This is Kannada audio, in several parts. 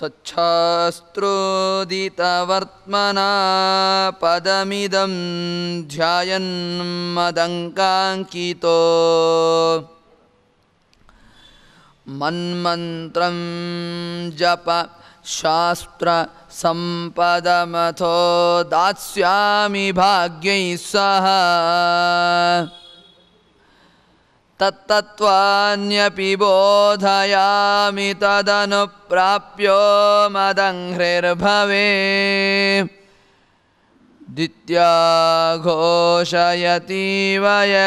ಸ್ವಚ್ಛಾಸ್ತ್ರೋದಿತವರ್ತ್ಮನಾ ಪದಮಿದಂ ಧ್ಯಾಯನ್ ಮದಂಕಾಂಕಿತೋ ಮನ್ಮಂತ್ರಂ ಜಪ ಶಾಸ್ತ್ರ ಸಂಪದಮಥೋ ದಾಸ್ಯಾಮಿ ಭಾಗ್ಯೈ ಸಹ ತತ್ತತ್ವಾನ್ಯಪಿ ಬೋಧಯಾಮಿ ತದನುಪ್ರಾಪ್ಯೋ ಮದಂಘ್ರಿರ್ಭವೇ ದಿತ್ಯಾಘೋಷಯತೀವ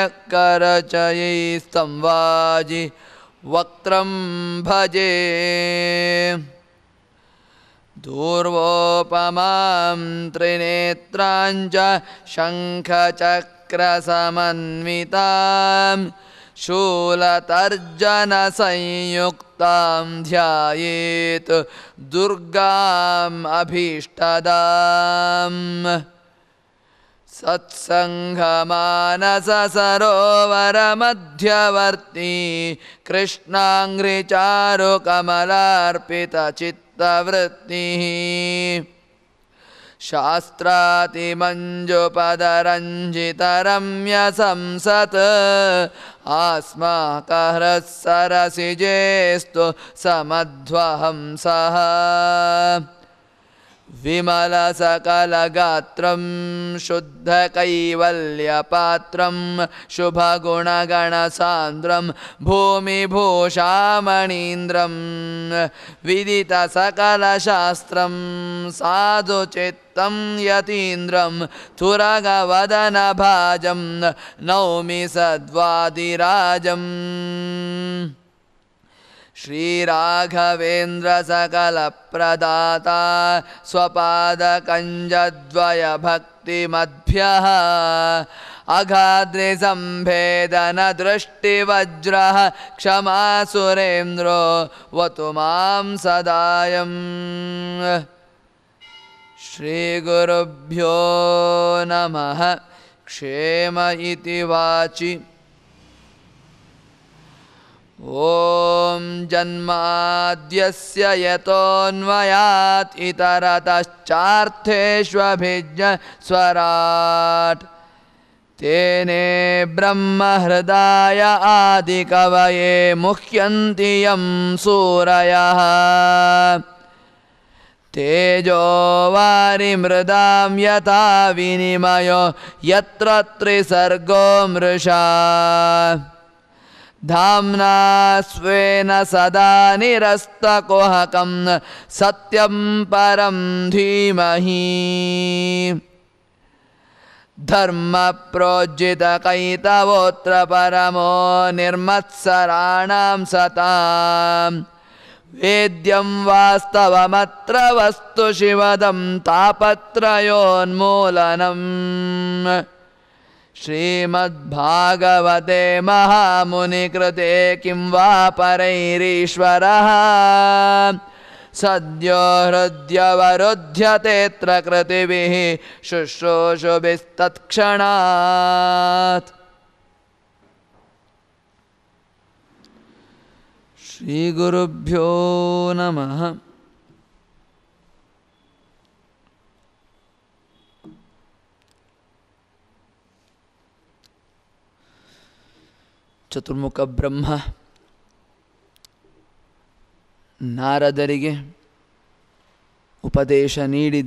ಯಕ್ಕರಚಯೈಸ್ತಂವಾಜಿ ವಕ್ತ್ರಂ ಭಜೆ दूर्वोपमां त्रिनेत्राञ्च शङ्खचक्रसमन्वितां शूलतर्जनसंयुक्तां ध्यायेत् दुर्गाम् अभीष्टदाम् सत्सङ्घमानससरोवरमध्यवर्ती कृष्णाङ्घ्रिचारुकमलार्पितचित्तवृत्तिः शास्त्रातिमञ्जुपदरञ्जितरम्यसंसत् आस्माकहृः सरसिजेस्तु समध्वहंसः विमलसकलगात्रं शुद्धकैवल्यपात्रं शुभगुणगणसान्द्रं भूमिभूषामणीन्द्रं विदितसकलशास्त्रं साधुचित्तं यतीन्द्रं तुरगवदनभाजं नौमि सद्वादिराजम् श्रीराघवेन्द्रसकलप्रदाता स्वपादकञ्जद्वयभक्तिमद्भ्यः अघाद्रिसम्भेदनदृष्टिवज्रः क्षमासुरेन्द्रो वतु मां सदायम् श्रीगुरुभ्यो नमः क्षेम इति वाचि ॐ जन्माद्यस्य यतोऽन्वयात् इतरतश्चार्थेष्वभिज्ञ स्वराट् तेने ब्रह्महृदाय आदिकवये मुह्यन्ति यं सूरयः तेजो वारिमृदां यथा विनिमयो यत्र त्रिसर्गो मृषा धाम्ना स्वेन सदा निरस्तकुहकं सत्यं परं धीमहि धर्मप्रोज्जितकैतवोऽत्र परमो निर्मत्सराणां सताम् वेद्यं वास्तवमत्र वस्तु शिवदं तापत्रयोन्मूलनम् श्रीमद्भागवते महामुनिकृते किं वा परैरीश्वरः सद्यो हृद्यवरुध्यतेऽत्र कृतिभिः शुश्रूषुभिस्तत्क्षणात् श्रीगुरुभ्यो नमः ಚತುರ್ಮುಖ ಬ್ರಹ್ಮ ನಾರದರಿಗೆ ಉಪದೇಶ ನೀಡಿದ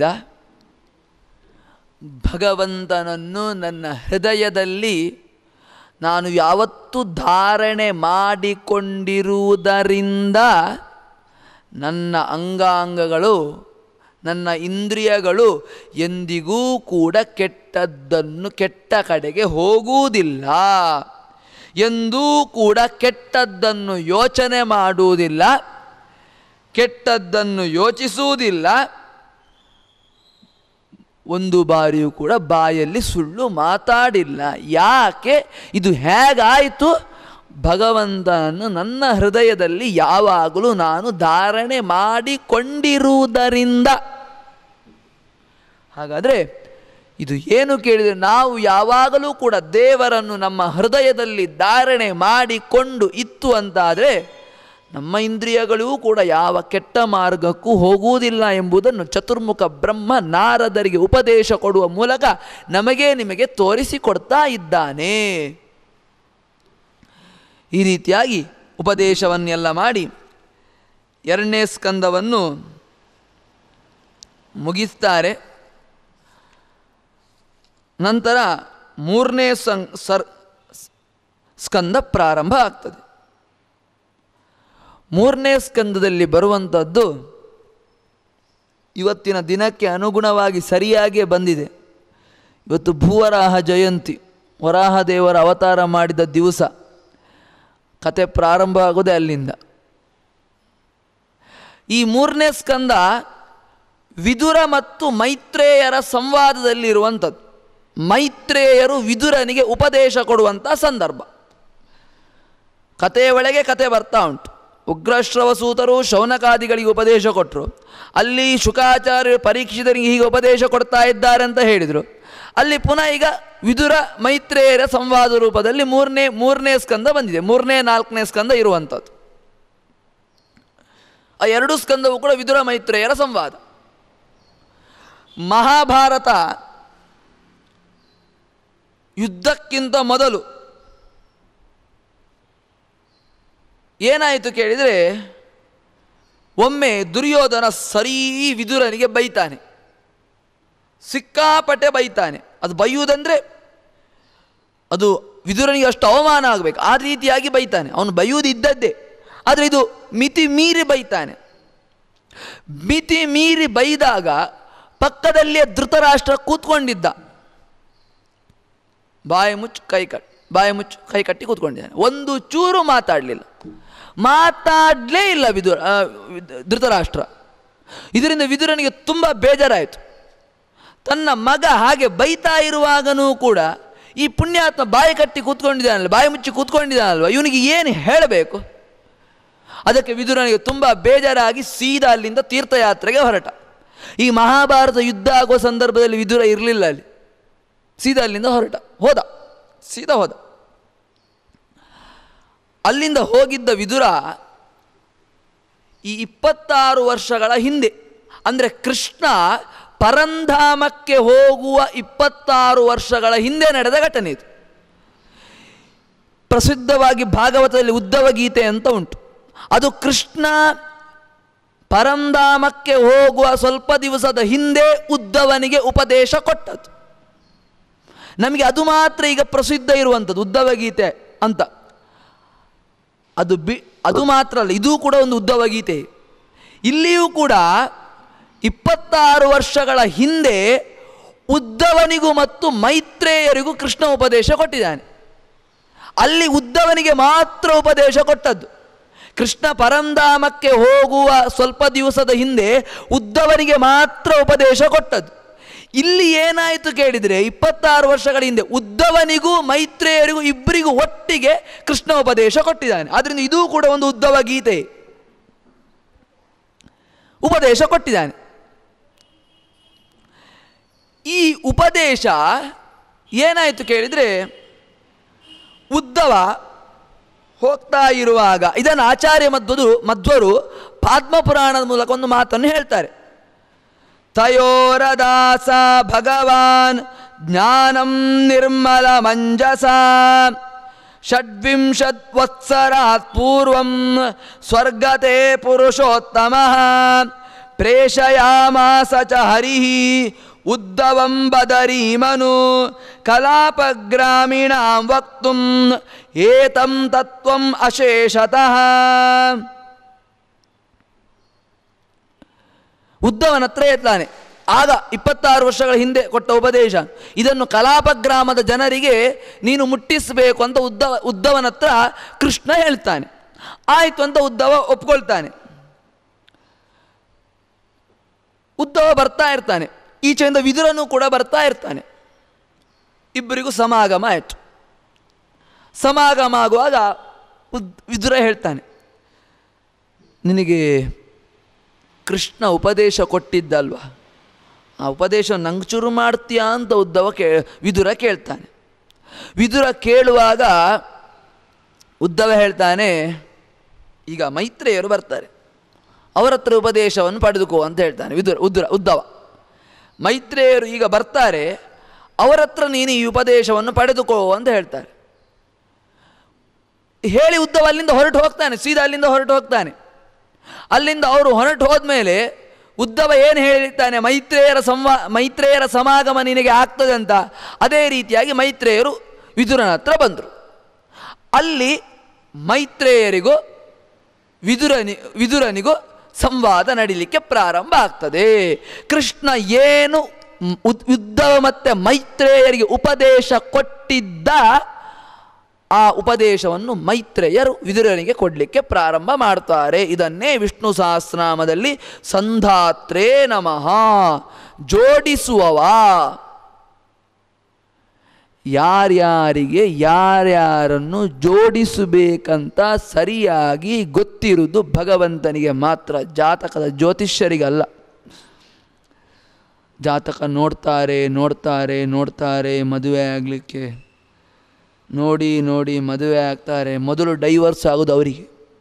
ಭಗವಂತನನ್ನು ನನ್ನ ಹೃದಯದಲ್ಲಿ ನಾನು ಯಾವತ್ತೂ ಧಾರಣೆ ಮಾಡಿಕೊಂಡಿರುವುದರಿಂದ ನನ್ನ ಅಂಗಾಂಗಗಳು ನನ್ನ ಇಂದ್ರಿಯಗಳು ಎಂದಿಗೂ ಕೂಡ ಕೆಟ್ಟದ್ದನ್ನು ಕೆಟ್ಟ ಕಡೆಗೆ ಹೋಗುವುದಿಲ್ಲ ಎಂದೂ ಕೂಡ ಕೆಟ್ಟದ್ದನ್ನು ಯೋಚನೆ ಮಾಡುವುದಿಲ್ಲ ಕೆಟ್ಟದ್ದನ್ನು ಯೋಚಿಸುವುದಿಲ್ಲ ಒಂದು ಬಾರಿಯೂ ಕೂಡ ಬಾಯಲ್ಲಿ ಸುಳ್ಳು ಮಾತಾಡಿಲ್ಲ ಯಾಕೆ ಇದು ಹೇಗಾಯಿತು ಭಗವಂತನನ್ನು ನನ್ನ ಹೃದಯದಲ್ಲಿ ಯಾವಾಗಲೂ ನಾನು ಧಾರಣೆ ಮಾಡಿಕೊಂಡಿರುವುದರಿಂದ ಹಾಗಾದರೆ ಇದು ಏನು ಕೇಳಿದರೆ ನಾವು ಯಾವಾಗಲೂ ಕೂಡ ದೇವರನ್ನು ನಮ್ಮ ಹೃದಯದಲ್ಲಿ ಧಾರಣೆ ಮಾಡಿಕೊಂಡು ಇತ್ತು ಅಂತಾದರೆ ನಮ್ಮ ಇಂದ್ರಿಯಗಳೂ ಕೂಡ ಯಾವ ಕೆಟ್ಟ ಮಾರ್ಗಕ್ಕೂ ಹೋಗುವುದಿಲ್ಲ ಎಂಬುದನ್ನು ಚತುರ್ಮುಖ ಬ್ರಹ್ಮ ನಾರದರಿಗೆ ಉಪದೇಶ ಕೊಡುವ ಮೂಲಕ ನಮಗೆ ನಿಮಗೆ ತೋರಿಸಿಕೊಡ್ತಾ ಇದ್ದಾನೆ ಈ ರೀತಿಯಾಗಿ ಉಪದೇಶವನ್ನೆಲ್ಲ ಮಾಡಿ ಎರಡನೇ ಸ್ಕಂದವನ್ನು ಮುಗಿಸ್ತಾರೆ ನಂತರ ಮೂರನೇ ಸಂ ಸರ್ ಸ್ಕಂದ ಪ್ರಾರಂಭ ಆಗ್ತದೆ ಮೂರನೇ ಸ್ಕಂದದಲ್ಲಿ ಬರುವಂಥದ್ದು ಇವತ್ತಿನ ದಿನಕ್ಕೆ ಅನುಗುಣವಾಗಿ ಸರಿಯಾಗಿಯೇ ಬಂದಿದೆ ಇವತ್ತು ಭೂವರಾಹ ಜಯಂತಿ ವರಾಹ ದೇವರ ಅವತಾರ ಮಾಡಿದ ದಿವಸ ಕತೆ ಪ್ರಾರಂಭ ಆಗೋದೇ ಅಲ್ಲಿಂದ ಈ ಮೂರನೇ ಸ್ಕಂದ ವಿದುರ ಮತ್ತು ಮೈತ್ರೇಯರ ಸಂವಾದದಲ್ಲಿರುವಂಥದ್ದು ಮೈತ್ರೇಯರು ವಿದುರನಿಗೆ ಉಪದೇಶ ಕೊಡುವಂಥ ಸಂದರ್ಭ ಕಥೆಯ ಒಳಗೆ ಕತೆ ಬರ್ತಾ ಉಂಟು ಉಗ್ರಶ್ರವಸೂತರು ಶೌನಕಾದಿಗಳಿಗೆ ಉಪದೇಶ ಕೊಟ್ಟರು ಅಲ್ಲಿ ಶುಕಾಚಾರ್ಯರು ಪರೀಕ್ಷಿತರಿಗೆ ಹೀಗೆ ಉಪದೇಶ ಕೊಡ್ತಾ ಇದ್ದಾರೆ ಅಂತ ಹೇಳಿದರು ಅಲ್ಲಿ ಪುನಃ ಈಗ ವಿದುರ ಮೈತ್ರೇಯರ ಸಂವಾದ ರೂಪದಲ್ಲಿ ಮೂರನೇ ಮೂರನೇ ಸ್ಕಂದ ಬಂದಿದೆ ಮೂರನೇ ನಾಲ್ಕನೇ ಸ್ಕಂದ ಇರುವಂಥದ್ದು ಆ ಎರಡು ಸ್ಕಂದವು ಕೂಡ ವಿದುರ ಮೈತ್ರೇಯರ ಸಂವಾದ ಮಹಾಭಾರತ ಯುದ್ಧಕ್ಕಿಂತ ಮೊದಲು ಏನಾಯಿತು ಕೇಳಿದರೆ ಒಮ್ಮೆ ದುರ್ಯೋಧನ ಸರೀ ವಿದುರನಿಗೆ ಬೈತಾನೆ ಸಿಕ್ಕಾಪಟ್ಟೆ ಬೈತಾನೆ ಅದು ಬೈಯುವುದಂದರೆ ಅದು ವಿದುರನಿಗೆ ಅಷ್ಟು ಅವಮಾನ ಆಗಬೇಕು ಆ ರೀತಿಯಾಗಿ ಬೈತಾನೆ ಅವನು ಬೈಯುವುದು ಇದ್ದದ್ದೇ ಆದರೆ ಇದು ಮಿತಿ ಮೀರಿ ಬೈತಾನೆ ಮಿತಿ ಮೀರಿ ಬೈದಾಗ ಪಕ್ಕದಲ್ಲಿಯೇ ಧೃತರಾಷ್ಟ್ರ ಕೂತ್ಕೊಂಡಿದ್ದ ಬಾಯಿ ಮುಚ್ಚು ಕೈ ಕಟ್ ಬಾಯಿ ಮುಚ್ಚು ಕೈ ಕಟ್ಟಿ ಕೂತ್ಕೊಂಡಿದ್ದಾನೆ ಒಂದು ಚೂರು ಮಾತಾಡಲಿಲ್ಲ ಮಾತಾಡಲೇ ಇಲ್ಲ ವಿದುರ ಆ, ವಿದ್- ಧೃತರಾಷ್ಟ್ರ ಇದರಿಂದ ವಿದುರನಿಗೆ ತುಂಬ ಬೇಜಾರಾಯಿತು ತನ್ನ ಮಗ ಹಾಗೆ ಬೈತಾ ಇರುವಾಗನೂ ಕೂಡ ಈ ಪುಣ್ಯಾತ್ಮ ಬಾಯಿ ಕಟ್ಟಿ ಕೂತ್ಕೊಂಡಿದ್ದಾನಲ್ಲ ಬಾಯಿ ಮುಚ್ಚಿ ಕೂತ್ಕೊಂಡಿದ್ದಾನಲ್ವ ಇವನಿಗೆ ಏನು ಹೇಳಬೇಕು ಅದಕ್ಕೆ ವಿದುರನಿಗೆ ತುಂಬ ಬೇಜಾರಾಗಿ ಸೀದಾ ಅಲ್ಲಿಂದ ತೀರ್ಥಯಾತ್ರೆಗೆ ಹೊರಟ ಈ ಮಹಾಭಾರತ ಯುದ್ಧ ಆಗುವ ಸಂದರ್ಭದಲ್ಲಿ ವಿದುರ ಇರಲಿಲ್ಲ ಅಲ್ಲಿ ಸೀದಾ ಅಲ್ಲಿಂದ ಹೊರಟ ಹೋದ ಸೀದಾ ಹೋದ ಅಲ್ಲಿಂದ ಹೋಗಿದ್ದ ವಿದುರ ಈ ಇಪ್ಪತ್ತಾರು ವರ್ಷಗಳ ಹಿಂದೆ ಅಂದರೆ ಕೃಷ್ಣ ಪರಂಧಾಮಕ್ಕೆ ಹೋಗುವ ಇಪ್ಪತ್ತಾರು ವರ್ಷಗಳ ಹಿಂದೆ ನಡೆದ ಘಟನೆ ಇದು ಪ್ರಸಿದ್ಧವಾಗಿ ಭಾಗವತದಲ್ಲಿ ಉದ್ದವ ಗೀತೆ ಅಂತ ಉಂಟು ಅದು ಕೃಷ್ಣ ಪರಂಧಾಮಕ್ಕೆ ಹೋಗುವ ಸ್ವಲ್ಪ ದಿವಸದ ಹಿಂದೆ ಉದ್ದವನಿಗೆ ಉಪದೇಶ ಕೊಟ್ಟದ್ದು ನಮಗೆ ಅದು ಮಾತ್ರ ಈಗ ಪ್ರಸಿದ್ಧ ಇರುವಂಥದ್ದು ಉದ್ದವ ಗೀತೆ ಅಂತ ಅದು ಬಿ ಅದು ಮಾತ್ರ ಅಲ್ಲ ಇದೂ ಕೂಡ ಒಂದು ಉದ್ದವ ಗೀತೆ ಇಲ್ಲಿಯೂ ಕೂಡ ಇಪ್ಪತ್ತಾರು ವರ್ಷಗಳ ಹಿಂದೆ ಉದ್ದವನಿಗೂ ಮತ್ತು ಮೈತ್ರೇಯರಿಗೂ ಕೃಷ್ಣ ಉಪದೇಶ ಕೊಟ್ಟಿದ್ದಾನೆ ಅಲ್ಲಿ ಉದ್ದವನಿಗೆ ಮಾತ್ರ ಉಪದೇಶ ಕೊಟ್ಟದ್ದು ಕೃಷ್ಣ ಪರಂಧಾಮಕ್ಕೆ ಹೋಗುವ ಸ್ವಲ್ಪ ದಿವಸದ ಹಿಂದೆ ಉದ್ದವನಿಗೆ ಮಾತ್ರ ಉಪದೇಶ ಕೊಟ್ಟದ್ದು ಇಲ್ಲಿ ಏನಾಯಿತು ಕೇಳಿದರೆ ಇಪ್ಪತ್ತಾರು ವರ್ಷಗಳ ಹಿಂದೆ ಉದ್ದವನಿಗೂ ಮೈತ್ರೇಯರಿಗೂ ಇಬ್ಬರಿಗೂ ಒಟ್ಟಿಗೆ ಕೃಷ್ಣ ಉಪದೇಶ ಕೊಟ್ಟಿದ್ದಾನೆ ಆದ್ದರಿಂದ ಇದೂ ಕೂಡ ಒಂದು ಉದ್ದವ ಗೀತೆ ಉಪದೇಶ ಕೊಟ್ಟಿದ್ದಾನೆ ಈ ಉಪದೇಶ ಏನಾಯಿತು ಕೇಳಿದರೆ ಉದ್ದವ ಹೋಗ್ತಾ ಇರುವಾಗ ಇದನ್ನು ಆಚಾರ್ಯ ಮಧ್ವರು ಮಧ್ವರು ಪಾದ್ಮಪುರಾಣದ ಮೂಲಕ ಒಂದು ಮಾತನ್ನು ಹೇಳ್ತಾರೆ ತಯೋರದಾಸ ಭಗವಾನ್ ಜ್ಞಾನಂ ನಿರ್ಮಲ ಮಂಜಸ ಷಡ್ವಿಂಶತ್ ವತ್ಸರಾತ್ ಪೂರ್ವಂ ಸ್ವರ್ಗತೆ ಪುರುಷೋತ್ತಮ ಪ್ರೇಷಯಾಮಾಸ ಚ ಹರಿ ಉದ್ದವಂ ಬದರೀಮನು ಕಲಾಪಗ್ರಾಮೀಣಾಂ ವಕ್ತುಂ ಏತಂ ತತ್ವಂ ಅಶೇಷತಃ ಉದ್ದವನ ಹತ್ರ ಎತ್ತಾನೆ ಆಗ ಇಪ್ಪತ್ತಾರು ವರ್ಷಗಳ ಹಿಂದೆ ಕೊಟ್ಟ ಉಪದೇಶ ಇದನ್ನು ಕಲಾಪ ಗ್ರಾಮದ ಜನರಿಗೆ ನೀನು ಮುಟ್ಟಿಸಬೇಕು ಅಂತ ಉದ್ದವ ಉದ್ದವನ ಹತ್ರ ಕೃಷ್ಣ ಹೇಳ್ತಾನೆ ಆಯಿತು ಅಂತ ಉದ್ದವ ಒಪ್ಕೊಳ್ತಾನೆ ಉದ್ದವ ಬರ್ತಾ ಇರ್ತಾನೆ ಈಚೆಯಿಂದ ವಿದುರನು ಕೂಡ ಬರ್ತಾ ಇರ್ತಾನೆ ಇಬ್ಬರಿಗೂ ಸಮಾಗಮ ಆಯಿತು ಸಮಾಗಮ ಆಗುವಾಗ ಉದ್ ವಿದುರ ಹೇಳ್ತಾನೆ ನಿನಗೆ ಕೃಷ್ಣ ಉಪದೇಶ ಕೊಟ್ಟಿದ್ದಲ್ವಾ ಆ ಉಪದೇಶ ನಂಗೆ ಚುರು ಮಾಡ್ತೀಯಾ ಅಂತ ಉದ್ದವ ಕೇ ವಿದುರ ಕೇಳ್ತಾನೆ ವಿದುರ ಕೇಳುವಾಗ ಉದ್ದವ ಹೇಳ್ತಾನೆ ಈಗ ಮೈತ್ರೇಯರು ಬರ್ತಾರೆ ಅವರ ಹತ್ರ ಉಪದೇಶವನ್ನು ಪಡೆದುಕೋ ಅಂತ ಹೇಳ್ತಾನೆ ವಿದುರ ಉದ್ರ ಉದ್ದವ ಮೈತ್ರೇಯರು ಈಗ ಬರ್ತಾರೆ ಅವರ ಹತ್ರ ನೀನು ಈ ಉಪದೇಶವನ್ನು ಪಡೆದುಕೋ ಅಂತ ಹೇಳ್ತಾರೆ ಹೇಳಿ ಉದ್ದವ ಅಲ್ಲಿಂದ ಹೊರಟು ಹೋಗ್ತಾನೆ ಸೀದಾ ಅಲ್ಲಿಂದ ಹೊರಟು ಹೋಗ್ತಾನೆ ಅಲ್ಲಿಂದ ಅವರು ಹೊರಟು ಹೋದ್ಮೇಲೆ ಉದ್ದವ ಏನು ಹೇಳಿರ್ತಾನೆ ಮೈತ್ರೇಯರ ಸಂವಾ ಮೈತ್ರೇಯರ ಸಮಾಗಮ ನಿನಗೆ ಆಗ್ತದೆ ಅಂತ ಅದೇ ರೀತಿಯಾಗಿ ಮೈತ್ರೇಯರು ವಿದುರನ ಹತ್ರ ಬಂದರು ಅಲ್ಲಿ ಮೈತ್ರೇಯರಿಗೂ ವಿದುರನಿ ವಿದುರನಿಗೂ ಸಂವಾದ ನಡೀಲಿಕ್ಕೆ ಪ್ರಾರಂಭ ಆಗ್ತದೆ ಕೃಷ್ಣ ಏನು ಉದ್- ಉದ್ದವ ಮತ್ತು ಮೈತ್ರೇಯರಿಗೆ ಉಪದೇಶ ಕೊಟ್ಟಿದ್ದ ಆ ಉಪದೇಶವನ್ನು ಮೈತ್ರೇಯರು ವಿದುರನಿಗೆ ಕೊಡಲಿಕ್ಕೆ ಪ್ರಾರಂಭ ಮಾಡ್ತಾರೆ ಇದನ್ನೇ ವಿಷ್ಣು ಸಹಸ್ರನಾಮದಲ್ಲಿ ಸಂಧಾತ್ರೇ ನಮಃ ಜೋಡಿಸುವವ ಯಾರ್ಯಾರಿಗೆ ಯಾರ್ಯಾರನ್ನು ಜೋಡಿಸಬೇಕಂತ ಸರಿಯಾಗಿ ಗೊತ್ತಿರುವುದು ಭಗವಂತನಿಗೆ ಮಾತ್ರ ಜಾತಕದ ಜ್ಯೋತಿಷ್ಯರಿಗಲ್ಲ ಜಾತಕ ನೋಡ್ತಾರೆ ನೋಡ್ತಾರೆ ನೋಡ್ತಾರೆ ಮದುವೆ ಆಗಲಿಕ್ಕೆ ನೋಡಿ ನೋಡಿ ಮದುವೆ ಆಗ್ತಾರೆ ಮೊದಲು ಡೈವರ್ಸ್ ಆಗೋದು ಅವರಿಗೆ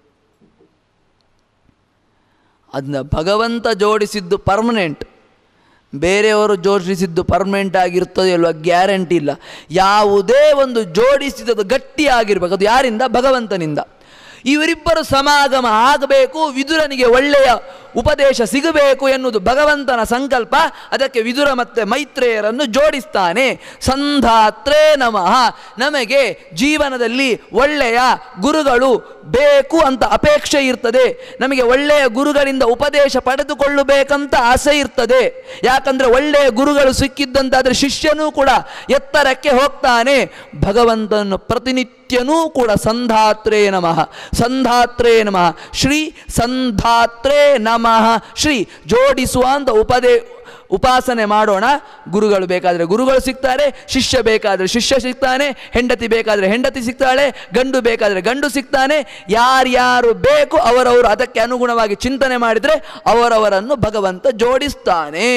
ಅದನ್ನ ಭಗವಂತ ಜೋಡಿಸಿದ್ದು ಪರ್ಮನೆಂಟ್ ಬೇರೆಯವರು ಜೋಡಿಸಿದ್ದು ಪರ್ಮನೆಂಟ್ ಆಗಿರ್ತದೆ ಅಲ್ವಾ ಗ್ಯಾರಂಟಿ ಇಲ್ಲ ಯಾವುದೇ ಒಂದು ಜೋಡಿಸಿದ್ದು ಗಟ್ಟಿಯಾಗಿರ್ಬೇಕು ಅದು ಯಾರಿಂದ ಭಗವಂತನಿಂದ ಇವರಿಬ್ಬರು ಸಮಾಗಮ ಆಗಬೇಕು ವಿದುರನಿಗೆ ಒಳ್ಳೆಯ ಉಪದೇಶ ಸಿಗಬೇಕು ಎನ್ನುವುದು ಭಗವಂತನ ಸಂಕಲ್ಪ ಅದಕ್ಕೆ ವಿದುರ ಮತ್ತು ಮೈತ್ರೇಯರನ್ನು ಜೋಡಿಸ್ತಾನೆ ಸಂಧಾತ್ರೇ ನಮಃ ನಮಗೆ ಜೀವನದಲ್ಲಿ ಒಳ್ಳೆಯ ಗುರುಗಳು ಬೇಕು ಅಂತ ಅಪೇಕ್ಷೆ ಇರ್ತದೆ ನಮಗೆ ಒಳ್ಳೆಯ ಗುರುಗಳಿಂದ ಉಪದೇಶ ಪಡೆದುಕೊಳ್ಳಬೇಕಂತ ಆಸೆ ಇರ್ತದೆ ಯಾಕಂದರೆ ಒಳ್ಳೆಯ ಗುರುಗಳು ಸಿಕ್ಕಿದ್ದಂತಾದರೆ ಶಿಷ್ಯನೂ ಕೂಡ ಎತ್ತರಕ್ಕೆ ಹೋಗ್ತಾನೆ ಭಗವಂತನನ್ನು ಪ್ರತಿನಿತ್ಯನೂ ಕೂಡ ಸಂಧಾತ್ರೇ ನಮಃ ಸಂಧಾತ್ರೇ ನಮಃ ಶ್ರೀ ಸಂಧಾತ್ರೇ ನಮಃ ಶ್ರೀ ಜೋಡಿಸುವ ಅಂತ ಉಪದೇ ಉಪಾಸನೆ ಮಾಡೋಣ ಗುರುಗಳು ಬೇಕಾದರೆ ಗುರುಗಳು ಸಿಗ್ತಾರೆ ಶಿಷ್ಯ ಬೇಕಾದರೆ ಶಿಷ್ಯ ಸಿಗ್ತಾನೆ ಹೆಂಡತಿ ಬೇಕಾದರೆ ಹೆಂಡತಿ ಸಿಗ್ತಾಳೆ ಗಂಡು ಬೇಕಾದರೆ ಗಂಡು ಸಿಗ್ತಾನೆ ಯಾರ್ಯಾರು ಬೇಕು ಅವರವರು ಅದಕ್ಕೆ ಅನುಗುಣವಾಗಿ ಚಿಂತನೆ ಮಾಡಿದರೆ ಅವರವರನ್ನು ಭಗವಂತ ಜೋಡಿಸ್ತಾನೆ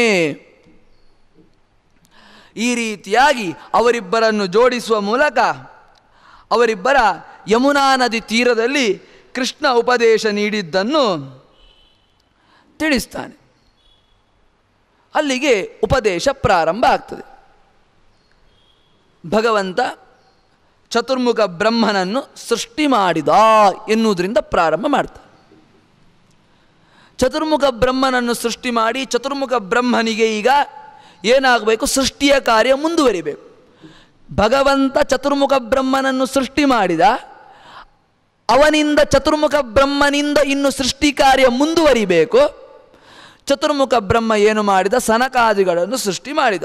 ಈ ರೀತಿಯಾಗಿ ಅವರಿಬ್ಬರನ್ನು ಜೋಡಿಸುವ ಮೂಲಕ ಅವರಿಬ್ಬರ ಯಮುನಾ ನದಿ ತೀರದಲ್ಲಿ ಕೃಷ್ಣ ಉಪದೇಶ ನೀಡಿದ್ದನ್ನು ತಿಳಿಸ್ತಾನೆ ಅಲ್ಲಿಗೆ ಉಪದೇಶ ಪ್ರಾರಂಭ ಆಗ್ತದೆ ಭಗವಂತ ಚತುರ್ಮುಖ ಬ್ರಹ್ಮನನ್ನು ಸೃಷ್ಟಿ ಮಾಡಿದ ಎನ್ನುವುದರಿಂದ ಪ್ರಾರಂಭ ಮಾಡ್ತಾನೆ ಚತುರ್ಮುಖ ಬ್ರಹ್ಮನನ್ನು ಸೃಷ್ಟಿ ಮಾಡಿ ಚತುರ್ಮುಖ ಬ್ರಹ್ಮನಿಗೆ ಈಗ ಏನಾಗಬೇಕು ಸೃಷ್ಟಿಯ ಕಾರ್ಯ ಮುಂದುವರಿಬೇಕು ಭಗವಂತ ಚತುರ್ಮುಖ ಬ್ರಹ್ಮನನ್ನು ಸೃಷ್ಟಿ ಮಾಡಿದ ಅವನಿಂದ ಚತುರ್ಮುಖ ಬ್ರಹ್ಮನಿಂದ ಇನ್ನು ಸೃಷ್ಟಿ ಕಾರ್ಯ ಮುಂದುವರಿಬೇಕು ಚತುರ್ಮುಖ ಬ್ರಹ್ಮ ಏನು ಮಾಡಿದ ಸನಕಾದಿಗಳನ್ನು ಸೃಷ್ಟಿ ಮಾಡಿದ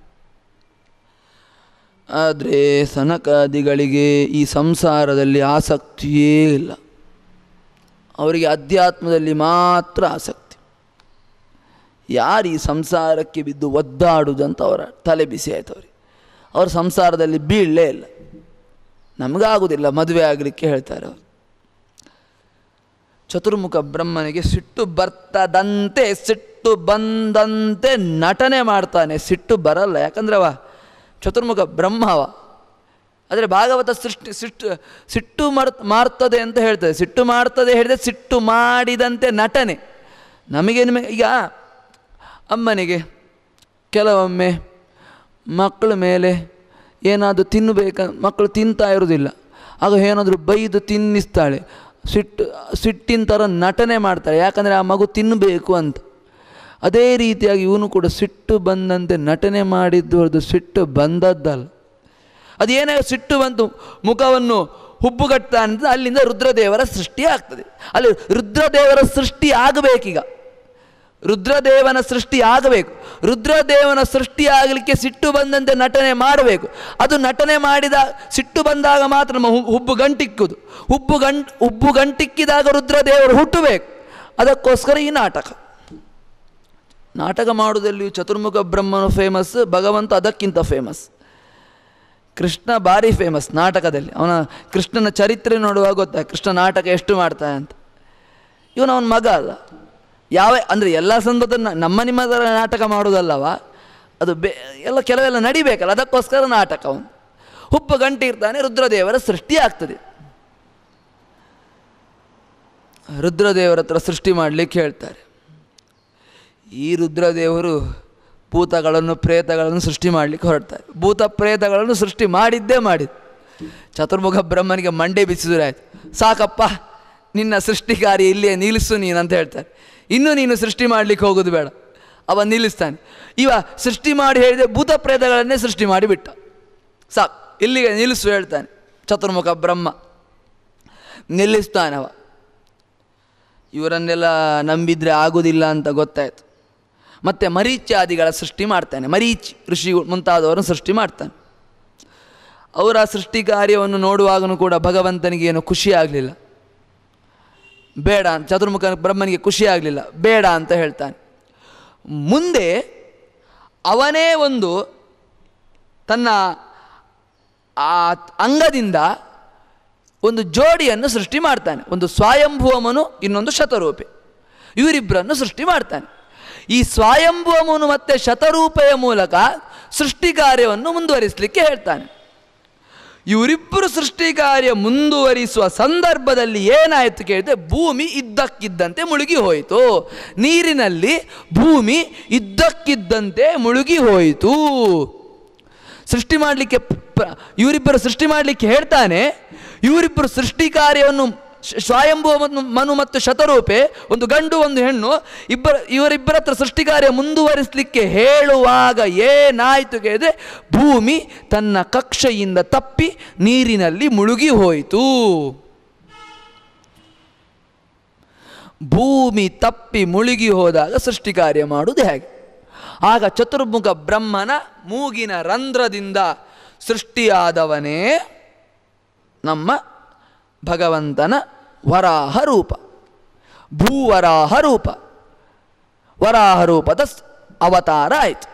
ಆದರೆ ಸನಕಾದಿಗಳಿಗೆ ಈ ಸಂಸಾರದಲ್ಲಿ ಆಸಕ್ತಿಯೇ ಇಲ್ಲ ಅವರಿಗೆ ಅಧ್ಯಾತ್ಮದಲ್ಲಿ ಮಾತ್ರ ಆಸಕ್ತಿ ಯಾರು ಈ ಸಂಸಾರಕ್ಕೆ ಬಿದ್ದು ಒದ್ದಾಡುವುದಂತ ಅವರ ತಲೆ ಬಿಸಿ ಆಯ್ತು ಅವ್ರಿಗೆ ಅವ್ರ ಸಂಸಾರದಲ್ಲಿ ಬೀಳಲೇ ಇಲ್ಲ ನಮಗಾಗುವುದಿಲ್ಲ ಮದುವೆ ಆಗಲಿಕ್ಕೆ ಹೇಳ್ತಾರೆ ಅವರು ಚತುರ್ಮುಖ ಬ್ರಹ್ಮನಿಗೆ ಸಿಟ್ಟು ಬರ್ತದಂತೆ ಸಿಟ್ಟು ಬಂದಂತೆ ನಟನೆ ಮಾಡ್ತಾನೆ ಸಿಟ್ಟು ಬರಲ್ಲ ಯಾಕಂದ್ರೆ ಅವ ಚತುರ್ಮುಖ ಬ್ರಹ್ಮವ ಆದರೆ ಭಾಗವತ ಸೃಷ್ಟಿ ಸಿಟ್ಟು ಸಿಟ್ಟು ಮಾರ್ ಮಾಡ್ತದೆ ಅಂತ ಹೇಳ್ತದೆ ಸಿಟ್ಟು ಮಾಡ್ತದೆ ಹೇಳಿದ್ರೆ ಸಿಟ್ಟು ಮಾಡಿದಂತೆ ನಟನೆ ನಮಗೆ ನಿಮಗೆ ಈಗ ಅಮ್ಮನಿಗೆ ಕೆಲವೊಮ್ಮೆ ಮಕ್ಕಳ ಮೇಲೆ ಏನಾದರೂ ತಿನ್ನಬೇಕ ಮಕ್ಕಳು ತಿಂತಾ ಇರೋದಿಲ್ಲ ಆಗ ಏನಾದರೂ ಬೈದು ತಿನ್ನಿಸ್ತಾಳೆ ಸಿಟ್ಟು ಸಿಟ್ಟಿನ ಥರ ನಟನೆ ಮಾಡ್ತಾಳೆ ಯಾಕಂದರೆ ಆ ಮಗು ತಿನ್ನಬೇಕು ಅಂತ ಅದೇ ರೀತಿಯಾಗಿ ಇವನು ಕೂಡ ಸಿಟ್ಟು ಬಂದಂತೆ ನಟನೆ ಮಾಡಿದ್ದು ಅದು ಸಿಟ್ಟು ಬಂದದ್ದಲ್ಲ ಅದೇನೇ ಸಿಟ್ಟು ಬಂತು ಮುಖವನ್ನು ಹುಬ್ಬುಗಟ್ತಾನೆ ಅಂತ ಅಲ್ಲಿಂದ ರುದ್ರದೇವರ ಸೃಷ್ಟಿ ಆಗ್ತದೆ ಅಲ್ಲಿ ರುದ್ರದೇವರ ಸೃಷ್ಟಿ ಆಗಬೇಕೀಗ ರುದ್ರದೇವನ ಸೃಷ್ಟಿ ಆಗಬೇಕು ರುದ್ರದೇವನ ಸೃಷ್ಟಿ ಆಗಲಿಕ್ಕೆ ಸಿಟ್ಟು ಬಂದಂತೆ ನಟನೆ ಮಾಡಬೇಕು ಅದು ನಟನೆ ಮಾಡಿದ ಸಿಟ್ಟು ಬಂದಾಗ ಮಾತ್ರ ನಮ್ಮ ಹು- ಹುಬ್ಬು ಗಂಟಿಕ್ಕುದು ಹುಬ್ಬು ಗಂಟ್ ಹುಬ್ಬು ಗಂಟಿಕ್ಕಿದಾಗ ರುದ್ರದೇವರು ಹುಟ್ಟಬೇಕು ಅದಕ್ಕೋಸ್ಕರ ಈ ನಾಟಕ ನಾಟಕ ಮಾಡುವುದಲ್ಲಿಯೂ ಚತುರ್ಮುಖ ಬ್ರಹ್ಮನು ಫೇಮಸ್ ಭಗವಂತ ಅದಕ್ಕಿಂತ ಫೇಮಸ್ ಕೃಷ್ಣ ಭಾರಿ ಫೇಮಸ್ ನಾಟಕದಲ್ಲಿ ಅವನ ಕೃಷ್ಣನ ಚರಿತ್ರೆ ನೋಡುವಾಗ ಗೊತ್ತಾ ಕೃಷ್ಣ ನಾಟಕ ಎಷ್ಟು ಮಾಡ್ತಾನೆ ಅಂತ ಇವನು ಅವನ ಮಗ ಅಲ್ಲ ಯಾವ ಅಂದರೆ ಎಲ್ಲ ಸಂದರ್ಭದ ನಮ್ಮ ನಿಮ್ಮ ಥರ ನಾಟಕ ಮಾಡೋದಲ್ಲವ ಅದು ಬೇ ಎಲ್ಲ ಕೆಲವೆಲ್ಲ ನಡಿಬೇಕಲ್ಲ ಅದಕ್ಕೋಸ್ಕರ ನಾಟಕ ಅವನು ಹುಬ್ಬು ಗಂಟೆ ಇರ್ತಾನೆ ರುದ್ರದೇವರ ಸೃಷ್ಟಿ ಆಗ್ತದೆ ರುದ್ರದೇವರ ಹತ್ರ ಸೃಷ್ಟಿ ಮಾಡಲಿಕ್ಕೆ ಹೇಳ್ತಾರೆ ಈ ರುದ್ರದೇವರು ಭೂತಗಳನ್ನು ಪ್ರೇತಗಳನ್ನು ಸೃಷ್ಟಿ ಮಾಡಲಿಕ್ಕೆ ಹೊರಡ್ತಾರೆ ಭೂತ ಪ್ರೇತಗಳನ್ನು ಸೃಷ್ಟಿ ಮಾಡಿದ್ದೇ ಮಾಡಿದ್ದು ಚತುರ್ಮುಖ ಬ್ರಹ್ಮನಿಗೆ ಮಂಡೆ ಬಿಸಿದ್ರೆ ಆಯ್ತು ಸಾಕಪ್ಪ ನಿನ್ನ ಸೃಷ್ಟಿ ಕಾರ್ಯ ಇಲ್ಲಿಯೇ ನಿಲ್ಲಿಸು ನೀನು ಅಂತ ಹೇಳ್ತಾರೆ ಇನ್ನೂ ನೀನು ಸೃಷ್ಟಿ ಮಾಡಲಿಕ್ಕೆ ಹೋಗೋದು ಬೇಡ ಅವ ನಿಲ್ಲಿಸ್ತಾನೆ ಇವ ಸೃಷ್ಟಿ ಮಾಡಿ ಹೇಳಿದೆ ಭೂತ ಪ್ರೇತಗಳನ್ನೇ ಸೃಷ್ಟಿ ಮಾಡಿಬಿಟ್ಟ ಸಾಕು ಇಲ್ಲಿಗೆ ನಿಲ್ಲಿಸು ಹೇಳ್ತಾನೆ ಚತುರ್ಮುಖ ಬ್ರಹ್ಮ ನಿಲ್ಲಿಸ್ತಾನವ ಇವರನ್ನೆಲ್ಲ ನಂಬಿದ್ರೆ ಆಗೋದಿಲ್ಲ ಅಂತ ಗೊತ್ತಾಯ್ತು ಮತ್ತು ಮರೀಚ್ಯಾದಿಗಳ ಸೃಷ್ಟಿ ಮಾಡ್ತಾನೆ ಮರೀಚ್ ಋಷಿ ಮುಂತಾದವರನ್ನು ಸೃಷ್ಟಿ ಮಾಡ್ತಾನೆ ಅವರ ಸೃಷ್ಟಿ ಕಾರ್ಯವನ್ನು ನೋಡುವಾಗಲೂ ಕೂಡ ಭಗವಂತನಿಗೆ ಏನು ಖುಷಿ ಆಗಲಿಲ್ಲ ಬೇಡ ಅಂತ ಚತುರ್ಮುಖ ಬ್ರಹ್ಮನಿಗೆ ಖುಷಿ ಆಗಲಿಲ್ಲ ಬೇಡ ಅಂತ ಹೇಳ್ತಾನೆ ಮುಂದೆ ಅವನೇ ಒಂದು ತನ್ನ ಆ ಅಂಗದಿಂದ ಒಂದು ಜೋಡಿಯನ್ನು ಸೃಷ್ಟಿ ಮಾಡ್ತಾನೆ ಒಂದು ಸ್ವಯಂಭುವಮನು ಇನ್ನೊಂದು ಶತರೂಪೆ ಇವರಿಬ್ಬರನ್ನು ಸೃಷ್ಟಿ ಮಾಡ್ತಾನೆ ಈ ಸ್ವಯಂಭುವಮನು ಮತ್ತು ಶತರೂಪೆಯ ಮೂಲಕ ಸೃಷ್ಟಿ ಕಾರ್ಯವನ್ನು ಮುಂದುವರಿಸಲಿಕ್ಕೆ ಹೇಳ್ತಾನೆ ಇವರಿಬ್ಬರು ಸೃಷ್ಟಿ ಕಾರ್ಯ ಮುಂದುವರಿಸುವ ಸಂದರ್ಭದಲ್ಲಿ ಏನಾಯಿತು ಕೇಳಿದ್ರೆ ಭೂಮಿ ಇದ್ದಕ್ಕಿದ್ದಂತೆ ಮುಳುಗಿ ಹೋಯಿತು ನೀರಿನಲ್ಲಿ ಭೂಮಿ ಇದ್ದಕ್ಕಿದ್ದಂತೆ ಮುಳುಗಿ ಹೋಯಿತು ಸೃಷ್ಟಿ ಮಾಡಲಿಕ್ಕೆ ಇವರಿಬ್ಬರು ಸೃಷ್ಟಿ ಮಾಡಲಿಕ್ಕೆ ಹೇಳ್ತಾನೆ ಇವರಿಬ್ಬರು ಸೃಷ್ಟಿ ಕಾರ್ಯವನ್ನು ಶ- ಸ್ವಯಂಭುವ ಮತ್ತು ಮನು ಮತ್ತು ಶತರೂಪೆ ಒಂದು ಗಂಡು ಒಂದು ಹೆಣ್ಣು ಇಬ್ಬರ ಇವರಿಬ್ಬರ ಹತ್ರ ಸೃಷ್ಟಿ ಕಾರ್ಯ ಮುಂದುವರಿಸಲಿಕ್ಕೆ ಹೇಳುವಾಗ ಏನಾಯಿತು ಕೇಳಿದ್ರೆ ಭೂಮಿ ತನ್ನ ಕಕ್ಷೆಯಿಂದ ತಪ್ಪಿ ನೀರಿನಲ್ಲಿ ಮುಳುಗಿ ಹೋಯಿತು ಭೂಮಿ ತಪ್ಪಿ ಮುಳುಗಿ ಹೋದಾಗ ಸೃಷ್ಟಿ ಕಾರ್ಯ ಮಾಡುವುದು ಹೇಗೆ ಆಗ ಚತುರ್ಮುಖ ಬ್ರಹ್ಮನ ಮೂಗಿನ ರಂಧ್ರದಿಂದ ಸೃಷ್ಟಿಯಾದವನೇ ನಮ್ಮ ಭಗವಂತನ ವರಾಹ ರೂಪ ಭೂವರಾಹ ರೂಪ ವರಾಹ ರೂಪದ ಸ್- ಅವತಾರ ಆಯಿತು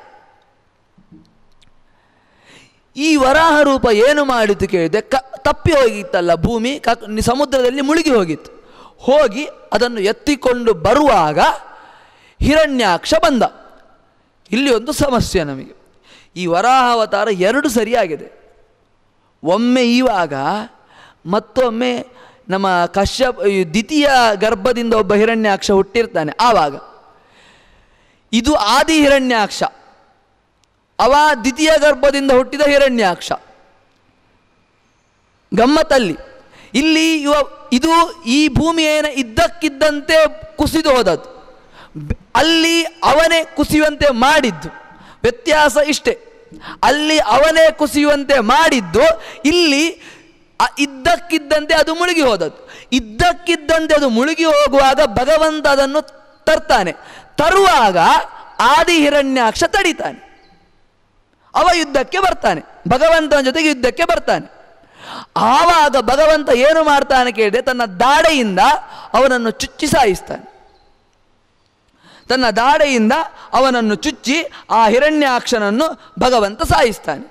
ಈ ವರಾಹ ರೂಪ ಏನು ಮಾಡಿತು ಕೇಳಿದೆ ಕ ತಪ್ಪಿ ಹೋಗಿತ್ತಲ್ಲ ಭೂಮಿ ಕ ಸಮುದ್ರದಲ್ಲಿ ಮುಳುಗಿ ಹೋಗಿತ್ತು ಹೋಗಿ ಅದನ್ನು ಎತ್ತಿಕೊಂಡು ಬರುವಾಗ ಹಿರಣ್ಯಾಕ್ಷ ಬಂದ ಇಲ್ಲಿ ಒಂದು ಸಮಸ್ಯೆ ನಮಗೆ ಈ ವರಾಹ ಅವತಾರ ಎರಡು ಸರಿಯಾಗಿದೆ ಒಮ್ಮೆ ಇವಾಗ ಮತ್ತೊಮ್ಮೆ ನಮ್ಮ ಕಶ್ಯಪ್ ಈ ದ್ವಿತೀಯ ಗರ್ಭದಿಂದ ಒಬ್ಬ ಹಿರಣ್ಯಾಕ್ಷ ಹುಟ್ಟಿರ್ತಾನೆ ಆವಾಗ ಇದು ಆದಿ ಹಿರಣ್ಯಾಕ್ಷ ಅವ ದ್ವಿತೀಯ ಗರ್ಭದಿಂದ ಹುಟ್ಟಿದ ಹಿರಣ್ಯಾಕ್ಷ ಗಮ್ಮತ್ತಲ್ಲಿ ಇಲ್ಲಿ ಇವ ಇದು ಈ ಭೂಮಿ ಏನ ಇದ್ದಕ್ಕಿದ್ದಂತೆ ಕುಸಿದು ಹೋದದ್ದು ಬ್- ಅಲ್ಲಿ ಅವನೇ ಕುಸಿಯುವಂತೆ ಮಾಡಿದ್ದು ವ್ಯತ್ಯಾಸ ಇಷ್ಟೇ ಅಲ್ಲಿ ಅವನೇ ಕುಸಿಯುವಂತೆ ಮಾಡಿದ್ದು ಇಲ್ಲಿ ಅ- ಇದ್ದಕ್ಕಿದ್ದಂತೆ ಅದು ಮುಳುಗಿ ಹೋದದ್ದು ಇದ್ದಕ್ಕಿದ್ದಂತೆ ಅದು ಮುಳುಗಿ ಹೋಗುವಾಗ ಭಗವಂತ ಅದನ್ನು ತರ್ತಾನೆ ತರುವಾಗ ಆದಿ ಹಿರಣ್ಯಾಕ್ಷ ತಡಿತಾನೆ ಅವ ಯುದ್ಧಕ್ಕೆ ಬರ್ತಾನೆ ಭಗವಂತನ ಜೊತೆಗೆ ಯುದ್ಧಕ್ಕೆ ಬರ್ತಾನೆ ಆವಾಗ ಭಗವಂತ ಏನು ಮಾಡ್ತಾನೆ ಕೇಳಿದೆ ತನ್ನ ದಾಡೆಯಿಂದ ಅವನನ್ನು ಚುಚ್ಚಿ ಸಾಯಿಸ್ತಾನೆ ತನ್ನ ದಾಡೆಯಿಂದ ಅವನನ್ನು ಚುಚ್ಚಿ ಆ ಹಿರಣ್ಯಾಕ್ಷನನ್ನು ಭಗವಂತ ಸಾಯಿಸ್ತಾನೆ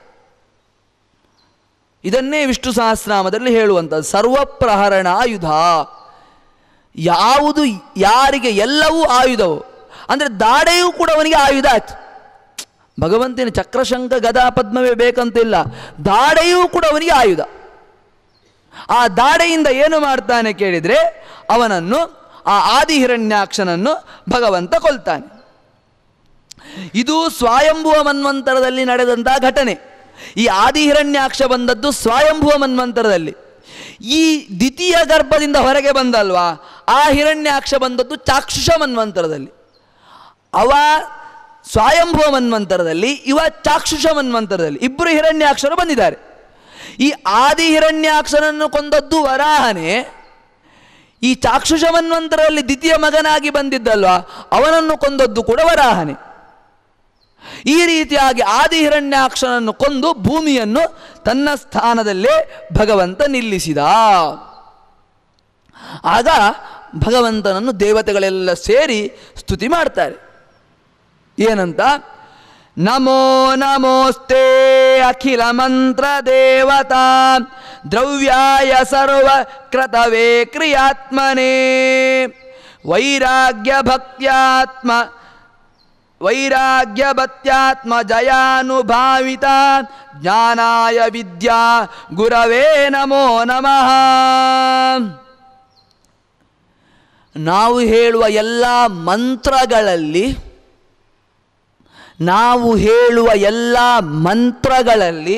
ಇದನ್ನೇ ವಿಷ್ಣು ಸಹಸ್ರನಾಮದಲ್ಲಿ ಹೇಳುವಂಥದ್ದು ಸರ್ವಪ್ರಹರಣ ಆಯುಧ ಯಾವುದು ಯಾರಿಗೆ ಎಲ್ಲವೂ ಆಯುಧವು ಅಂದರೆ ದಾಡೆಯೂ ಕೂಡ ಅವನಿಗೆ ಆಯುಧ ಆಯ್ತು ಭಗವಂತನ ಚಕ್ರಶಂಕ ಗದಾ ಪದ್ಮವೇ ಬೇಕಂತಿಲ್ಲ ದಾಡೆಯೂ ಕೂಡ ಅವನಿಗೆ ಆಯುಧ ಆ ದಾಡೆಯಿಂದ ಏನು ಮಾಡ್ತಾನೆ ಕೇಳಿದರೆ ಅವನನ್ನು ಆ ಆದಿ ಹಿರಣ್ಯಾಕ್ಷನನ್ನು ಭಗವಂತ ಕೊಲ್ತಾನೆ ಇದು ಸ್ವಯಂಭುವ ಮನ್ವಂತರದಲ್ಲಿ ನಡೆದಂಥ ಘಟನೆ ಈ ಆದಿ ಹಿರಣ್ಯಾಕ್ಷ ಬಂದದ್ದು ಸ್ವಯಂಭುವ ಮನ್ವಂತರದಲ್ಲಿ ಈ ದ್ವಿತೀಯ ಗರ್ಭದಿಂದ ಹೊರಗೆ ಬಂದಲ್ವಾ ಆ ಹಿರಣ್ಯಾಕ್ಷ ಬಂದದ್ದು ಚಾಕ್ಷುಷ ಮನ್ವಂತರದಲ್ಲಿ ಅವ ಸ್ವಯಂಭುವ ಮನ್ವಂತರದಲ್ಲಿ ಇವ ಚಾಕ್ಷುಷ ಮನ್ವಂತರದಲ್ಲಿ ಇಬ್ಬರು ಹಿರಣ್ಯಾಕ್ಷರು ಬಂದಿದ್ದಾರೆ ಈ ಆದಿ ಹಿರಣ್ಯಾಕ್ಷರನ್ನು ಕೊಂದದ್ದು ವರಾಹನೇ ಈ ಚಾಕ್ಷುಷ ಮನ್ವಂತರದಲ್ಲಿ ದ್ವಿತೀಯ ಮಗನಾಗಿ ಬಂದಿದ್ದಲ್ವಾ ಅವನನ್ನು ಕೊಂದದ್ದು ಕೂಡ ವರಾಹನೇ ಈ ರೀತಿಯಾಗಿ ಆದಿ ಹಿರಣ್ಯಾಕ್ಷರನ್ನು ಕೊಂದು ಭೂಮಿಯನ್ನು ತನ್ನ ಸ್ಥಾನದಲ್ಲೇ ಭಗವಂತ ನಿಲ್ಲಿಸಿದ ಆಗ ಭಗವಂತನನ್ನು ದೇವತೆಗಳೆಲ್ಲ ಸೇರಿ ಸ್ತುತಿ ಮಾಡ್ತಾರೆ ಏನಂತ ನಮೋ ನಮೋಸ್ತೆ ಅಖಿಲ ಮಂತ್ರ ದೇವತಾ ದ್ರವ್ಯಾಯ ಸರ್ವ ಕ್ರತವೇ ಕ್ರಿಯಾತ್ಮನೇ ವೈರಾಗ್ಯ ಭಕ್ತ್ಯಾತ್ಮ ವೈರಾಗ್ಯ ಭಕ್ತ್ಯಾತ್ಮ ಜಯಾನುಭಾವಿತ ಜ್ಞಾನಾಯ ವಿದ್ಯಾ ಗುರವೇ ನಮೋ ನಮಃ ನಾವು ಹೇಳುವ ಎಲ್ಲ ಮಂತ್ರಗಳಲ್ಲಿ ನಾವು ಹೇಳುವ ಎಲ್ಲ ಮಂತ್ರಗಳಲ್ಲಿ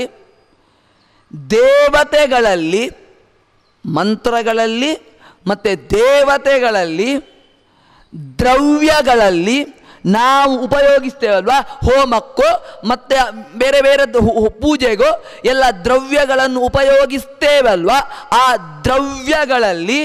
ದೇವತೆಗಳಲ್ಲಿ ಮಂತ್ರಗಳಲ್ಲಿ ಮತ್ತು ದೇವತೆಗಳಲ್ಲಿ ದ್ರವ್ಯಗಳಲ್ಲಿ ನಾವು ಉಪಯೋಗಿಸ್ತೇವಲ್ವಾ ಹೋಮಕ್ಕೋ ಮತ್ತು ಬೇರೆ ಬೇರೆದ್ದು ಹು- ಹು- ಪೂಜೆಗೋ ಎಲ್ಲ ದ್ರವ್ಯಗಳನ್ನು ಉಪಯೋಗಿಸ್ತೇವಲ್ವಾ ಆ ದ್ರವ್ಯಗಳಲ್ಲಿ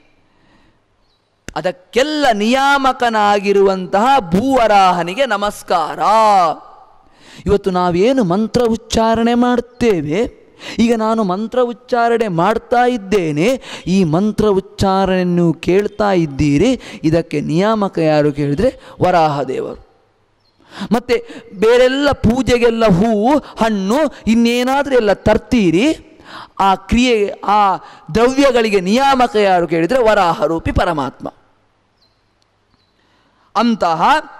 ಅದಕ್ಕೆಲ್ಲ ನಿಯಾಮಕನಾಗಿರುವಂತಹ ಭೂವರಾಹನಿಗೆ ನಮಸ್ಕಾರ ಇವತ್ತು ನಾವೇನು ಮಂತ್ರ ಉಚ್ಚಾರಣೆ ಮಾಡುತ್ತೇವೆ ಈಗ ನಾನು ಮಂತ್ರ ಉಚ್ಚಾರಣೆ ಮಾಡ್ತಾ ಇದ್ದೇನೆ ಈ ಮಂತ್ರ ಉಚ್ಚಾರಣೆಯನ್ನು ಕೇಳ್ತಾ ಇದ್ದೀರಿ ಇದಕ್ಕೆ ನಿಯಾಮಕ ಯಾರು ಕೇಳಿದರೆ ವರಾಹ ದೇವರು ಮತ್ತು ಬೇರೆಲ್ಲ ಪೂಜೆಗೆಲ್ಲ ಹೂವು ಹಣ್ಣು ಇನ್ನೇನಾದರೂ ಎಲ್ಲ ತರ್ತೀರಿ ಆ ಕ್ರಿಯೆ ಆ ದ್ರವ್ಯಗಳಿಗೆ ನಿಯಾಮಕ ಯಾರು ಕೇಳಿದರೆ ವರಾಹರೂಪಿ ಪರಮಾತ್ಮ ಅಂತಹ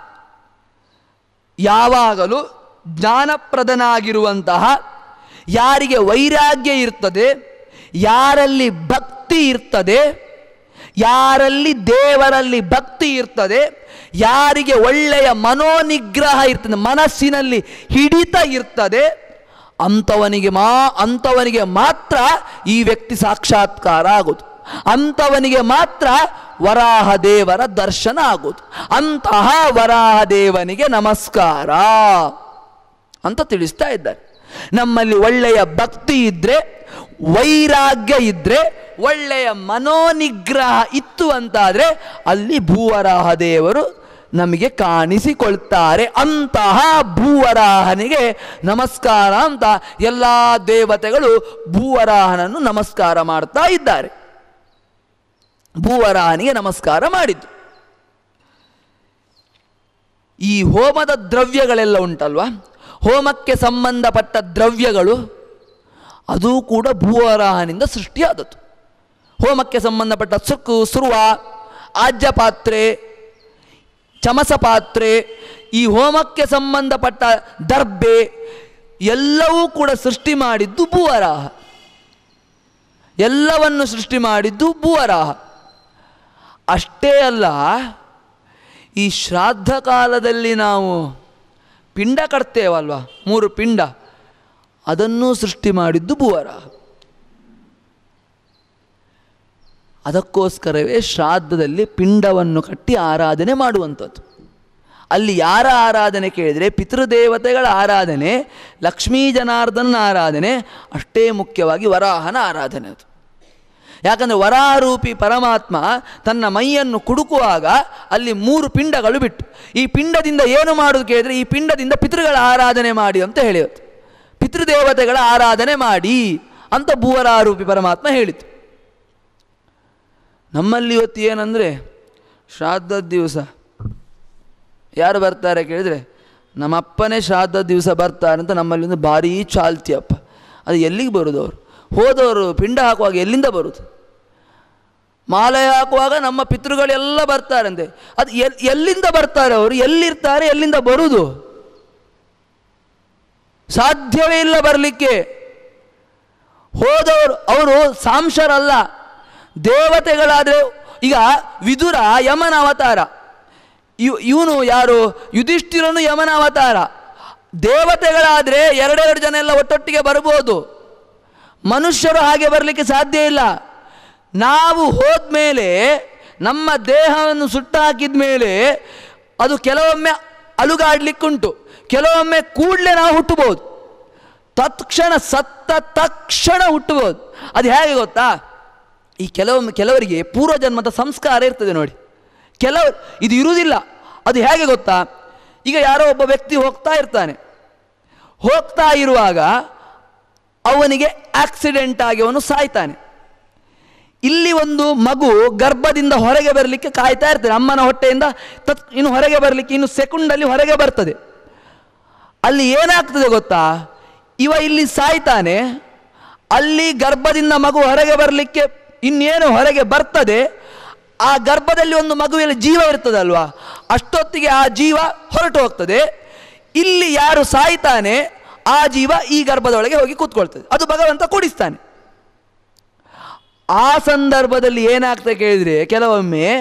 ಯಾವಾಗಲೂ ಜ್ಞಾನಪ್ರದನಾಗಿರುವಂತಹ ಯಾರಿಗೆ ವೈರಾಗ್ಯ ಇರ್ತದೆ ಯಾರಲ್ಲಿ ಭಕ್ತಿ ಇರ್ತದೆ ಯಾರಲ್ಲಿ ದೇವರಲ್ಲಿ ಭಕ್ತಿ ಇರ್ತದೆ ಯಾರಿಗೆ ಒಳ್ಳೆಯ ಮನೋನಿಗ್ರಹ ಇರ್ತದೆ ಮನಸ್ಸಿನಲ್ಲಿ ಹಿಡಿತ ಇರ್ತದೆ ಅಂಥವನಿಗೆ ಮಾ ಅಂಥವನಿಗೆ ಮಾತ್ರ ಈ ವ್ಯಕ್ತಿ ಸಾಕ್ಷಾತ್ಕಾರ ಆಗೋದು ಅಂಥವನಿಗೆ ಮಾತ್ರ ವರಾಹ ದೇವರ ದರ್ಶನ ಆಗೋದು ಅಂತಹ ವರಾಹ ದೇವನಿಗೆ ನಮಸ್ಕಾರ ಅಂತ ತಿಳಿಸ್ತಾ ಇದ್ದಾರೆ ನಮ್ಮಲ್ಲಿ ಒಳ್ಳೆಯ ಭಕ್ತಿ ಇದ್ದರೆ ವೈರಾಗ್ಯ ಇದ್ದರೆ ಒಳ್ಳೆಯ ಮನೋನಿಗ್ರಹ ಇತ್ತು ಅಂತಾದರೆ ಅಲ್ಲಿ ಭೂವರಾಹ ದೇವರು ನಮಗೆ ಕಾಣಿಸಿಕೊಳ್ತಾರೆ ಅಂತಹ ಭೂವರಾಹನಿಗೆ ನಮಸ್ಕಾರ ಅಂತ ಎಲ್ಲ ದೇವತೆಗಳು ಭೂವರಾಹನನ್ನು ನಮಸ್ಕಾರ ಮಾಡ್ತಾ ಇದ್ದಾರೆ ಭೂವರಾಹನಿಗೆ ನಮಸ್ಕಾರ ಮಾಡಿದ್ದು ಈ ಹೋಮದ ದ್ರವ್ಯಗಳೆಲ್ಲ ಉಂಟಲ್ವಾ ಹೋಮಕ್ಕೆ ಸಂಬಂಧಪಟ್ಟ ದ್ರವ್ಯಗಳು ಅದು ಕೂಡ ಭೂವರಾಹನಿಂದ ಸೃಷ್ಟಿಯಾದದ್ದು ಹೋಮಕ್ಕೆ ಸಂಬಂಧಪಟ್ಟ ಸುಕ್ಕು ಸುರುವ ಆಜ್ಯ ಪಾತ್ರೆ ಚಮಸ ಪಾತ್ರೆ ಈ ಹೋಮಕ್ಕೆ ಸಂಬಂಧಪಟ್ಟ ದರ್ಬೆ ಎಲ್ಲವೂ ಕೂಡ ಸೃಷ್ಟಿ ಮಾಡಿದ್ದು ಭೂವರಾಹ ಎಲ್ಲವನ್ನು ಸೃಷ್ಟಿ ಮಾಡಿದ್ದು ಭೂವರಾಹ ಅಷ್ಟೇ ಅಲ್ಲ ಈ ಶ್ರಾದ್ದ ಕಾಲದಲ್ಲಿ ನಾವು ಪಿಂಡ ಕಟ್ತೇವಲ್ವ ಮೂರು ಪಿಂಡ ಅದನ್ನೂ ಸೃಷ್ಟಿ ಮಾಡಿದ್ದು ಭೂವರಾಹ ಅದಕ್ಕೋಸ್ಕರವೇ ಶ್ರಾದ್ದದಲ್ಲಿ ಪಿಂಡವನ್ನು ಕಟ್ಟಿ ಆರಾಧನೆ ಮಾಡುವಂಥದ್ದು ಅಲ್ಲಿ ಯಾರ ಆರಾಧನೆ ಕೇಳಿದರೆ ಪಿತೃದೇವತೆಗಳ ಆರಾಧನೆ ಲಕ್ಷ್ಮೀ ಜನಾರ್ದನ ಆರಾಧನೆ ಅಷ್ಟೇ ಮುಖ್ಯವಾಗಿ ವರಾಹನ ಆರಾಧನೆ ಅದು ಯಾಕಂದರೆ ವರಾರೂಪಿ ಪರಮಾತ್ಮ ತನ್ನ ಮೈಯನ್ನು ಕುಡುಕುವಾಗ ಅಲ್ಲಿ ಮೂರು ಪಿಂಡಗಳು ಬಿಟ್ಟು ಈ ಪಿಂಡದಿಂದ ಏನು ಮಾಡೋದು ಕೇಳಿದರೆ ಈ ಪಿಂಡದಿಂದ ಪಿತೃಗಳ ಆರಾಧನೆ ಮಾಡಿ ಅಂತ ಹೇಳಿವತ್ತು ಪಿತೃದೇವತೆಗಳ ಆರಾಧನೆ ಮಾಡಿ ಅಂತ ಭೂವರಾರೂಪಿ ಪರಮಾತ್ಮ ಹೇಳಿತು ನಮ್ಮಲ್ಲಿ ಇವತ್ತು ಏನಂದರೆ ಶ್ರಾದ್ದದ ದಿವಸ ಯಾರು ಬರ್ತಾರೆ ಕೇಳಿದರೆ ನಮ್ಮ ಅಪ್ಪನೇ ಶ್ರಾದ್ದದ ದಿವಸ ಬರ್ತಾರೆ ಅಂತ ನಮ್ಮಲ್ಲಿ ಒಂದು ಭಾರೀ ಚಾಲ್ತಿ ಅಪ್ಪ ಅದು ಎಲ್ಲಿಗೆ ಬರೋದು ಅವರು ಹೋದವರು ಪಿಂಡ ಹಾಕುವಾಗ ಎಲ್ಲಿಂದ ಬರುವುದು ಮಾಲೆ ಹಾಕುವಾಗ ನಮ್ಮ ಪಿತೃಗಳೆಲ್ಲ ಬರ್ತಾರಂತೆ ಅದು ಎಲ್ ಎಲ್ಲಿಂದ ಬರ್ತಾರೆ ಅವರು ಎಲ್ಲಿರ್ತಾರೆ ಎಲ್ಲಿಂದ ಬರುವುದು ಸಾಧ್ಯವೇ ಇಲ್ಲ ಬರಲಿಕ್ಕೆ ಹೋದವರು ಅವರು ಸಾಂಶರಲ್ಲ ದೇವತೆಗಳಾದರೆ ಈಗ ವಿದುರ ಯಮನ ಅವತಾರ ಇವ್ ಇವನು ಯಾರು ಯುಧಿಷ್ಠಿರನು ಯಮನ ಅವತಾರ ದೇವತೆಗಳಾದರೆ ಎರಡೆರಡು ಜನ ಎಲ್ಲ ಒಟ್ಟೊಟ್ಟಿಗೆ ಬರ್ಬೋದು ಮನುಷ್ಯರು ಹಾಗೆ ಬರಲಿಕ್ಕೆ ಸಾಧ್ಯ ಇಲ್ಲ ನಾವು ಹೋದ್ಮೇಲೆ ನಮ್ಮ ದೇಹವನ್ನು ಸುಟ್ಟು ಹಾಕಿದ ಮೇಲೆ ಅದು ಕೆಲವೊಮ್ಮೆ ಅಲುಗಾಡ್ಲಿಕ್ಕುಂಟು ಕೆಲವೊಮ್ಮೆ ಕೂಡಲೇ ನಾವು ಹುಟ್ಟಬಹುದು ತತ್ಕ್ಷಣ ಸತ್ತ ತಕ್ಷಣ ಹುಟ್ಟಬಹುದು ಅದು ಹೇಗೆ ಗೊತ್ತಾ ಈ ಕೆಲವೊಮ್ಮೆ ಕೆಲವರಿಗೆ ಪೂರ್ವಜನ್ಮದ ಸಂಸ್ಕಾರ ಇರ್ತದೆ ನೋಡಿ ಕೆಲವು ಇದು ಇರುವುದಿಲ್ಲ ಅದು ಹೇಗೆ ಗೊತ್ತಾ ಈಗ ಯಾರೋ ಒಬ್ಬ ವ್ಯಕ್ತಿ ಹೋಗ್ತಾ ಇರ್ತಾನೆ ಹೋಗ್ತಾ ಇರುವಾಗ ಅವನಿಗೆ ಆಕ್ಸಿಡೆಂಟ್ ಆಗಿ ಅವನು ಸಾಯ್ತಾನೆ ಇಲ್ಲಿ ಒಂದು ಮಗು ಗರ್ಭದಿಂದ ಹೊರಗೆ ಬರಲಿಕ್ಕೆ ಕಾಯ್ತಾ ಇರ್ತದೆ ಅಮ್ಮನ ಹೊಟ್ಟೆಯಿಂದ ತತ್ ಇನ್ನು ಹೊರಗೆ ಬರಲಿಕ್ಕೆ ಇನ್ನು ಸೆಕೆಂಡಲ್ಲಿ ಹೊರಗೆ ಬರ್ತದೆ ಅಲ್ಲಿ ಏನಾಗ್ತದೆ ಗೊತ್ತಾ ಇವ ಇಲ್ಲಿ ಸಾಯ್ತಾನೆ ಅಲ್ಲಿ ಗರ್ಭದಿಂದ ಮಗು ಹೊರಗೆ ಬರಲಿಕ್ಕೆ ಇನ್ನೇನು ಹೊರಗೆ ಬರ್ತದೆ ಆ ಗರ್ಭದಲ್ಲಿ ಒಂದು ಮಗುವಿನ ಜೀವ ಇರ್ತದಲ್ವಾ ಅಷ್ಟೊತ್ತಿಗೆ ಆ ಜೀವ ಹೊರಟು ಹೋಗ್ತದೆ ಇಲ್ಲಿ ಯಾರು ಸಾಯ್ತಾನೆ ಆ ಜೀವ ಈ ಗರ್ಭದೊಳಗೆ ಹೋಗಿ ಕೂತ್ಕೊಳ್ತದೆ ಅದು ಭಗವಂತ ಕೂಡಿಸ್ತಾನೆ ಆ ಸಂದರ್ಭದಲ್ಲಿ ಏನಾಗ್ತದೆ ಕೇಳಿದರೆ ಕೆಲವೊಮ್ಮೆ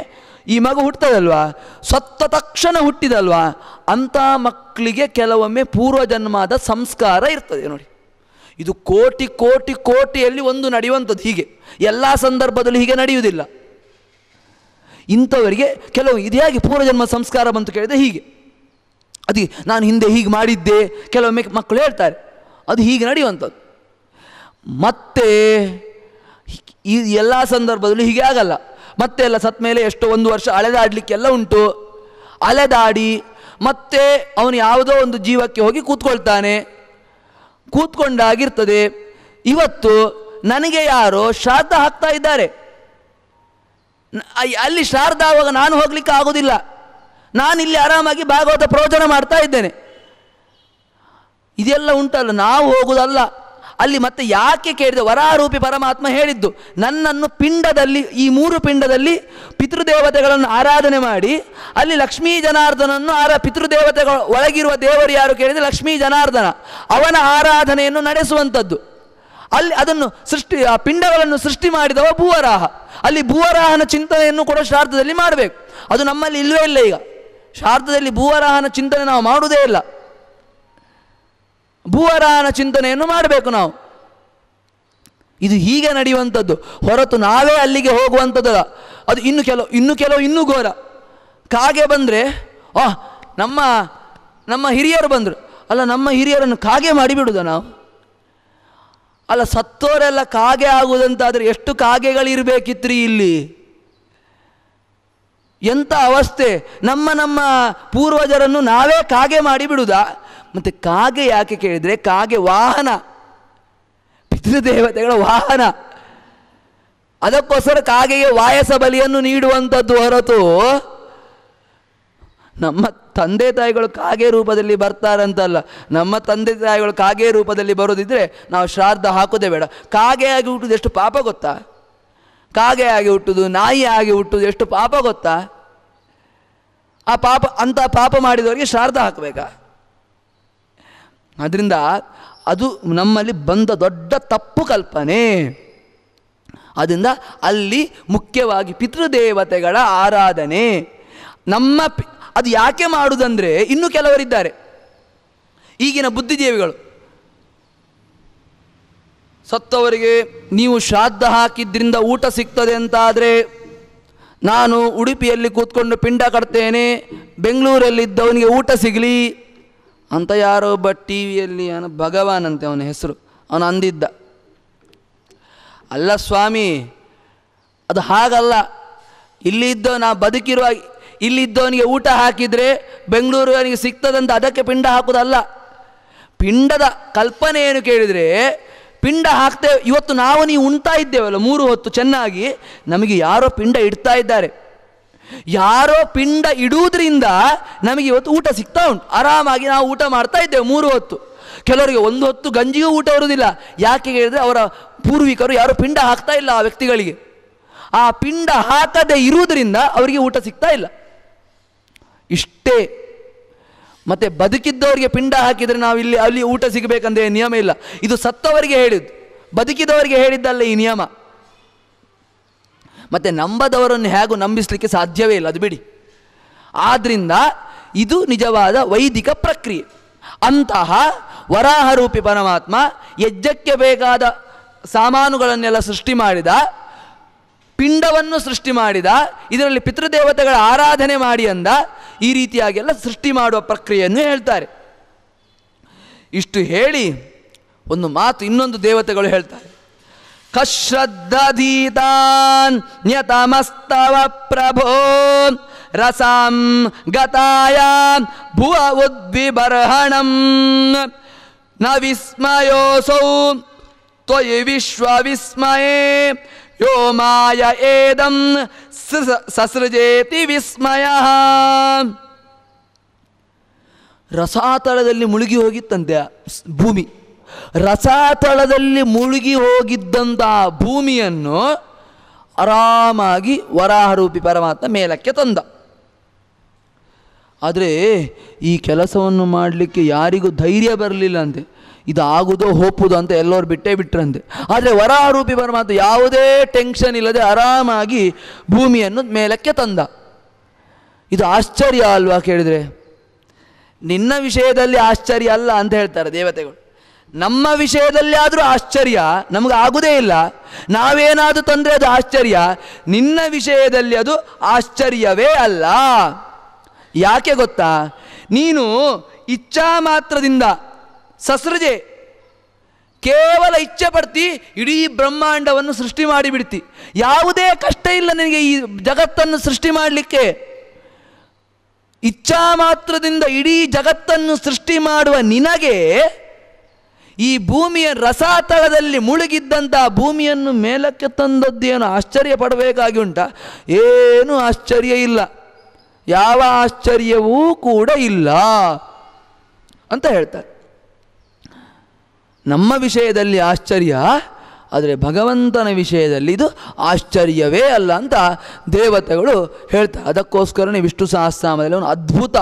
ಈ ಮಗು ಹುಟ್ಟದಲ್ವಾ ಸತ್ತ ತಕ್ಷಣ ಹುಟ್ಟಿದಲ್ವಾ ಅಂಥ ಮಕ್ಕಳಿಗೆ ಕೆಲವೊಮ್ಮೆ ಪೂರ್ವಜನ್ಮದ ಸಂಸ್ಕಾರ ಇರ್ತದೆ ನೋಡಿ ಇದು ಕೋಟಿ ಕೋಟಿ ಕೋಟಿಯಲ್ಲಿ ಒಂದು ನಡೆಯುವಂಥದ್ದು ಹೀಗೆ ಎಲ್ಲ ಸಂದರ್ಭದಲ್ಲೂ ಹೀಗೆ ನಡೆಯುವುದಿಲ್ಲ ಇಂಥವರಿಗೆ ಕೆಲವು ಇದು ಹೇಗೆ ಪೂರ್ವಜನ್ಮ ಸಂಸ್ಕಾರ ಬಂತು ಕೇಳಿದರೆ ಹೀಗೆ ಅದು ನಾನು ಹಿಂದೆ ಹೀಗೆ ಮಾಡಿದ್ದೆ ಕೆಲವೊಮ್ಮೆ ಮಕ್ಕಳು ಹೇಳ್ತಾರೆ ಅದು ಹೀಗೆ ನಡೆಯುವಂಥದ್ದು ಮತ್ತೆ ಈ ಎಲ್ಲ ಸಂದರ್ಭದಲ್ಲೂ ಹೀಗೆ ಆಗಲ್ಲ ಮತ್ತೆ ಎಲ್ಲ ಸತ್ತ ಮೇಲೆ ಎಷ್ಟೋ ಒಂದು ವರ್ಷ ಅಲೆದಾಡಲಿಕ್ಕೆಲ್ಲ ಉಂಟು ಅಲೆದಾಡಿ ಮತ್ತೆ ಅವನು ಯಾವುದೋ ಒಂದು ಜೀವಕ್ಕೆ ಹೋಗಿ ಕೂತ್ಕೊಳ್ತಾನೆ ಕೂತ್ಕೊಂಡಾಗಿರ್ತದೆ ಇವತ್ತು ನನಗೆ ಯಾರೋ ಶ್ರಾದ್ದ ಹಾಕ್ತಾ ಇದ್ದಾರೆ ನ- ಅಯ್- ಅಲ್ಲಿ ಶ್ರಾರ್ಧ ಆವಾಗ ನಾನು ಹೋಗ್ಲಿಕ್ಕೆ ಆಗೋದಿಲ್ಲ ನಾನು ಇಲ್ಲಿ ಆರಾಮಾಗಿ ಭಾಗವತ ಪ್ರವಚನ ಮಾಡ್ತಾ ಇದ್ದೇನೆ ಇದೆಲ್ಲ ಉಂಟಲ್ಲ ನಾವು ಹೋಗುದಲ್ಲ ಅಲ್ಲಿ ಮತ್ತೆ ಯಾಕೆ ಕೇಳಿದೆ ವರಾರೂಪಿ ಪರಮಾತ್ಮ ಹೇಳಿದ್ದು ನನ್ನನ್ನು ಪಿಂಡದಲ್ಲಿ ಈ ಮೂರು ಪಿಂಡದಲ್ಲಿ ಪಿತೃದೇವತೆಗಳನ್ನು ಆರಾಧನೆ ಮಾಡಿ ಅಲ್ಲಿ ಲಕ್ಷ್ಮೀ ಜನಾರ್ದನನ್ನು ಆರ ಪಿತೃದೇವತೆಗಳ ಒಳಗಿರುವ ದೇವರು ಯಾರು ಕೇಳಿದರೆ ಲಕ್ಷ್ಮೀ ಜನಾರ್ದನ ಅವನ ಆರಾಧನೆಯನ್ನು ನಡೆಸುವಂಥದ್ದು ಅಲ್ಲಿ ಅದನ್ನು ಸೃಷ್ಟಿ ಆ ಪಿಂಡಗಳನ್ನು ಸೃಷ್ಟಿ ಮಾಡಿದವ ಭೂವರಾಹ ಅಲ್ಲಿ ಭೂವರಾಹನ ಚಿಂತನೆಯನ್ನು ಕೂಡ ಶ್ರಾದ್ದದಲ್ಲಿ ಮಾಡಬೇಕು ಅದು ನಮ್ಮಲ್ಲಿ ಇಲ್ಲವೇ ಇಲ್ಲ ಈಗ ಶ್ರಾದ್ದದಲ್ಲಿ ಭೂವರಾಹನ ಚಿಂತನೆ ನಾವು ಮಾಡುವುದೇ ಇಲ್ಲ ಭೂವರಾಹನ ಚಿಂತನೆಯನ್ನು ಮಾಡಬೇಕು ನಾವು ಇದು ಹೀಗೆ ನಡೆಯುವಂಥದ್ದು ಹೊರತು ನಾವೇ ಅಲ್ಲಿಗೆ ಹೋಗುವಂಥದ್ದಲ್ಲ ಅದು ಇನ್ನು ಕೆಲವು ಇನ್ನು ಕೆಲವು ಇನ್ನೂ ಘೋರ ಕಾಗೆ ಬಂದರೆ ಆ ನಮ್ಮ ನಮ್ಮ ಹಿರಿಯರು ಬಂದರು ಅಲ್ಲ ನಮ್ಮ ಹಿರಿಯರನ್ನು ಕಾಗೆ ಮಾಡಿಬಿಡುದ ನಾವು ಅಲ್ಲ ಸತ್ತೋರೆಲ್ಲ ಕಾಗೆ ಆಗುವುದಂತಾದರೆ ಎಷ್ಟು ಕಾಗೆಗಳಿರಬೇಕಿತ್ರಿ ಇಲ್ಲಿ ಎಂಥ ಅವಸ್ಥೆ ನಮ್ಮ ನಮ್ಮ ಪೂರ್ವಜರನ್ನು ನಾವೇ ಕಾಗೆ ಮಾಡಿ ಬಿಡುವುದಾ ಮತ್ತು ಕಾಗೆ ಯಾಕೆ ಕೇಳಿದರೆ ಕಾಗೆ ವಾಹನ ಪಿತೃದೇವತೆಗಳ ವಾಹನ ಅದಕ್ಕೋಸ್ಕರ ಕಾಗೆಗೆ ವಾಯಸ ಬಲಿಯನ್ನು ನೀಡುವಂಥದ್ದು ಹೊರತು ನಮ್ಮ ತಂದೆ ತಾಯಿಗಳು ಕಾಗೆ ರೂಪದಲ್ಲಿ ಬರ್ತಾರಂತಲ್ಲ ನಮ್ಮ ತಂದೆ ತಾಯಿಗಳು ಕಾಗೆ ರೂಪದಲ್ಲಿ ಬರೋದಿದ್ರೆ ನಾವು ಶ್ರಾದ್ದ ಹಾಕೋದೇ ಬೇಡ ಕಾಗೆ ಆಗಿ ಹುಟ್ಟುದು ಎಷ್ಟು ಪಾಪ ಗೊತ್ತಾ ಕಾಗೆ ಆಗಿ ಹುಟ್ಟುದು ನಾಯಿ ಆಗಿ ಹುಟ್ಟುದು ಎಷ್ಟು ಪಾಪ ಗೊತ್ತಾ ಆ ಪಾಪ ಅಂಥ ಪಾಪ ಮಾಡಿದವರಿಗೆ ಶ್ರಾದ್ದ ಹಾಕಬೇಕಾ ಅದರಿಂದ ಅದು ನಮ್ಮಲ್ಲಿ ಬಂದ ದೊಡ್ಡ ತಪ್ಪು ಕಲ್ಪನೆ ಅದರಿಂದ ಅಲ್ಲಿ ಮುಖ್ಯವಾಗಿ ಪಿತೃದೇವತೆಗಳ ಆರಾಧನೆ ನಮ್ಮ ಪಿ- ಅದು ಯಾಕೆ ಮಾಡುವುದಂದರೆ ಇನ್ನೂ ಕೆಲವರಿದ್ದಾರೆ ಈಗಿನ ಬುದ್ಧಿಜೀವಿಗಳು ಸತ್ತವರಿಗೆ ನೀವು ಶ್ರಾದ್ದ ಹಾಕಿದ್ರಿಂದ ಊಟ ಸಿಗ್ತದೆ ಅಂತಾದರೆ ನಾನು ಉಡುಪಿಯಲ್ಲಿ ಕೂತ್ಕೊಂಡು ಪಿಂಡ ಕಟ್ತೇನೆ ಬೆಂಗಳೂರಲ್ಲಿದ್ದವನಿಗೆ ಊಟ ಸಿಗಲಿ ಅಂತ ಯಾರೋ ಒಬ್ಬ ಟಿ ವಿಯಲ್ಲಿ ಅವನ ಭಗವಾನ್ ಅಂತೆ ಅವನ ಹೆಸರು ಅವನು ಅಂದಿದ್ದ ಅಲ್ಲ ಸ್ವಾಮಿ ಅದು ಹಾಗಲ್ಲ ಇಲ್ಲಿದ್ದ ನಾ ಬದುಕಿರುವ ಇಲ್ಲಿದ್ದವನಿಗೆ ಊಟ ಹಾಕಿದರೆ ಬೆಂಗಳೂರಿನವನಿಗೆ ಸಿಗ್ತದಂತ ಅದಕ್ಕೆ ಪಿಂಡ ಹಾಕೋದಲ್ಲ ಪಿಂಡದ ಕಲ್ಪನೆ ಏನು ಕೇಳಿದರೆ ಪಿಂಡ ಹಾಕ್ತೇವೆ ಇವತ್ತು ನಾವು ನೀವು ಉಣ್ತಾ ಇದ್ದೇವಲ್ಲ ಮೂರು ಹೊತ್ತು ಚೆನ್ನಾಗಿ ನಮಗೆ ಯಾರೋ ಪಿಂಡ ಇಡ್ತಾ ಇದ್ದಾರೆ ಯಾರೋ ಪಿಂಡ ಇಡುವುದರಿಂದ ನಮಗೆ ಇವತ್ತು ಊಟ ಸಿಗ್ತಾ ಉಂಟು ಆರಾಮಾಗಿ ನಾವು ಊಟ ಮಾಡ್ತಾ ಇದ್ದೇವೆ ಮೂರು ಹೊತ್ತು ಕೆಲವರಿಗೆ ಒಂದು ಹೊತ್ತು ಗಂಜಿಗೂ ಊಟ ಬರುವುದಿಲ್ಲ ಯಾಕೆ ಹೇಳಿದರೆ ಅವರ ಪೂರ್ವಿಕರು ಯಾರೋ ಪಿಂಡ ಹಾಕ್ತಾ ಇಲ್ಲ ಆ ವ್ಯಕ್ತಿಗಳಿಗೆ ಆ ಪಿಂಡ ಹಾಕದೆ ಇರುವುದರಿಂದ ಅವರಿಗೆ ಊಟ ಸಿಗ್ತಾ ಇಲ್ಲ ಇಷ್ಟೇ ಮತ್ತೆ ಬದುಕಿದ್ದವರಿಗೆ ಪಿಂಡ ಹಾಕಿದರೆ ನಾವು ಇಲ್ಲಿ ಅಲ್ಲಿ ಊಟ ಸಿಗಬೇಕಂದ್ರೆ ನಿಯಮ ಇಲ್ಲ ಇದು ಸತ್ತವರಿಗೆ ಹೇಳಿದ್ದು ಬದುಕಿದವರಿಗೆ ಹೇಳಿದ್ದಲ್ಲ ಈ ನಿಯಮ ಮತ್ತೆ ನಂಬದವರನ್ನು ಹೇಗೂ ನಂಬಿಸಲಿಕ್ಕೆ ಸಾಧ್ಯವೇ ಇಲ್ಲ ಅದು ಬಿಡಿ ಆದ್ದರಿಂದ ಇದು ನಿಜವಾದ ವೈದಿಕ ಪ್ರಕ್ರಿಯೆ ಅಂತಹ ವರಾಹರೂಪಿ ಪರಮಾತ್ಮ ಯಜ್ಞಕ್ಕೆ ಬೇಕಾದ ಸಾಮಾನುಗಳನ್ನೆಲ್ಲ ಸೃಷ್ಟಿ ಮಾಡಿದ ಪಿಂಡವನ್ನು ಸೃಷ್ಟಿ ಮಾಡಿದ ಇದರಲ್ಲಿ ಪಿತೃದೇವತೆಗಳ ಆರಾಧನೆ ಮಾಡಿ ಅಂದ ಈ ರೀತಿಯಾಗೆಲ್ಲ ಸೃಷ್ಟಿ ಮಾಡುವ ಪ್ರಕ್ರಿಯೆಯನ್ನು ಹೇಳ್ತಾರೆ ಇಷ್ಟು ಹೇಳಿ ಒಂದು ಮಾತು ಇನ್ನೊಂದು ದೇವತೆಗಳು ಹೇಳ್ತಾರೆ ಕಶ್ರದ್ಧೀತಾನ್ ನ್ಯತಮಸ್ತವ ಪ್ರಭೋ ರಸಾಂ ಗತಾಯ ಭುವ ಉದ್ವಿಬರ್ಹಣಂ ನ ವಿಸ್ಮಯೋಸೌ ತ್ವಯಿ ವಿಶ್ವವಿಸ್ಮಯೇ ಯೋ ಮಾಯ ಏದಂ ಸೃ- ಸಸೃಜೇತಿ ವಿಸ್ಮಯ ರಸಾತಳದಲ್ಲಿ ಮುಳುಗಿ ಹೋಗಿತ್ತಂತೆ ಆ ಸ್- ಭೂಮಿ ರಸಾತಳದಲ್ಲಿ ಮುಳುಗಿ ಹೋಗಿದ್ದಂತಹ ಭೂಮಿಯನ್ನು ಆರಾಮಾಗಿ ವರಾಹರೂಪಿ ಪರಮಾತ್ಮ ಮೇಲಕ್ಕೆ ತಂದ ಆದರೆ ಈ ಕೆಲಸವನ್ನು ಮಾಡಲಿಕ್ಕೆ ಯಾರಿಗೂ ಧೈರ್ಯ ಬರಲಿಲ್ಲ ಅಂತೆ ಇದು ಆಗುದೋ ಹೋಪುದೋ ಅಂತ ಎಲ್ಲರೂ ಬಿಟ್ಟೇ ಬಿಟ್ರಂತೆ ಆದರೆ ವರಾರೂಪಿ ಪರಮಾತ್ಮ ಯಾವುದೇ ಟೆನ್ಷನ್ ಇಲ್ಲದೆ ಆರಾಮಾಗಿ ಭೂಮಿಯನ್ನು ಮೇಲಕ್ಕೆ ತಂದ ಇದು ಆಶ್ಚರ್ಯ ಅಲ್ವಾ ಕೇಳಿದರೆ ನಿನ್ನ ವಿಷಯದಲ್ಲಿ ಆಶ್ಚರ್ಯ ಅಲ್ಲ ಅಂತ ಹೇಳ್ತಾರೆ ದೇವತೆಗಳು ನಮ್ಮ ವಿಷಯದಲ್ಲಿ ಆದರೂ ಆಶ್ಚರ್ಯ ನಮಗೆ ಆಗುವುದೇ ಇಲ್ಲ ನಾವೇನಾದರೂ ತಂದರೆ ಅದು ಆಶ್ಚರ್ಯ ನಿನ್ನ ವಿಷಯದಲ್ಲಿ ಅದು ಆಶ್ಚರ್ಯವೇ ಅಲ್ಲ ಯಾಕೆ ಗೊತ್ತಾ ನೀನು ಇಚ್ಛಾ ಮಾತ್ರದಿಂದ ಸಸೃಜೆ ಕೇವಲ ಇಚ್ಛೆ ಪಡ್ತಿ ಇಡೀ ಬ್ರಹ್ಮಾಂಡವನ್ನು ಸೃಷ್ಟಿ ಮಾಡಿಬಿಡ್ತಿ ಯಾವುದೇ ಕಷ್ಟ ಇಲ್ಲ ನಿನಗೆ ಈ ಜಗತ್ತನ್ನು ಸೃಷ್ಟಿ ಮಾಡಲಿಕ್ಕೆ ಇಚ್ಛಾ ಮಾತ್ರದಿಂದ ಇಡೀ ಜಗತ್ತನ್ನು ಸೃಷ್ಟಿ ಮಾಡುವ ನಿನಗೆ ಈ ಭೂಮಿಯ ರಸಾತಳದಲ್ಲಿ ಮುಳುಗಿದ್ದಂಥ ಭೂಮಿಯನ್ನು ಮೇಲಕ್ಕೆ ತಂದದ್ದೇನು ಆಶ್ಚರ್ಯ ಪಡಬೇಕಾಗಿ ಉಂಟಾ ಏನೂ ಆಶ್ಚರ್ಯ ಇಲ್ಲ ಯಾವ ಆಶ್ಚರ್ಯವೂ ಕೂಡ ಇಲ್ಲ ಅಂತ ಹೇಳ್ತಾರೆ ನಮ್ಮ ವಿಷಯದಲ್ಲಿ ಆಶ್ಚರ್ಯ ಆದರೆ ಭಗವಂತನ ವಿಷಯದಲ್ಲಿ ಇದು ಆಶ್ಚರ್ಯವೇ ಅಲ್ಲ ಅಂತ ದೇವತೆಗಳು ಹೇಳ್ತಾರೆ ಅದಕ್ಕೋಸ್ಕರನೇ ವಿಷ್ಣು ಸಹಸ್ರಾಮದಲ್ಲಿ ಅವನು ಅದ್ಭುತ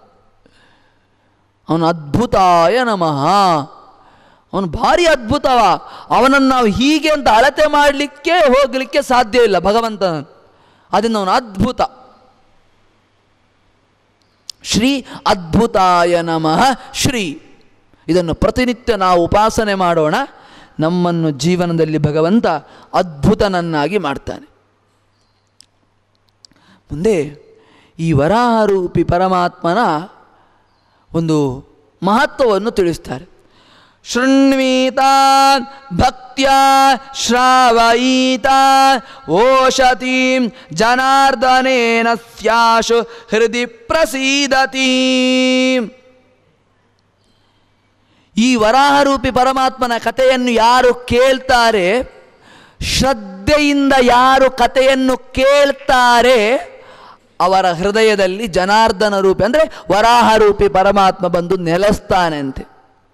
ಅವನು ಅದ್ಭುತಾಯ ನಮಃ ಅವನು ಭಾರಿ ಅದ್ಭುತವ ಅವನನ್ನು ನಾವು ಹೀಗೆ ಅಂತ ಅಳತೆ ಮಾಡಲಿಕ್ಕೆ ಹೋಗಲಿಕ್ಕೆ ಸಾಧ್ಯ ಇಲ್ಲ ಭಗವಂತನ ಅದರಿಂದ ಅವನು ಅದ್ಭುತ ಶ್ರೀ ಅದ್ಭುತಾಯ ನಮಃ ಶ್ರೀ ಇದನ್ನು ಪ್ರತಿನಿತ್ಯ ನಾವು ಉಪಾಸನೆ ಮಾಡೋಣ ನಮ್ಮನ್ನು ಜೀವನದಲ್ಲಿ ಭಗವಂತ ಅದ್ಭುತನನ್ನಾಗಿ ಮಾಡ್ತಾನೆ ಮುಂದೆ ಈ ವರಾಹರೂಪಿ ಪರಮಾತ್ಮನ ಒಂದು ಮಹತ್ವವನ್ನು ತಿಳಿಸ್ತಾರೆ ಶೃಣ್ವೀತಾನ್ ಭಕ್ತ್ಯ ಶ್ರಾವಯೀತ ಓಷತೀಂ ಜನಾರ್ದನೇನ ಸ್ಯಾಶು ಹೃದಯ ಪ್ರಸೀದತಿ ಈ ವರಾಹರೂಪಿ ಪರಮಾತ್ಮನ ಕಥೆಯನ್ನು ಯಾರು ಕೇಳ್ತಾರೆ ಶ್ರದ್ಧೆಯಿಂದ ಯಾರು ಕಥೆಯನ್ನು ಕೇಳ್ತಾರೆ ಅವರ ಹೃದಯದಲ್ಲಿ ಜನಾರ್ದನ ರೂಪಿ ಅಂದರೆ ವರಾಹರೂಪಿ ಪರಮಾತ್ಮ ಬಂದು ನೆಲೆಸ್ತಾನೆ ಅಂತೆ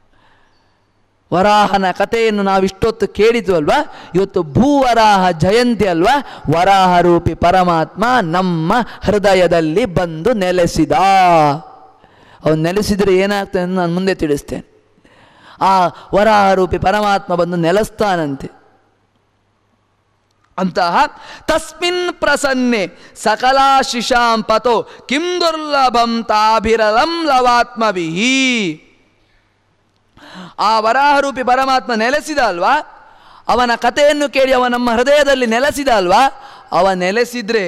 ವರಾಹನ ಕಥೆಯನ್ನು ನಾವು ಇಷ್ಟೊತ್ತು ಕೇಳಿದ್ವಲ್ವಾ ಇವತ್ತು ಭೂವರಾಹ ಜಯಂತಿ ಅಲ್ವಾ ವರಾಹರೂಪಿ ಪರಮಾತ್ಮ ನಮ್ಮ ಹೃದಯದಲ್ಲಿ ಬಂದು ನೆಲೆಸಿದ ಅವನು ನೆಲೆಸಿದರೆ ಏನಾಗ್ತದೆ ಅಂತ ನಾನು ಮುಂದೆ ತಿಳಿಸ್ತೇನೆ ಆ ವರಾಹರೂಪಿ ಪರಮಾತ್ಮ ಬಂದು ನೆಲೆಸ್ತಾನಂತೆ ಅಂತಹ ತಸ್ಮಿನ್ ಪ್ರಸನ್ನೆ ಸಕಲಾಶಿಷಾಂ ಪತೋ ಕಿಂ ದುರ್ಲಭಂ ತಾಭಿರಲಂ ಲವಾತ್ಮವಿಹಿ ಆ ವರಾಹರೂಪಿ ಪರಮಾತ್ಮ ನೆಲೆಸಿದ ಅಲ್ವಾ ಅವನ ಕಥೆಯನ್ನು ಕೇಳಿ ಅವ ನಮ್ಮ ಹೃದಯದಲ್ಲಿ ನೆಲೆಸಿದ ಅಲ್ವಾ ಅವ ನೆಲೆಸಿದ್ರೆ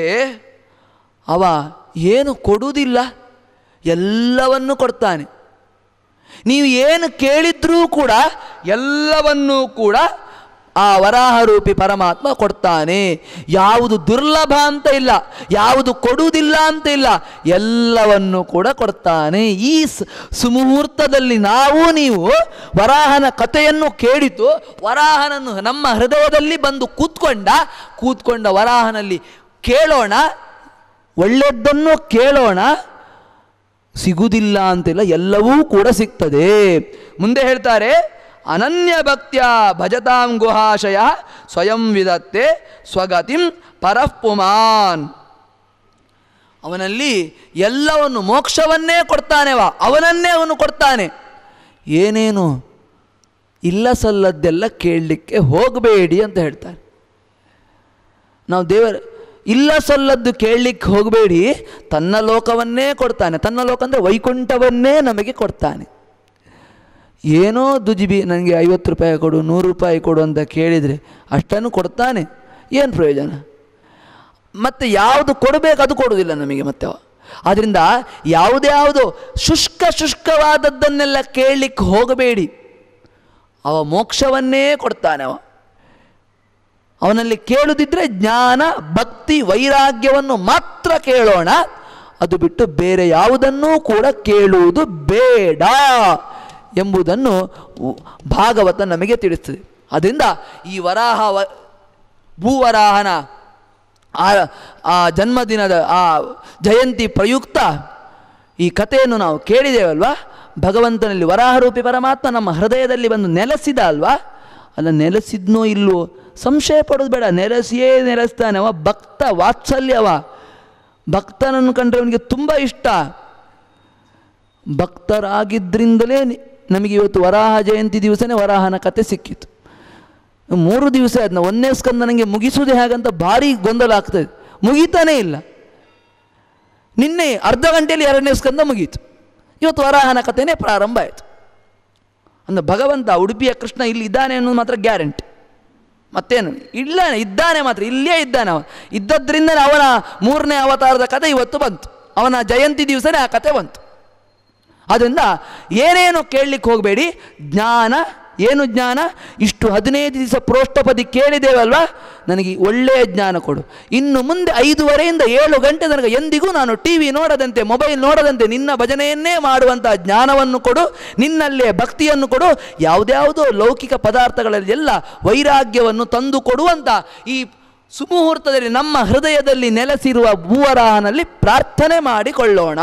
ಅವ ಏನು ಕೊಡುವುದಿಲ್ಲ ಎಲ್ಲವನ್ನೂ ಕೊಡ್ತಾನೆ ನೀವು ಏನು ಕೇಳಿದ್ರೂ ಕೂಡ ಎಲ್ಲವನ್ನೂ ಕೂಡ ಆ ವರಾಹರೂಪಿ ಪರಮಾತ್ಮ ಕೊಡ್ತಾನೆ ಯಾವುದು ದುರ್ಲಭ ಅಂತ ಇಲ್ಲ ಯಾವುದು ಕೊಡುವುದಿಲ್ಲ ಅಂತ ಇಲ್ಲ ಎಲ್ಲವನ್ನು ಕೂಡ ಕೊಡ್ತಾನೆ ಈ ಸ- ಸುಮುಹೂರ್ತದಲ್ಲಿ ನಾವು ನೀವು ವರಾಹನ ಕಥೆಯನ್ನು ಕೇಳಿತು ವರಾಹನನ್ನು ನಮ್ಮ ಹೃದಯದಲ್ಲಿ ಬಂದು ಕೂತ್ಕೊಂಡ ಕೂತ್ಕೊಂಡ ವರಾಹನಲ್ಲಿ ಕೇಳೋಣ ಒಳ್ಳೆಯದನ್ನು ಕೇಳೋಣ ಸಿಗುವುದಿಲ್ಲ ಅಂತಿಲ್ಲ ಎಲ್ಲವೂ ಕೂಡ ಸಿಗ್ತದೆ ಮುಂದೆ ಹೇಳ್ತಾರೆ ಅನನ್ಯ ಭಕ್ತ್ಯ ಭಜತಾಂ ಗುಹಾಶಯ ಸ್ವಯಂ ವಿದತ್ತೆ ಸ್ವಗತಿಂ ಪರಃಪುಮಾನ್ ಅವನಲ್ಲಿ ಎಲ್ಲವನ್ನು ಮೋಕ್ಷವನ್ನೇ ಕೊಡ್ತಾನೆವ ಅವನನ್ನೇ ಅವನು ಕೊಡ್ತಾನೆ ಏನೇನು ಇಲ್ಲ ಸಲ್ಲದ್ದೆಲ್ಲ ಕೇಳಲಿಕ್ಕೆ ಹೋಗಬೇಡಿ ಅಂತ ಹೇಳ್ತಾರೆ ನಾವು ದೇವರ ಇಲ್ಲ ಸಲ್ಲದ್ದು ಕೇಳಲಿಕ್ಕೆ ಹೋಗಬೇಡಿ ತನ್ನ ಲೋಕವನ್ನೇ ಕೊಡ್ತಾನೆ ತನ್ನ ಲೋಕ ಅಂದರೆ ವೈಕುಂಠವನ್ನೇ ನಮಗೆ ಕೊಡ್ತಾನೆ ಏನೋ ದುಜಿಬಿ ನನಗೆ ಐವತ್ತು ರೂಪಾಯಿ ಕೊಡು ನೂರು ರೂಪಾಯಿ ಕೊಡು ಅಂತ ಕೇಳಿದರೆ ಅಷ್ಟನ್ನು ಕೊಡ್ತಾನೆ ಏನು ಪ್ರಯೋಜನ ಮತ್ತು ಯಾವುದು ಕೊಡಬೇಕು ಅದು ಕೊಡುವುದಿಲ್ಲ ನಮಗೆ ಮತ್ತೆ ಅವ ಆದ್ದರಿಂದ ಯಾವುದ್ಯಾವುದು ಶುಷ್ಕ ಶುಷ್ಕವಾದದ್ದನ್ನೆಲ್ಲ ಕೇಳಲಿಕ್ಕೆ ಹೋಗಬೇಡಿ ಅವ ಮೋಕ್ಷವನ್ನೇ ಕೊಡ್ತಾನೆ ಅವ ಅವನಲ್ಲಿ ಕೇಳುದಿದ್ರೆ ಜ್ಞಾನ ಭಕ್ತಿ ವೈರಾಗ್ಯವನ್ನು ಮಾತ್ರ ಕೇಳೋಣ ಅದು ಬಿಟ್ಟು ಬೇರೆ ಯಾವುದನ್ನೂ ಕೂಡ ಕೇಳುವುದು ಬೇಡ ಎಂಬುದನ್ನು ಉ- ಭಾಗವತ ನಮಗೆ ತಿಳಿಸ್ತದೆ ಅದರಿಂದ ಈ ವರಾಹ ವ ಭೂವರಾಹನ ಆ ಆ ಜನ್ಮದಿನದ ಆ ಜಯಂತಿ ಪ್ರಯುಕ್ತ ಈ ಕಥೆಯನ್ನು ನಾವು ಕೇಳಿದ್ದೇವಲ್ವಾ ಭಗವಂತನಲ್ಲಿ ವರಾಹರೂಪಿ ಪರಮಾತ್ಮ ನಮ್ಮ ಹೃದಯದಲ್ಲಿ ಬಂದು ನೆಲೆಸಿದ ಅಲ್ವಾ ಅಲ್ಲ ನೆಲೆಸಿದ್ನೋ ಇಲ್ವೋ ಸಂಶಯ ಪಡೋದು ಬೇಡ ನೆಲೆಸಿಯೇ ನೆಲೆಸ್ತಾನೆ ಅವ ಭಕ್ತ ವಾತ್ಸಲ್ಯವ ಭಕ್ತನನ್ನು ಕಂಡ್ರೆ ಅವನಿಗೆ ತುಂಬ ಇಷ್ಟ ಭಕ್ತರಾಗಿದ್ದರಿಂದಲೇ ನಿ- ನಮಗೆ ಇವತ್ತು ವರಾಹ ಜಯಂತಿ ದಿವಸನೇ ವರಾಹನ ಕತೆ ಸಿಕ್ಕಿತು ಮೂರು ದಿವಸ ಅದನ್ನ ಒಂದನೇ ಸ್ಕಂದ ನನಗೆ ಮುಗಿಸುವುದೇ ಹಾಗಂತ ಭಾರಿ ಗೊಂದಲ ಆಗ್ತದೆ ಮುಗಿತಾನೇ ಇಲ್ಲ ನಿನ್ನೆ ಅರ್ಧ ಗಂಟೆಯಲ್ಲಿ ಎರಡನೇ ಸ್ಕಂದ ಮುಗೀತು ಇವತ್ತು ವರಾಹನ ಕಥೆನೇ ಪ್ರಾರಂಭ ಆಯಿತು ಅಂದ್ರೆ ಭಗವಂತ ಉಡುಪಿಯ ಕೃಷ್ಣ ಇಲ್ಲಿ ಇದ್ದಾನೆ ಅನ್ನೋದು ಮಾತ್ರ ಗ್ಯಾರಂಟಿ ಮತ್ತೇನು ಇಲ್ಲ ಇದ್ದಾನೆ ಮಾತ್ರ ಇಲ್ಲೇ ಇದ್ದಾನೆ ಅವ ಇದ್ದದ್ರಿಂದ ಅವನ ಮೂರನೇ ಅವತಾರದ ಕಥೆ ಇವತ್ತು ಬಂತು ಅವನ ಜಯಂತಿ ದಿವಸನೇ ಆ ಕಥೆ ಬಂತು ಆದ್ದರಿಂದ ಏನೇನು ಕೇಳಲಿಕ್ಕೆ ಹೋಗಬೇಡಿ ಜ್ಞಾನ ಏನು ಜ್ಞಾನ ಇಷ್ಟು ಹದಿನೈದು ದಿವಸ ಪ್ರೋಷ್ಠಪದಿ ಕೇಳಿದ್ದೇವಲ್ವಾ ನನಗೆ ಒಳ್ಳೆಯ ಜ್ಞಾನ ಕೊಡು ಇನ್ನು ಮುಂದೆ ಐದೂವರೆಯಿಂದ ಏಳು ಗಂಟೆ ನನಗೆ ಎಂದಿಗೂ ನಾನು ಟಿ ವಿ ನೋಡದಂತೆ ಮೊಬೈಲ್ ನೋಡದಂತೆ ನಿನ್ನ ಭಜನೆಯನ್ನೇ ಮಾಡುವಂಥ ಜ್ಞಾನವನ್ನು ಕೊಡು ನಿನ್ನಲ್ಲೇ ಭಕ್ತಿಯನ್ನು ಕೊಡು ಯಾವುದ್ಯಾವುದೋ ಲೌಕಿಕ ಪದಾರ್ಥಗಳಲ್ಲಿ ಎಲ್ಲ ವೈರಾಗ್ಯವನ್ನು ತಂದು ಕೊಡುವಂಥ ಈ ಸುಮುಹೂರ್ತದಲ್ಲಿ ನಮ್ಮ ಹೃದಯದಲ್ಲಿ ನೆಲೆಸಿರುವ ಭೂವರಾಹನಲ್ಲಿ ಪ್ರಾರ್ಥನೆ ಮಾಡಿಕೊಳ್ಳೋಣ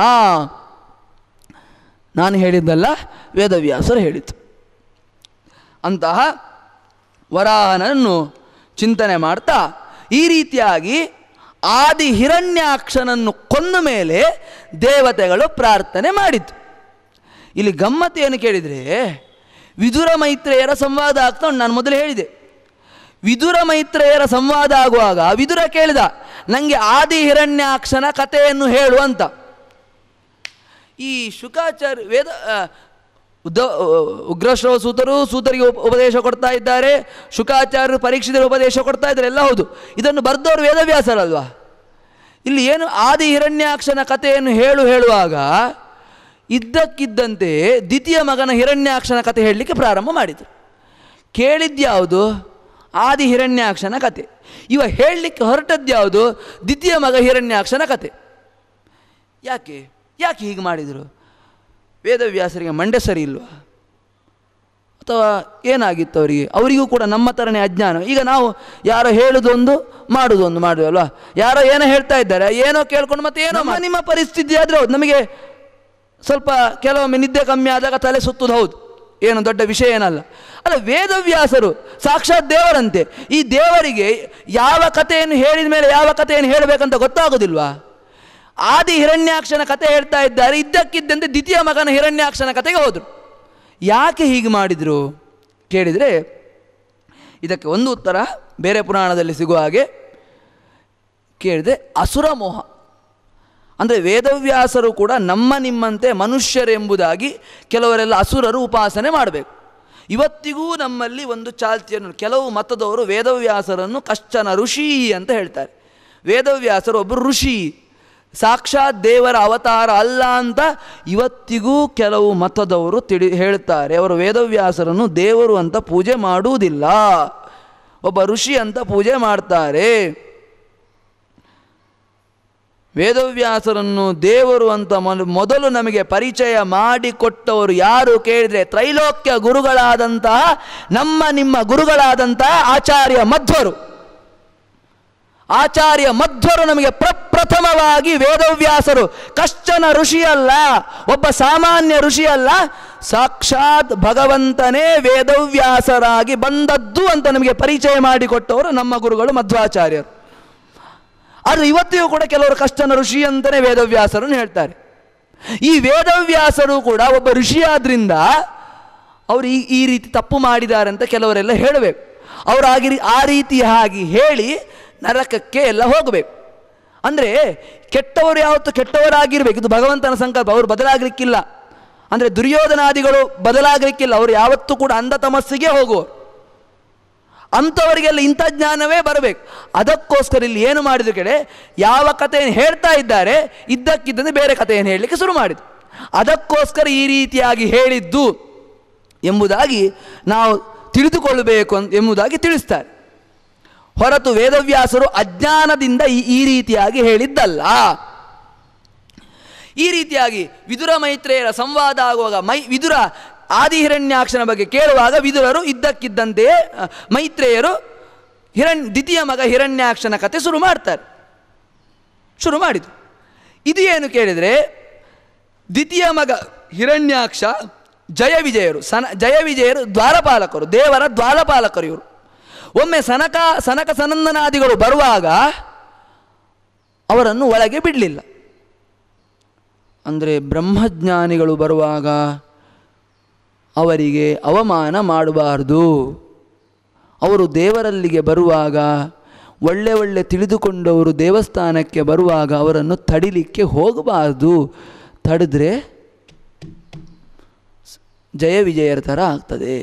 ನಾನು ಹೇಳಿದ್ದಲ್ಲ ವೇದವ್ಯಾಸರು ಹೇಳಿತು ಅಂತಹ ವರಾಹನನ್ನು ಚಿಂತನೆ ಮಾಡ್ತಾ ಈ ರೀತಿಯಾಗಿ ಆದಿ ಹಿರಣ್ಯಾಕ್ಷನನ್ನು ಕೊಂದ ಮೇಲೆ ದೇವತೆಗಳು ಪ್ರಾರ್ಥನೆ ಮಾಡಿತು ಇಲ್ಲಿ ಗಮ್ಮತ್ತು ಏನು ಕೇಳಿದರೆ ವಿದುರ ಮೈತ್ರೇಯರ ಸಂವಾದ ಆಗ್ತಾ ಉಂಟು ನಾನು ಮೊದಲು ಹೇಳಿದೆ ವಿದುರ ಮೈತ್ರೇಯರ ಸಂವಾದ ಆಗುವಾಗ ವಿದುರ ಕೇಳಿದ ನನಗೆ ಆದಿ ಹಿರಣ್ಯಾಕ್ಷನ ಕಥೆಯನ್ನು ಹೇಳು ಅಂತ ಈ ಶುಕಾಚಾರ್ಯ ವೇದ ಆ, ಉದ್ದ ಉಗ್ರಶ್ರವ ಸೂತರು ಸೂತರಿಗೆ ಉಪ- ಉಪದೇಶ ಕೊಡ್ತಾ ಇದ್ದಾರೆ ಶುಕಾಚಾರ್ಯರು ಪರೀಕ್ಷಿತರ ಉಪದೇಶ ಕೊಡ್ತಾ ಇದ್ದಾರೆ ಎಲ್ಲ ಹೌದು ಇದನ್ನು ಬರೆದವರು ವೇದವ್ಯಾಸರಲ್ವಾ ಇಲ್ಲಿ ಏನು ಆದಿ ಹಿರಣ್ಯಾಕ್ಷನ ಕಥೆಯನ್ನು ಹೇಳು ಹೇಳುವಾಗ ಇದ್ದಕ್ಕಿದ್ದಂತೆ ದ್ವಿತೀಯ ಮಗನ ಹಿರಣ್ಯಾಕ್ಷನ ಕಥೆ ಹೇಳಲಿಕ್ಕೆ ಪ್ರಾರಂಭ ಮಾಡಿದರು ಕೇಳಿದ್ಯಾವುದು ಆದಿ ಹಿರಣ್ಯಾಕ್ಷನ ಕತೆ ಇವ ಹೇಳಲಿಕ್ಕೆ ಹೊರಟದ್ಯಾವುದು ದ್ವಿತೀಯ ಮಗ ಹಿರಣ್ಯಾಕ್ಷನ ಕತೆ ಯಾಕೆ ಯಾಕೆ ಹೀಗೆ ಮಾಡಿದರು ವೇದವ್ಯಾಸರಿಗೆ ಮಂಡೆ ಸರಿ ಇಲ್ವಾ ಅಥವಾ ಏನಾಗಿತ್ತು ಅವರಿಗೆ ಅವರಿಗೂ ಕೂಡ ನಮ್ಮ ಥರನೇ ಅಜ್ಞಾನ ಈಗ ನಾವು ಯಾರೋ ಹೇಳೋದೊಂದು ಮಾಡೋದೊಂದು ಮಾಡುವಲ್ವಾ ಯಾರೋ ಏನೋ ಹೇಳ್ತಾ ಇದ್ದಾರೆ ಏನೋ ಕೇಳ್ಕೊಂಡು ಮತ್ತೆ ಏನೋ ಮಾ- ನಿಮ್ಮ ಪರಿಸ್ಥಿತಿ ಆದರೆ ಹೌದು ನಮಗೆ ಸ್ವಲ್ಪ ಕೆಲವೊಮ್ಮೆ ನಿದ್ದೆ ಕಮ್ಮಿ ಆದಾಗ ತಲೆ ಸುತ್ತುದು ಹೌದು ಏನು ದೊಡ್ಡ ವಿಷಯ ಏನಲ್ಲ ಅಲ್ಲ ವೇದವ್ಯಾಸರು ಸಾಕ್ಷಾತ್ ದೇವರಂತೆ ಈ ದೇವರಿಗೆ ಯಾವ ಕಥೆಯನ್ನು ಹೇಳಿದ ಮೇಲೆ ಯಾವ ಕಥೆಯನ್ನು ಹೇಳಬೇಕಂತ ಗೊತ್ತಾಗೋದಿಲ್ವಾ ಆದಿ ಹಿರಣ್ಯಾಕ್ಷನ ಕಥೆ ಹೇಳ್ತಾ ಇದ್ದಾರೆ ಇದ್ದಕ್ಕಿದ್ದಂತೆ ದ್ವಿತೀಯ ಮಗನ ಹಿರಣ್ಯಾಕ್ಷನ ಕಥೆಗೆ ಹೋದರು ಯಾಕೆ ಹೀಗೆ ಮಾಡಿದರು ಕೇಳಿದರೆ ಇದಕ್ಕೆ ಒಂದು ಉತ್ತರ ಬೇರೆ ಪುರಾಣದಲ್ಲಿ ಸಿಗುವ ಹಾಗೆ ಕೇಳಿದೆ ಅಸುರ ಮೋಹ ಅಂದರೆ ವೇದವ್ಯಾಸರು ಕೂಡ ನಮ್ಮ ನಿಮ್ಮಂತೆ ಮನುಷ್ಯರೆಂಬುದಾಗಿ ಕೆಲವರೆಲ್ಲ ಅಸುರರು ಉಪಾಸನೆ ಮಾಡಬೇಕು ಇವತ್ತಿಗೂ ನಮ್ಮಲ್ಲಿ ಒಂದು ಚಾಲ್ತಿಯನ್ನು ಕೆಲವು ಮತದವರು ವೇದವ್ಯಾಸರನ್ನು ಕಶ್ಚನ ಋಷಿ ಅಂತ ಹೇಳ್ತಾರೆ ವೇದವ್ಯಾಸರು ಒಬ್ಬರು ಋಷಿ ಸಾಕ್ಷಾತ್ ದೇವರ ಅವತಾರ ಅಲ್ಲ ಅಂತ ಇವತ್ತಿಗೂ ಕೆಲವು ಮತದವರು ತಿಳಿ ಹೇಳ್ತಾರೆ ಅವರು ವೇದವ್ಯಾಸರನ್ನು ದೇವರು ಅಂತ ಪೂಜೆ ಮಾಡುವುದಿಲ್ಲ ಒಬ್ಬ ಋಷಿ ಅಂತ ಪೂಜೆ ಮಾಡ್ತಾರೆ ವೇದವ್ಯಾಸರನ್ನು ದೇವರು ಅಂತ ಮೊಲ- ಮೊದಲು ನಮಗೆ ಪರಿಚಯ ಮಾಡಿಕೊಟ್ಟವರು ಯಾರು ಕೇಳಿದರೆ ತ್ರೈಲೋಕ್ಯ ಗುರುಗಳಾದಂತಹ ನಮ್ಮ ನಿಮ್ಮ ಗುರುಗಳಾದಂತಹ ಆಚಾರ್ಯ ಮಧ್ವರು ಆಚಾರ್ಯ ಮಧ್ವರು ನಮಗೆ ಪ್ರಪ್ರಥಮವಾಗಿ ವೇದವ್ಯಾಸರು ಕಶ್ಚನ ಋಷಿಯಲ್ಲ ಒಬ್ಬ ಸಾಮಾನ್ಯ ಋಷಿಯಲ್ಲ ಸಾಕ್ಷಾತ್ ಭಗವಂತನೇ ವೇದವ್ಯಾಸರಾಗಿ ಬಂದದ್ದು ಅಂತ ನಮಗೆ ಪರಿಚಯ ಮಾಡಿಕೊಟ್ಟವರು ನಮ್ಮ ಗುರುಗಳು ಮಧ್ವಾಚಾರ್ಯರು ಆದರೆ ಇವತ್ತಿಗೂ ಕೂಡ ಕೆಲವರು ಕಷ್ಟನ ಋಷಿ ಅಂತಲೇ ವೇದವ್ಯಾಸರನ್ನು ಹೇಳ್ತಾರೆ ಈ ವೇದವ್ಯಾಸರು ಕೂಡ ಒಬ್ಬ ಋಷಿಯಾದ್ರಿಂದ ಅವರು ಈ ಈ ರೀತಿ ತಪ್ಪು ಮಾಡಿದ್ದಾರೆ ಅಂತ ಕೆಲವರೆಲ್ಲ ಹೇಳಬೇಕು ಅವರು ಆಗಿ ಆ ರೀತಿ ಹಾಗೆ ಹೇಳಿ ನರಕಕ್ಕೆ ಎಲ್ಲ ಹೋಗಬೇಕು ಅಂದರೆ ಕೆಟ್ಟವರು ಯಾವತ್ತು ಕೆಟ್ಟವರಾಗಿರ್ಬೇಕು ಇದು ಭಗವಂತನ ಸಂಕಲ್ಪ ಅವರು ಬದಲಾಗಲಿಕ್ಕಿಲ್ಲ ಅಂದರೆ ದುರ್ಯೋಧನಾದಿಗಳು ಬದಲಾಗಲಿಕ್ಕಿಲ್ಲ ಅವರು ಯಾವತ್ತೂ ಕೂಡ ಅಂಧ ತಮಸ್ಸಿಗೆ ಹೋಗುವರು ಅಂಥವರಿಗೆಲ್ಲ ಇಂಥ ಜ್ಞಾನವೇ ಬರಬೇಕು ಅದಕ್ಕೋಸ್ಕರ ಇಲ್ಲಿ ಏನು ಮಾಡಿದ್ರು ಕಡೆ ಯಾವ ಕಥೆಯನ್ನು ಹೇಳ್ತಾ ಇದ್ದಾರೆ ಇದ್ದಕ್ಕಿದ್ದಂತೆ ಬೇರೆ ಕಥೆಯನ್ನು ಹೇಳಲಿಕ್ಕೆ ಶುರು ಮಾಡಿದ್ರು ಅದಕ್ಕೋಸ್ಕರ ಈ ರೀತಿಯಾಗಿ ಹೇಳಿದ್ದು ಎಂಬುದಾಗಿ ನಾವು ತಿಳಿದುಕೊಳ್ಳಬೇಕು ಅಂತ ಎಂಬುದಾಗಿ ತಿಳಿಸ್ತಾರೆ ಹೊರತು ವೇದವ್ಯಾಸರು ಅಜ್ಞಾನದಿಂದ ಈ ಈ ರೀತಿಯಾಗಿ ಹೇಳಿದ್ದಲ್ಲ ಈ ರೀತಿಯಾಗಿ ವಿದುರ ಮೈತ್ರೇಯರ ಸಂವಾದ ಆಗುವಾಗ ಮೈ ವಿದುರ ಆದಿಹಿರಣ್ಯಾಕ್ಷನ ಬಗ್ಗೆ ಕೇಳುವಾಗ ವಿದುರರು ಇದ್ದಕ್ಕಿದ್ದಂತೆಯೇ ಅ, ಮೈತ್ರೇಯರು ಹಿರಣ್ ದ್ವಿತೀಯ ಮಗ ಹಿರಣ್ಯಾಕ್ಷನ ಕತೆ ಶುರು ಮಾಡ್ತಾರೆ ಶುರು ಮಾಡಿದರು ಇದು ಏನು ಕೇಳಿದರೆ ದ್ವಿತೀಯ ಮಗ ಹಿರಣ್ಯಾಕ್ಷ ಜಯ ವಿಜಯರು ಸನ ಜಯ ವಿಜಯರು ದ್ವಾರಪಾಲಕರು ದೇವರ ದ್ವಾರಪಾಲಕರು ಇವರು ಒಮ್ಮೆ ಸನಕ ಸನಕ ಸನಂದನಾದಿಗಳು ಬರುವಾಗ ಅವರನ್ನು ಒಳಗೆ ಬಿಡಲಿಲ್ಲ ಅಂದರೆ ಬ್ರಹ್ಮಜ್ಞಾನಿಗಳು ಬರುವಾಗ ಅವರಿಗೆ ಅವಮಾನ ಮಾಡಬಾರ್ದು ಅವರು ದೇವರಲ್ಲಿಗೆ ಬರುವಾಗ ಒಳ್ಳೆ ಒಳ್ಳೆ ತಿಳಿದುಕೊಂಡವರು ದೇವಸ್ಥಾನಕ್ಕೆ ಬರುವಾಗ ಅವರನ್ನು ತಡಿಲಿಕ್ಕೆ ಹೋಗಬಾರ್ದು ತಡೆದ್ರೆ ಜಯ ವಿಜಯರ ಥರ ಆಗ್ತದೆ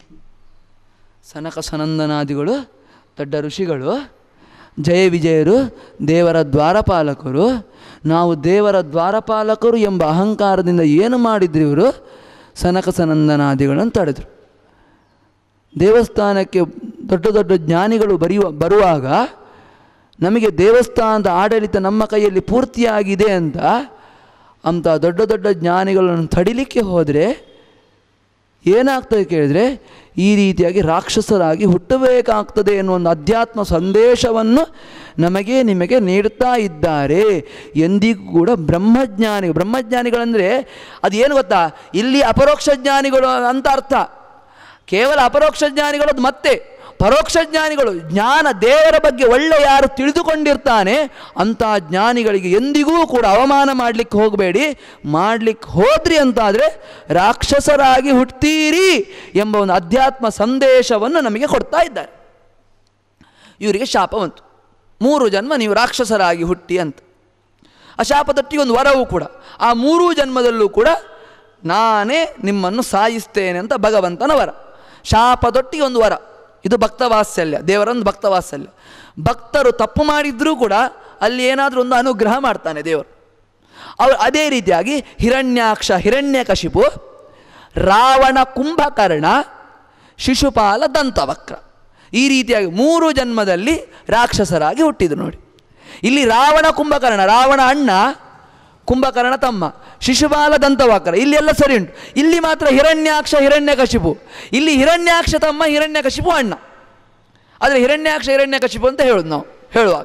ಸನಕ ಸನಂದನಾದಿಗಳು ದೊಡ್ಡ ಋಷಿಗಳು ಜಯ ವಿಜಯರು ದೇವರ ದ್ವಾರಪಾಲಕರು ನಾವು ದೇವರ ದ್ವಾರಪಾಲಕರು ಎಂಬ ಅಹಂಕಾರದಿಂದ ಏನು ಮಾಡಿದ್ರು ಇವರು ಸನಕ ಸನಂದನಾದಿಗಳನ್ನು ತಡೆದರು ದೇವಸ್ಥಾನಕ್ಕೆ ದೊಡ್ಡ ದೊಡ್ಡ ಜ್ಞಾನಿಗಳು ಬರೆಯುವ ಬರುವಾಗ ನಮಗೆ ದೇವಸ್ಥಾನದ ಆಡಳಿತ ನಮ್ಮ ಕೈಯಲ್ಲಿ ಪೂರ್ತಿಯಾಗಿದೆ ಅಂತ ಅಂಥ ದೊಡ್ಡ ದೊಡ್ಡ ಜ್ಞಾನಿಗಳನ್ನು ತಡಿಲಿಕ್ಕೆ ಹೋದರೆ ಏನಾಗ್ತದೆ ಕೇಳಿದರೆ ಈ ರೀತಿಯಾಗಿ ರಾಕ್ಷಸರಾಗಿ ಹುಟ್ಟಬೇಕಾಗ್ತದೆ ಎನ್ನುವ ಒಂದು ಅಧ್ಯಾತ್ಮ ಸಂದೇಶವನ್ನು ನಮಗೆ ನಿಮಗೆ ನೀಡ್ತಾ ಇದ್ದಾರೆ ಎಂದಿಗೂ ಕೂಡ ಬ್ರಹ್ಮಜ್ಞಾನಿ ಬ್ರಹ್ಮಜ್ಞಾನಿಗಳಂದರೆ ಅದು ಏನು ಗೊತ್ತಾ ಇಲ್ಲಿ ಅಪರೋಕ್ಷ ಜ್ಞಾನಿಗಳು ಅಂತ ಅರ್ಥ ಕೇವಲ ಅಪರೋಕ್ಷ ಜ್ಞಾನಿಗಳು ಅದು ಮತ್ತೆ ಪರೋಕ್ಷ ಜ್ಞಾನಿಗಳು ಜ್ಞಾನ ದೇವರ ಬಗ್ಗೆ ಒಳ್ಳೆ ಯಾರು ತಿಳಿದುಕೊಂಡಿರ್ತಾನೆ ಅಂಥ ಜ್ಞಾನಿಗಳಿಗೆ ಎಂದಿಗೂ ಕೂಡ ಅವಮಾನ ಮಾಡಲಿಕ್ಕೆ ಹೋಗಬೇಡಿ ಮಾಡಲಿಕ್ಕೆ ಹೋದ್ರಿ ಅಂತಾದರೆ ರಾಕ್ಷಸರಾಗಿ ಹುಟ್ತೀರಿ ಎಂಬ ಒಂದು ಅಧ್ಯಾತ್ಮ ಸಂದೇಶವನ್ನು ನಮಗೆ ಕೊಡ್ತಾ ಇದ್ದಾರೆ ಇವರಿಗೆ ಶಾಪ ಬಂತು ಮೂರು ಜನ್ಮ ನೀವು ರಾಕ್ಷಸರಾಗಿ ಹುಟ್ಟಿ ಅಂತ ಆ ಶಾಪದೊಟ್ಟಿಗೆ ಒಂದು ವರವೂ ಕೂಡ ಆ ಮೂರೂ ಜನ್ಮದಲ್ಲೂ ಕೂಡ ನಾನೇ ನಿಮ್ಮನ್ನು ಸಾಯಿಸ್ತೇನೆ ಅಂತ ಭಗವಂತನ ವರ ಶಾಪದೊಟ್ಟಿಗೆ ಒಂದು ವರ ಇದು ಭಕ್ತವಾತ್ಸಲ್ಯ ದೇವರೊಂದು ಭಕ್ತವಾತ್ಸಲ್ಯ ಭಕ್ತರು ತಪ್ಪು ಮಾಡಿದ್ರೂ ಕೂಡ ಅಲ್ಲಿ ಏನಾದರೂ ಒಂದು ಅನುಗ್ರಹ ಮಾಡ್ತಾನೆ ದೇವರು ಅವರು ಅದೇ ರೀತಿಯಾಗಿ ಹಿರಣ್ಯಾಕ್ಷ ಹಿರಣ್ಯಕಶಿಪು ರಾವಣ ಕುಂಭಕರ್ಣ ಶಿಶುಪಾಲ ದಂತವಕ್ರ ಈ ರೀತಿಯಾಗಿ ಮೂರು ಜನ್ಮದಲ್ಲಿ ರಾಕ್ಷಸರಾಗಿ ಹುಟ್ಟಿದ್ರು ನೋಡಿ ಇಲ್ಲಿ ರಾವಣ ಕುಂಭಕರ್ಣ ರಾವಣ ಅಣ್ಣ ಕುಂಭಕರ್ಣ ತಮ್ಮ ಶಿಶುಪಾಲ ದಂತವಕ್ರ ಇಲ್ಲಿ ಎಲ್ಲ ಸರಿ ಉಂಟು ಇಲ್ಲಿ ಮಾತ್ರ ಹಿರಣ್ಯಾಕ್ಷ ಹಿರಣ್ಯಕಶಿಪು ಇಲ್ಲಿ ಹಿರಣ್ಯಾಕ್ಷ ತಮ್ಮ ಹಿರಣ್ಯಕಶಿಪು ಅಣ್ಣ ಆದರೆ ಹಿರಣ್ಯಾಕ್ಷ ಹಿರಣ್ಯಕಶಿಪು ಅಂತ ಹೇಳೋದು ನಾವು ಹೇಳುವಾಗ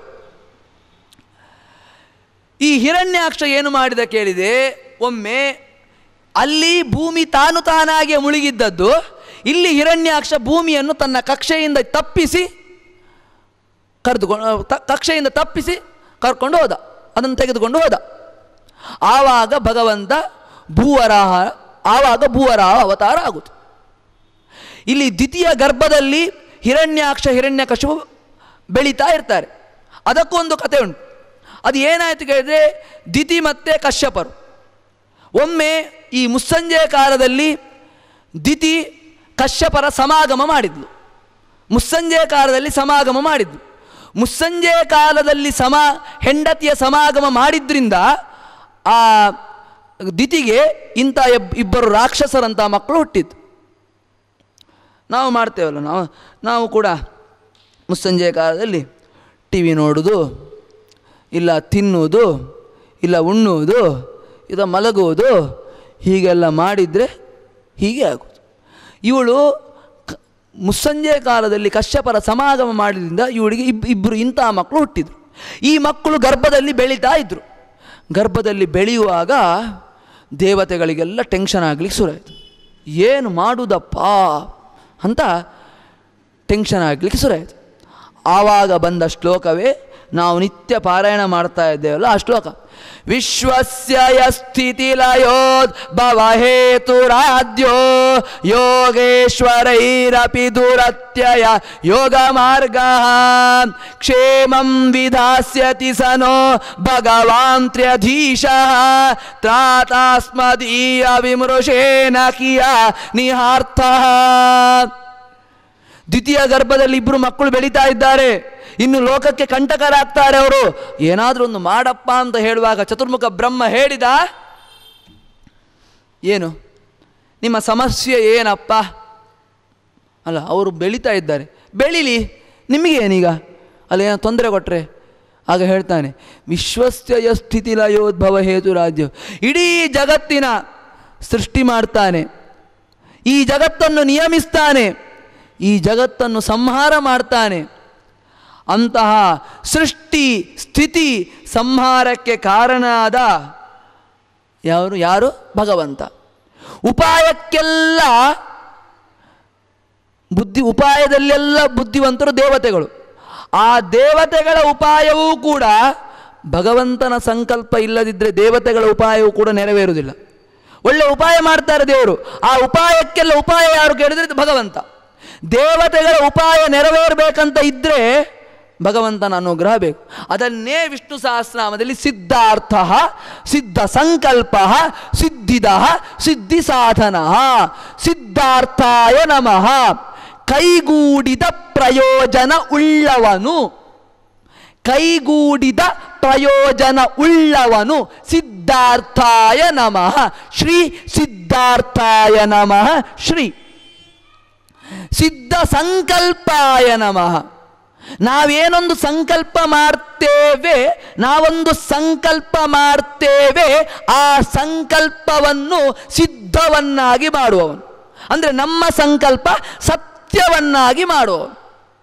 ಈ ಹಿರಣ್ಯಾಕ್ಷ ಏನು ಮಾಡಿದ ಕೇಳಿದೆ ಒಮ್ಮೆ ಅಲ್ಲಿ ಭೂಮಿ ತಾನು ತಾನಾಗೆ ಮುಳುಗಿದ್ದದ್ದು ಇಲ್ಲಿ ಹಿರಣ್ಯಾಕ್ಷ ಭೂಮಿಯನ್ನು ತನ್ನ ಕಕ್ಷೆಯಿಂದ ತಪ್ಪಿಸಿ ಕರೆದುಕೊಂಡು ತ- ಕಕ್ಷೆಯಿಂದ ತಪ್ಪಿಸಿ ಕರ್ಕೊಂಡು ಹೋದ ಅದನ್ನು ತೆಗೆದುಕೊಂಡು ಹೋದ ಆವಾಗ ಭಗವಂತ ಭೂವರಾಹ ಆವಾಗ ಭೂವರಾಹ ಅವತಾರ ಆಗುತ್ತು ಇಲ್ಲಿ ದ್ವಿತೀಯ ಗರ್ಭದಲ್ಲಿ ಹಿರಣ್ಯಾಕ್ಷ ಹಿರಣ್ಯಕಶಿಪು ಬೆಳೀತಾ ಇರ್ತಾರೆ ಅದಕ್ಕೊಂದು ಕತೆ ಉಂಟು ಅದು ಏನಾಯಿತು ಕೇಳಿದ್ರೆ ದಿತಿ ಮತ್ತು ಕಶ್ಯಪರು ಒಮ್ಮೆ ಈ ಮುಸ್ಸಂಜೆ ಕಾಲದಲ್ಲಿ ದಿತಿ ಕಶ್ಯಪರ ಸಮಾಗಮ ಮಾಡಿದ್ಲು ಮುಸ್ಸಂಜೆ ಕಾಲದಲ್ಲಿ ಸಮಾಗಮ ಮಾಡಿದ್ಲು ಮುಸ್ಸಂಜೆ ಕಾಲದಲ್ಲಿ ಸಮ ಹೆಂಡತಿಯ ಸಮಾಗಮ ಮಾಡಿದ್ರಿಂದ ಆ ದಿತಿಗೆ ಇಂಥ ಎಬ್- ಇಬ್ಬರು ರಾಕ್ಷಸರಂಥ ಮಕ್ಕಳು ಹುಟ್ಟಿದ್ದು ನಾವು ಮಾಡ್ತೇವಲ್ಲ ನಾವು ನಾವು ಕೂಡ ಮುಸ್ಸಂಜೆ ಕಾಲದಲ್ಲಿ ಟಿ ವಿ ನೋಡೋದು ಇಲ್ಲ ತಿನ್ನುವುದು ಇಲ್ಲ ಉಣ್ಣುವುದು ಇಲ್ಲ ಮಲಗುವುದು ಹೀಗೆಲ್ಲ ಮಾಡಿದರೆ ಹೀಗೆ ಆಗೋದು ಇವಳು ಕ- ಮುಸ್ಸಂಜೆ ಕಾಲದಲ್ಲಿ ಕಶ್ಯಪರ ಸಮಾಗಮ ಮಾಡಿದ್ರಿಂದ ಇವಳಿಗೆ ಇಬ್ ಇಬ್ಬರು ಇಂಥ ಮಕ್ಕಳು ಹುಟ್ಟಿದರು ಈ ಮಕ್ಕಳು ಗರ್ಭದಲ್ಲಿ ಬೆಳೀತಾ ಇದ್ದರು ಗರ್ಭದಲ್ಲಿ ಬೆಳೆಯುವಾಗ ದೇವತೆಗಳಿಗೆಲ್ಲ ಟೆನ್ಷನ್ ಆಗಲಿಕ್ಕೆ ಶುರುವಾಯಿತು ಏನು ಮಾಡುವುದಪ್ಪ ಅಂತ ಟೆನ್ಷನ್ ಆಗಲಿಕ್ಕೆ ಶುರುವಾಯಿತು ಆವಾಗ ಬಂದ ಶ್ಲೋಕವೇ ನಾವು ನಿತ್ಯ ಪಾರಾಯಣ ಮಾಡ್ತಾ ಇದ್ದೇವಲ್ಲ ಆ ಶ್ಲೋಕ ವಿಶ್ವಸ್ಯ ಸ್ಥಿತಿಲಯೋದ್ ಭವಹೇತುರಾದ್ಯೋ ಯೋಗೇಶ್ವರೈರಪಿ ದುರತ್ಯಯ ಯೋಗ ಮಾರ್ಗ ಕ್ಷೇಮಂ ವಿಧಾಸ್ಯತಿ ಸನೋ ಭಗವಾನ್ ತ್ರ್ಯಧೀಶ ತ್ರಾತಾಸ್ಮದೀಯ ವಿಮೃಶೇನ ಕಿಯ ನಿಹಾರ್ಥ ದ್ವಿತೀಯ ಗರ್ಭದಲ್ಲಿ ಇಬ್ಬರು ಮಕ್ಕಳು ಬೆಳೀತಾ ಇದ್ದಾರೆ ಇನ್ನು ಲೋಕಕ್ಕೆ ಕಂಟಕರಾಗ್ತಾರೆ ಅವರು ಏನಾದರೂ ಒಂದು ಮಾಡಪ್ಪ ಅಂತ ಹೇಳುವಾಗ ಚತುರ್ಮುಖ ಬ್ರಹ್ಮ ಹೇಳಿದ ಏನು ನಿಮ್ಮ ಸಮಸ್ಯೆ ಏನಪ್ಪ ಅಲ್ಲ ಅವರು ಬೆಳೀತಾ ಇದ್ದಾರೆ ಬೆಳೀಲಿ ನಿಮಗೇನೀಗ ಅಲ್ಲ ಏನೋ ತೊಂದರೆ ಕೊಟ್ಟರೆ ಆಗ ಹೇಳ್ತಾನೆ ವಿಶ್ವಸ್ಯ ಸ್ಥಿತಿಲಯೋದ್ಭವ ಹೇತು ರಾಜ್ಯ ಇಡೀ ಜಗತ್ತಿನ ಸೃಷ್ಟಿ ಮಾಡ್ತಾನೆ ಈ ಜಗತ್ತನ್ನು ನಿಯಮಿಸ್ತಾನೆ ಈ ಜಗತ್ತನ್ನು ಸಂಹಾರ ಮಾಡ್ತಾನೆ ಅಂತಹ ಸೃಷ್ಟಿ ಸ್ಥಿತಿ ಸಂಹಾರಕ್ಕೆ ಕಾರಣನಾದ ಯಾರು ಯಾರು ಭಗವಂತ ಉಪಾಯಕ್ಕೆಲ್ಲ ಬುದ್ಧಿ ಉಪಾಯದಲ್ಲೆಲ್ಲ ಬುದ್ಧಿವಂತರು ದೇವತೆಗಳು ಆ ದೇವತೆಗಳ ಉಪಾಯವೂ ಕೂಡ ಭಗವಂತನ ಸಂಕಲ್ಪ ಇಲ್ಲದಿದ್ದರೆ ದೇವತೆಗಳ ಉಪಾಯವೂ ಕೂಡ ನೆರವೇರುವುದಿಲ್ಲ ಒಳ್ಳೆ ಉಪಾಯ ಮಾಡ್ತಾರೆ ದೇವರು ಆ ಉಪಾಯಕ್ಕೆಲ್ಲ ಉಪಾಯ ಯಾರು ಕೇಳಿದ್ರೆ ಇದು ಭಗವಂತ ದೇವತೆಗಳ ಉಪಾಯ ನೆರವೇರಬೇಕಂತ ಇದ್ದರೆ ಭಗವಂತನ ಅನುಗ್ರಹ ಬೇಕು ಅದನ್ನೇ ವಿಷ್ಣು ಸಹಸ್ರನಾಮದಲ್ಲಿ ಸಿದ್ಧಾರ್ಥ ಸಿದ್ಧ ಸಂಕಲ್ಪ ಸಿದ್ಧಿದ ಸಿದ್ಧಿ ಸಾಧನ ಸಿದ್ಧಾರ್ಥಾಯ ನಮಃ ಕೈಗೂಡಿದ ಪ್ರಯೋಜನ ಉಳ್ಳವನು ಕೈಗೂಡಿದ ಪ್ರಯೋಜನ ಉಳ್ಳವನು ಸಿದ್ಧಾರ್ಥಾಯ ನಮಃ ಶ್ರೀ ಸಿದ್ಧಾರ್ಥಾಯ ನಮಃ ಶ್ರೀ ಸಿದ್ಧ ಸಂಕಲ್ಪಾಯ ನಮಃ ನಾವೇನೊಂದು ಸಂಕಲ್ಪ ಮಾಡ್ತೇವೆ ನಾವೊಂದು ಸಂಕಲ್ಪ ಮಾಡ್ತೇವೆ ಆ ಸಂಕಲ್ಪವನ್ನು ಸಿದ್ಧವನ್ನಾಗಿ ಮಾಡುವವನು ಅಂದರೆ ನಮ್ಮ ಸಂಕಲ್ಪ ಸತ್ಯವನ್ನಾಗಿ ಮಾಡುವವನು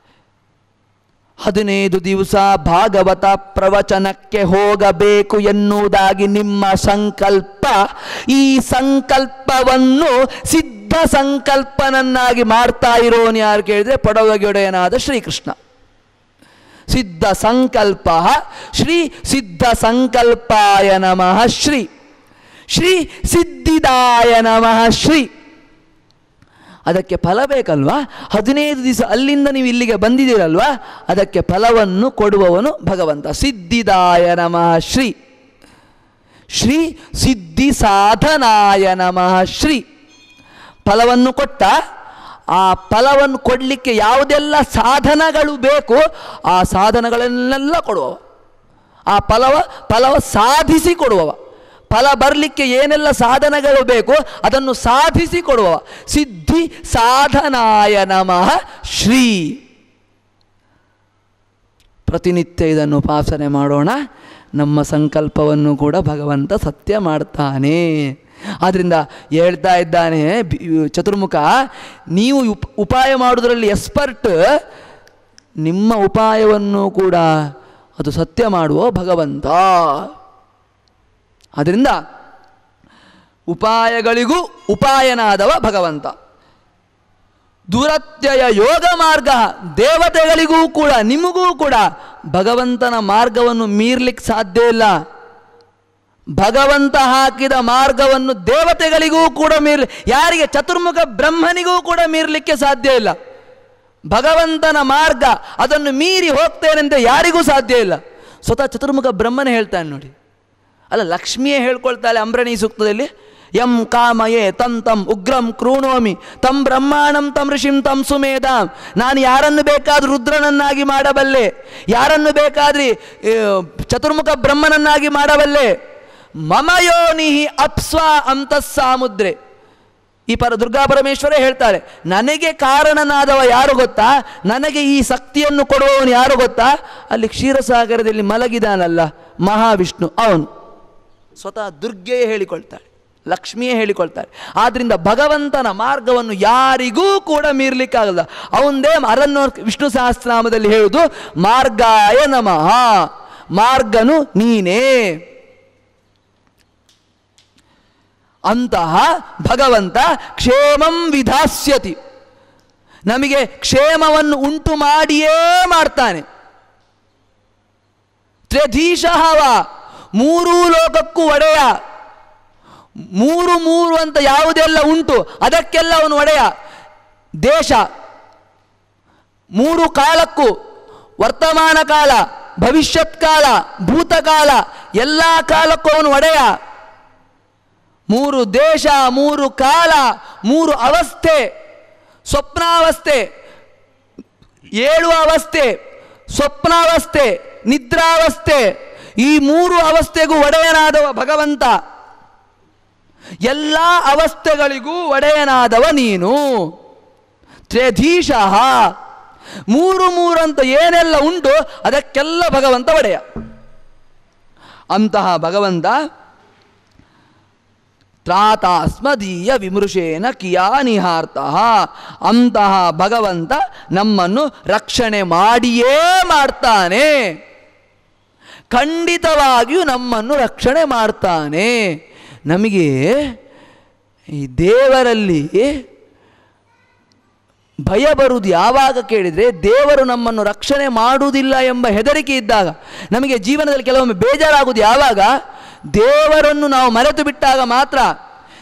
ಹದಿನೈದು ದಿವಸ ಭಾಗವತ ಪ್ರವಚನಕ್ಕೆ ಹೋಗಬೇಕು ಎನ್ನುವುದಾಗಿ ನಿಮ್ಮ ಸಂಕಲ್ಪ ಈ ಸಂಕಲ್ಪವನ್ನು ಸಿದ್ಧ ಸಂಕಲ್ಪನನ್ನಾಗಿ ಮಾಡ್ತಾ ಇರೋನು ಯಾರು ಕೇಳಿದ್ರೆ ಪಡವಗೆಡೆಯನಾದ ಶ್ರೀಕೃಷ್ಣ ಸಿದ್ಧ ಸಂಕಲ್ಪ ಶ್ರೀ ಸಿದ್ಧ ಸಂಕಲ್ಪಾಯ ನಮಃ ಶ್ರೀ ಶ್ರೀ ಸಿದ್ಧಿದಾಯ ನಮಃ ಶ್ರೀ ಅದಕ್ಕೆ ಫಲ ಬೇಕಲ್ವಾ ಹದಿನೈದು ದಿವಸ ಅಲ್ಲಿಂದ ನೀವು ಇಲ್ಲಿಗೆ ಬಂದಿದ್ದೀರಲ್ವಾ ಅದಕ್ಕೆ ಫಲವನ್ನು ಕೊಡುವವನು ಭಗವಂತ ಸಿದ್ಧಿದಾಯ ನಮಃ ಶ್ರೀ ಶ್ರೀ ಸಿದ್ಧಿ ಸಾಧನಾಯ ನಮಃ ಶ್ರೀ ಫಲವನ್ನು ಕೊಟ್ಟ ಆ ಫಲವನ್ನು ಕೊಡಲಿಕ್ಕೆ ಯಾವುದೆಲ್ಲ ಸಾಧನಗಳು ಬೇಕು ಆ ಸಾಧನಗಳನ್ನೆಲ್ಲ ಕೊಡುವವ ಆ ಫಲವ ಫಲವ ಸಾಧಿಸಿ ಕೊಡುವವ ಫಲ ಬರಲಿಕ್ಕೆ ಏನೆಲ್ಲ ಸಾಧನಗಳು ಬೇಕು ಅದನ್ನು ಸಾಧಿಸಿ ಕೊಡುವವ ಸಿದ್ಧಿ ಸಾಧನಾಯ ನಮಃ ಶ್ರೀ ಪ್ರತಿನಿತ್ಯ ಇದನ್ನು ಉಪಾಸನೆ ಮಾಡೋಣ ನಮ್ಮ ಸಂಕಲ್ಪವನ್ನು ಕೂಡ ಭಗವಂತ ಸತ್ಯ ಮಾಡ್ತಾನೆ ಆದ್ದರಿಂದ ಹೇಳ್ತಾ ಇದ್ದಾನೆ ಬಿ- ಚತುರ್ಮುಖ ನೀವು ಉಪ್ ಉಪಾಯ ಮಾಡೋದ್ರಲ್ಲಿ ಎಕ್ಸ್ಪರ್ಟ್ ನಿಮ್ಮ ಉಪಾಯವನ್ನು ಕೂಡ ಅದು ಸತ್ಯ ಮಾಡುವ ಭಗವಂತ ಆದ್ದರಿಂದ ಉಪಾಯಗಳಿಗೂ ಉಪಾಯನಾದವ ಭಗವಂತ ದುರತ್ಯಯ ಯೋಗ ಮಾರ್ಗ ದೇವತೆಗಳಿಗೂ ಕೂಡ ನಿಮಗೂ ಕೂಡ ಭಗವಂತನ ಮಾರ್ಗವನ್ನು ಮೀರ್ಲಿಕ್ಕೆ ಸಾಧ್ಯ ಇಲ್ಲ ಭಗವಂತ ಹಾಕಿದ ಮಾರ್ಗವನ್ನು ದೇವತೆಗಳಿಗೂ ಕೂಡ ಮೀರ್ ಯಾರಿಗೆ ಚತುರ್ಮುಖ ಬ್ರಹ್ಮನಿಗೂ ಕೂಡ ಮೀರ್ಲಿಕ್ಕೆ ಸಾಧ್ಯ ಇಲ್ಲ ಭಗವಂತನ ಮಾರ್ಗ ಅದನ್ನು ಮೀರಿ ಹೋಗ್ತೇನೆಂತ ಯಾರಿಗೂ ಸಾಧ್ಯ ಇಲ್ಲ ಸ್ವತಃ ಚತುರ್ಮುಖ ಬ್ರಹ್ಮನೇ ಹೇಳ್ತಾನೆ ನೋಡಿ ಅಲ್ಲ ಲಕ್ಷ್ಮಿಯೇ ಹೇಳ್ಕೊಳ್ತಾಳೆ ಅಂಬ್ರಣಿ ಸೂಕ್ತದಲ್ಲಿ ಯಂ ಕಾಮಯೇ ತಂ ತಂ ಉಗ್ರಂ ಕ್ರೂಣೋಮಿ ತಂ ಬ್ರಹ್ಮಾಣಂ ತಂ ಋಷಿಂ ತಂ ಸುಮೇಧಾಂ ನಾನು ಯಾರನ್ನು ಬೇಕಾದ್ರೂ ರುದ್ರನನ್ನಾಗಿ ಮಾಡಬಲ್ಲೆ ಯಾರನ್ನು ಬೇಕಾದ್ರಿ ಆ, ಚತುರ್ಮುಖ ಬ್ರಹ್ಮನನ್ನಾಗಿ ಮಾಡಬಲ್ಲೆ ಮಮ ಯೋನಿಹಿ ಅಪ್ಸ್ವ ಅಂತಸ್ಸಾಮುದ್ರೆ ಈ ಪರ ದುರ್ಗಾ ಪರಮೇಶ್ವರೇ ಹೇಳ್ತಾಳೆ ನನಗೆ ಕಾರಣನಾದವ ಯಾರು ಗೊತ್ತಾ ನನಗೆ ಈ ಶಕ್ತಿಯನ್ನು ಕೊಡುವವನು ಯಾರು ಗೊತ್ತಾ ಅಲ್ಲಿ ಕ್ಷೀರಸಾಗರದಲ್ಲಿ ಮಲಗಿದಾನಲ್ಲ ಮಹಾವಿಷ್ಣು ಅವನು ಸ್ವತಃ ದುರ್ಗೆಯೇ ಹೇಳಿಕೊಳ್ತಾಳೆ ಲಕ್ಷ್ಮಿಯೇ ಹೇಳಿಕೊಳ್ತಾಳೆ ಆದ್ದರಿಂದ ಭಗವಂತನ ಮಾರ್ಗವನ್ನು ಯಾರಿಗೂ ಕೂಡ ಮೀರ್ಲಿಕ್ಕಾಗಲ್ಲ ಅವಂದೇ ಅದನ್ನು ವಿಷ್ಣು ಸಹಸ್ರನಾಮದಲ್ಲಿ ಹೇಳುವುದು ಮಾರ್ಗಾಯ ನಮಃ ಮಾರ್ಗನು ನೀನೇ ಅಂತಹ ಭಗವಂತ ಕ್ಷೇಮಂ ವಿಧಾಸ್ಯತಿ ನಮಗೆ ಕ್ಷೇಮವನ್ನು ಉಂಟು ಮಾಡಿಯೇ ಮಾಡ್ತಾನೆ ತ್ರ್ಯಧೀಶಃವ ಮೂರೂ ಲೋಕಕ್ಕೂ ಒಡೆಯ ಮೂರು ಮೂರು ಅಂತ ಯಾವುದೆಲ್ಲ ಉಂಟು ಅದಕ್ಕೆಲ್ಲ ಅವನು ಒಡೆಯ ದೇಶ ಮೂರು ಕಾಲಕ್ಕೂ ವರ್ತಮಾನ ಕಾಲ ಭವಿಷ್ಯತ್ ಕಾಲ ಭೂತಕಾಲ ಎಲ್ಲ ಕಾಲಕ್ಕೂ ಅವನು ಒಡೆಯ ಮೂರು ದೇಶ ಮೂರು ಕಾಲ ಮೂರು ಅವಸ್ಥೆ ಸ್ವಪ್ನಾವಸ್ಥೆ ಏಳುವ ಅವಸ್ಥೆ ಸ್ವಪ್ನಾವಸ್ಥೆ ನಿದ್ರಾವಸ್ಥೆ ಈ ಮೂರು ಅವಸ್ಥೆಗೂ ಒಡೆಯನಾದವ ಭಗವಂತ ಎಲ್ಲ ಅವಸ್ಥೆಗಳಿಗೂ ಒಡೆಯನಾದವ ನೀನು ತ್ರ್ಯಧೀಶಃ ಮೂರು ಮೂರಂತ ಏನೆಲ್ಲ ಉಂಟು ಅದಕ್ಕೆಲ್ಲ ಭಗವಂತ ಒಡೆಯ ಅಂತಹ ಭಗವಂತ ತ್ರಾತಾಸ್ಮದೀಯ ವಿಮೃಶೇನ ಕಿಯಾನಿಹಾರ್ತಃ ಅಂತಹ ಭಗವಂತ ನಮ್ಮನ್ನು ರಕ್ಷಣೆ ಮಾಡಿಯೇ ಮಾಡ್ತಾನೆ ಖಂಡಿತವಾಗಿಯೂ ನಮ್ಮನ್ನು ರಕ್ಷಣೆ ಮಾಡ್ತಾನೆ ನಮಗೆ ಈ ದೇವರಲ್ಲಿ ಭಯ ಬರುವುದು ಯಾವಾಗ ಕೇಳಿದರೆ ದೇವರು ನಮ್ಮನ್ನು ರಕ್ಷಣೆ ಮಾಡುವುದಿಲ್ಲ ಎಂಬ ಹೆದರಿಕೆ ಇದ್ದಾಗ ನಮಗೆ ಜೀವನದಲ್ಲಿ ಕೆಲವೊಮ್ಮೆ ಬೇಜಾರಾಗುವುದು ಯಾವಾಗ ದೇವರನ್ನು ನಾವು ಮರೆತು ಬಿಟ್ಟಾಗ ಮಾತ್ರ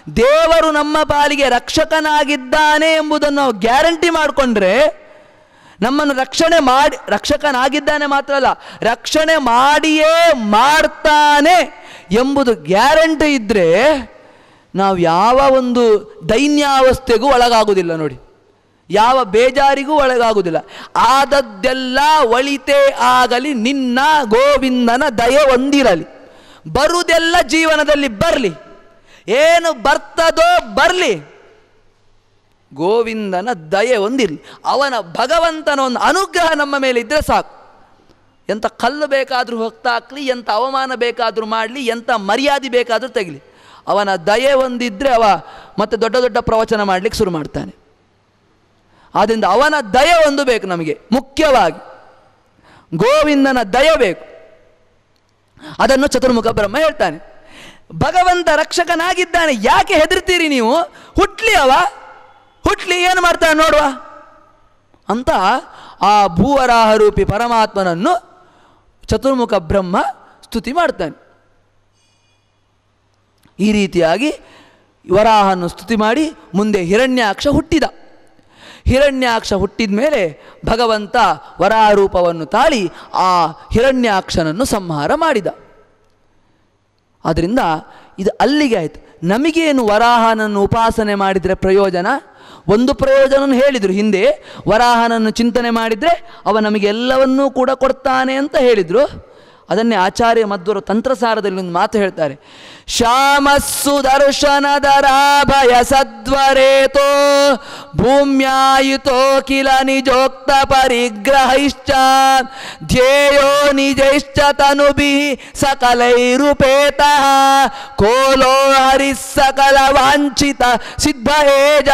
ದೇವರು ನಮ್ಮ ಪಾಲಿಗೆ ರಕ್ಷಕನಾಗಿದ್ದಾನೆ ಎಂಬುದನ್ನು ನಾವು ಗ್ಯಾರಂಟಿ ಮಾಡಿಕೊಂಡ್ರೆ ನಮ್ಮನ್ನು ರಕ್ಷಣೆ ಮಾಡಿ ರಕ್ಷಕನಾಗಿದ್ದಾನೆ ಮಾತ್ರ ಅಲ್ಲ ರಕ್ಷಣೆ ಮಾಡಿಯೇ ಮಾಡ್ತಾನೆ ಎಂಬುದು ಗ್ಯಾರಂಟಿ ಇದ್ದರೆ ನಾವು ಯಾವ ಒಂದು ದೈನ್ಯಾವಸ್ಥೆಗೂ ಒಳಗಾಗುವುದಿಲ್ಲ ನೋಡಿ ಯಾವ ಬೇಜಾರಿಗೂ ಒಳಗಾಗುವುದಿಲ್ಲ ಆದದ್ದೆಲ್ಲ ಒಳಿತೇ ಆಗಲಿ ನಿನ್ನ ಗೋವಿಂದನ ದಯೆ ಹೊಂದಿರಲಿ ಬರುವುದೆಲ್ಲ ಜೀವನದಲ್ಲಿ ಬರಲಿ ಏನು ಬರ್ತದೋ ಬರಲಿ ಗೋವಿಂದನ ದಯೆ ಹೊಂದಿರಲಿ ಅವನ ಭಗವಂತನ ಒಂದು ಅನುಗ್ರಹ ನಮ್ಮ ಮೇಲೆ ಇದ್ದರೆ ಸಾಕು ಎಂಥ ಕಲ್ಲು ಬೇಕಾದರೂ ಹೊತ್ತಾಕ್ಲಿ ಎಂಥ ಅವಮಾನ ಬೇಕಾದರೂ ಮಾಡಲಿ ಎಂಥ ಮರ್ಯಾದೆ ಬೇಕಾದರೂ ತೆಗಲಿ ಅವನ ದಯೆ ಹೊಂದಿದ್ರೆ ಅವ ಮತ್ತೆ ದೊಡ್ಡ ದೊಡ್ಡ ಪ್ರವಚನ ಮಾಡಲಿಕ್ಕೆ ಶುರು ಮಾಡ್ತಾನೆ ಆದ್ದರಿಂದ ಅವನ ದಯೆ ಒಂದು ಬೇಕು ನಮಗೆ ಮುಖ್ಯವಾಗಿ ಗೋವಿಂದನ ದಯೆ ಬೇಕು ಅದನ್ನು ಚತುರ್ಮುಖ ಬ್ರಹ್ಮ ಹೇಳ್ತಾನೆ ಭಗವಂತ ರಕ್ಷಕನಾಗಿದ್ದಾನೆ ಯಾಕೆ ಹೆದರ್ತೀರಿ ನೀವು ಹುಟ್ಲಿ ಅವ ಹುಟ್ಲಿ ಏನು ಮಾಡ್ತಾನೆ ನೋಡುವ ಅಂತ ಆ ಭೂವರಾಹ ರೂಪಿ ಪರಮಾತ್ಮನನ್ನು ಚತುರ್ಮುಖ ಬ್ರಹ್ಮ ಸ್ತುತಿ ಮಾಡ್ತಾನೆ ಈ ರೀತಿಯಾಗಿ ವರಾಹನ್ನು ಸ್ತುತಿ ಮಾಡಿ ಮುಂದೆ ಹಿರಣ್ಯಾಕ್ಷ ಹುಟ್ಟಿದ ಹಿರಣ್ಯಾಕ್ಷ ಹುಟ್ಟಿದ ಮೇಲೆ ಭಗವಂತ ವರಾಹ ರೂಪವನ್ನು ತಾಳಿ ಆ ಹಿರಣ್ಯಾಕ್ಷನನ್ನು ಸಂಹಾರ ಮಾಡಿದ ಆದ್ದರಿಂದ ಇದು ಅಲ್ಲಿಗೆ ಆಯಿತು ನಮಗೇನು ವರಾಹನನ್ನು ಉಪಾಸನೆ ಮಾಡಿದರೆ ಪ್ರಯೋಜನ ಒಂದು ಪ್ರಯೋಜನ ಹೇಳಿದರು ಹಿಂದೆ ವರಾಹನನ್ನು ಚಿಂತನೆ ಮಾಡಿದರೆ ಅವ ನಮಗೆ ಎಲ್ಲವನ್ನೂ ಕೂಡ ಕೊಡ್ತಾನೆ ಅಂತ ಹೇಳಿದರು ಅದನ್ನೇ ಆಚಾರ್ಯ ಮಧ್ವರು ತಂತ್ರಸಾರದಲ್ಲಿ ಒಂದು ಮಾತು ಹೇಳ್ತಾರೆ ಶ್ಯಾಮಸ್ಸು ದರ್ಶನದರಾಭಯ ಸದ್ವರೇತೋ ಭೂಮ್ಯಾಯುತೋ ಕಿಲ ನಿಜೋಕ್ತ ಪರಿಗ್ರಹೈಶ್ಚ ಧ್ಯೇಯೋ ನಿಜೈಶ್ಚ ತನುಭಿ ಸಕಲೈರುಪೇತಃ ಕೋಲೋ ಹರಿಃ ಸಕಲ ವಾಂಛಿತ ಸಿದ್ಧ ಏಜ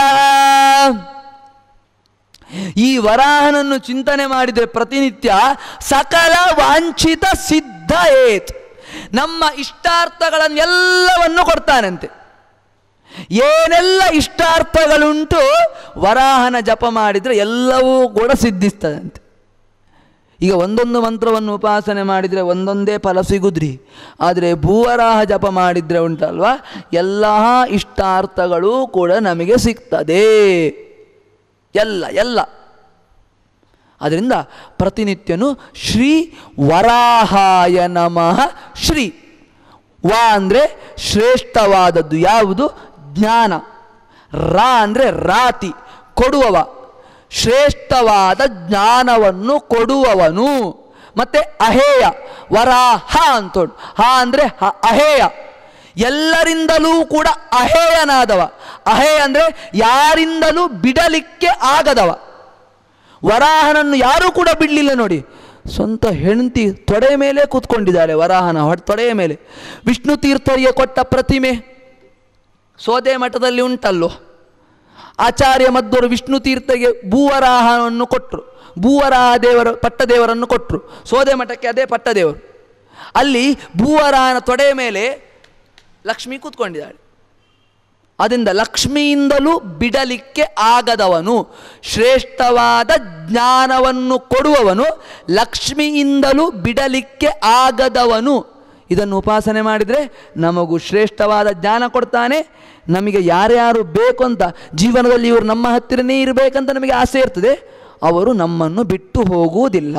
ಈ ವರಾಹನನ್ನು ಚಿಂತನೆ ಮಾಡಿದರೆ ಪ್ರತಿನಿತ್ಯ ಸಕಲ ವಾಂಛಿತ ಸಿದ್ಧ ಏತ್ ನಮ್ಮ ಇಷ್ಟಾರ್ಥಗಳನ್ನೆಲ್ಲವನ್ನು ಕೊಡ್ತಾನಂತೆ ಏನೆಲ್ಲ ಇಷ್ಟಾರ್ಥಗಳುಂಟು ವರಾಹನ ಜಪ ಮಾಡಿದರೆ ಎಲ್ಲವೂ ಕೂಡ ಸಿದ್ಧಿಸ್ತದಂತೆ ಈಗ ಒಂದೊಂದು ಮಂತ್ರವನ್ನು ಉಪಾಸನೆ ಮಾಡಿದರೆ ಒಂದೊಂದೇ ಫಲ ಸಿಗುದ್ರಿ ಆದರೆ ಭೂವರಾಹ ಜಪ ಮಾಡಿದರೆ ಉಂಟಲ್ವಾ ಎಲ್ಲ ಇಷ್ಟಾರ್ಥಗಳು ಕೂಡ ನಮಗೆ ಸಿಗ್ತದೆ ಎಲ್ಲ ಎಲ್ಲ ಅದರಿಂದ ಪ್ರತಿನಿತ್ಯನು ಶ್ರೀ ವರಾಹಾಯ ನಮಃ ಶ್ರೀ ವಾ ಅಂದರೆ ಶ್ರೇಷ್ಠವಾದದ್ದು ಯಾವುದು ಜ್ಞಾನ ರಾ ಅಂದರೆ ರಾತಿ ಕೊಡುವವ ಶ್ರೇಷ್ಠವಾದ ಜ್ಞಾನವನ್ನು ಕೊಡುವವನು ಮತ್ತು ಅಹೇಯ ವರಾಹ ಅಂತೋಡು ಹ ಅಂದರೆ ಹ ಅಹೇಯ ಎಲ್ಲರಿಂದಲೂ ಕೂಡ ಅಹೇಯನಾದವ ಅಹೇಯ ಅಂದರೆ ಯಾರಿಂದಲೂ ಬಿಡಲಿಕ್ಕೆ ಆಗದವ ವರಾಹನನ್ನು ಯಾರೂ ಕೂಡ ಬಿಡಲಿಲ್ಲ ನೋಡಿ ಸ್ವಂತ ಹೆಂಡತಿ ತೊಡೆ ಮೇಲೆ ಕೂತ್ಕೊಂಡಿದ್ದಾಳೆ ವರಾಹನ ಹೊಟ್ಟೆ ತೊಡೆಯ ಮೇಲೆ ವಿಷ್ಣು ತೀರ್ಥರಿಗೆ ಕೊಟ್ಟ ಪ್ರತಿಮೆ ಸೋದೆ ಮಠದಲ್ಲಿ ಉಂಟಲ್ಲೋ ಆಚಾರ್ಯ ಮಧ್ವರು ವಿಷ್ಣು ತೀರ್ಥಗೆ ಭೂವರಾಹವನ್ನು ಕೊಟ್ಟರು ಭೂವರಾಹ ದೇವರ ಪಟ್ಟದೇವರನ್ನು ಕೊಟ್ಟರು ಸೋದೆ ಮಠಕ್ಕೆ ಅದೇ ಪಟ್ಟದೇವರು ಅಲ್ಲಿ ಭೂವರಾಹನ ತೊಡೆಯ ಮೇಲೆ ಲಕ್ಷ್ಮಿ ಕೂತ್ಕೊಂಡಿದ್ದಾಳೆ ಅದರಿಂದ ಲಕ್ಷ್ಮಿಯಿಂದಲೂ ಬಿಡಲಿಕ್ಕೆ ಆಗದವನು ಶ್ರೇಷ್ಠವಾದ ಜ್ಞಾನವನ್ನು ಕೊಡುವವನು ಲಕ್ಷ್ಮಿಯಿಂದಲೂ ಬಿಡಲಿಕ್ಕೆ ಆಗದವನು ಇದನ್ನು ಉಪಾಸನೆ ಮಾಡಿದರೆ ನಮಗೂ ಶ್ರೇಷ್ಠವಾದ ಜ್ಞಾನ ಕೊಡ್ತಾನೆ ನಮಗೆ ಯಾರ್ಯಾರು ಬೇಕು ಅಂತ ಜೀವನದಲ್ಲಿ ಇವರು ನಮ್ಮ ಹತ್ತಿರನೇ ಇರಬೇಕಂತ ನಮಗೆ ಆಸೆ ಇರ್ತದೆ ಅವರು ನಮ್ಮನ್ನು ಬಿಟ್ಟು ಹೋಗುವುದಿಲ್ಲ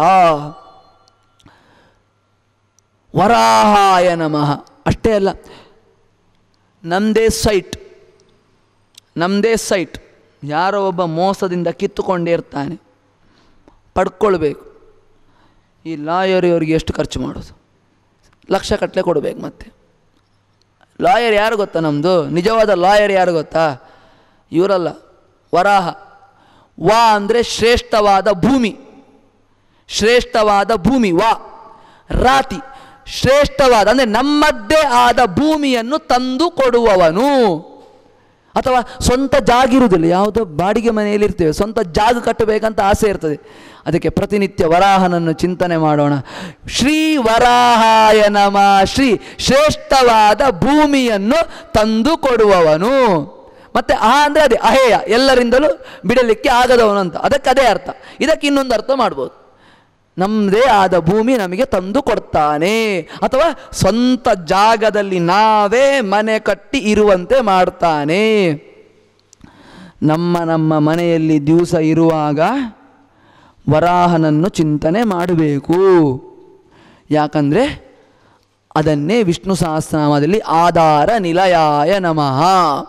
ವರಾಹಾಯ ನಮಃ ಅಷ್ಟೇ ಅಲ್ಲ ನಮ್ಮದೇ ಸೈಟ್ ನಮ್ಮದೇ ಸೈಟ್ ಯಾರೋ ಒಬ್ಬ ಮೋಸದಿಂದ ಕಿತ್ತುಕೊಂಡಿರ್ತಾನೆ ಪಡ್ಕೊಳ್ಬೇಕು ಈ ಲಾಯರ್ ಇವ್ರಿಗೆ ಎಷ್ಟು ಖರ್ಚು ಮಾಡೋದು ಲಕ್ಷ ಕಟ್ಟಲೆ ಕೊಡಬೇಕು ಮತ್ತೆ ಲಾಯರ್ ಯಾರು ಗೊತ್ತಾ ನಮ್ಮದು ನಿಜವಾದ ಲಾಯರ್ ಯಾರು ಗೊತ್ತಾ ಇವರಲ್ಲ ವರಾಹ ವಾ ಅಂದರೆ ಶ್ರೇಷ್ಠವಾದ ಭೂಮಿ ಶ್ರೇಷ್ಠವಾದ ಭೂಮಿ ವಾ ರಾತಿ ಶ್ರೇಷ್ಠವಾದ ಅಂದರೆ ನಮ್ಮದ್ದೇ ಆದ ಭೂಮಿಯನ್ನು ತಂದು ಕೊಡುವವನು ಅಥವಾ ಸ್ವಂತ ಜಾಗಿರುವುದಿಲ್ಲ ಯಾವುದೋ ಬಾಡಿಗೆ ಮನೆಯಲ್ಲಿ ಇರ್ತೇವೆ ಸ್ವಂತ ಜಾಗ ಕಟ್ಟಬೇಕಂತ ಆಸೆ ಇರ್ತದೆ ಅದಕ್ಕೆ ಪ್ರತಿನಿತ್ಯ ವರಾಹನನ್ನು ಚಿಂತನೆ ಮಾಡೋಣ ಶ್ರೀ ವರಾಹಾಯ ನಮ ಶ್ರೀ ಶ್ರೇಷ್ಠವಾದ ಭೂಮಿಯನ್ನು ತಂದು ಕೊಡುವವನು ಮತ್ತೆ ಆ ಅಂದರೆ ಅದೇ ಅಹೇಯ ಎಲ್ಲರಿಂದಲೂ ಬಿಡಲಿಕ್ಕೆ ಆಗದವನು ಅಂತ ಅದಕ್ಕೆ ಅದೇ ಅರ್ಥ ಇದಕ್ಕೆ ಇನ್ನೊಂದು ಅರ್ಥ ಮಾಡ್ಬೋದು ನಮ್ಮದೇ ಆದ ಭೂಮಿ ನಮಗೆ ತಂದು ಕೊಡ್ತಾನೆ ಅಥವಾ ಸ್ವಂತ ಜಾಗದಲ್ಲಿ ನಾವೇ ಮನೆ ಕಟ್ಟಿ ಇರುವಂತೆ ಮಾಡ್ತಾನೆ ನಮ್ಮ ನಮ್ಮ ಮನೆಯಲ್ಲಿ ದಿವಸ ಇರುವಾಗ ವರಾಹನನ್ನು ಚಿಂತನೆ ಮಾಡಬೇಕು ಯಾಕಂದರೆ ಅದನ್ನೇ ವಿಷ್ಣು ಸಹಸ್ರನಾಮದಲ್ಲಿ ಆಧಾರ ನಿಲಯಾಯ ನಮಃ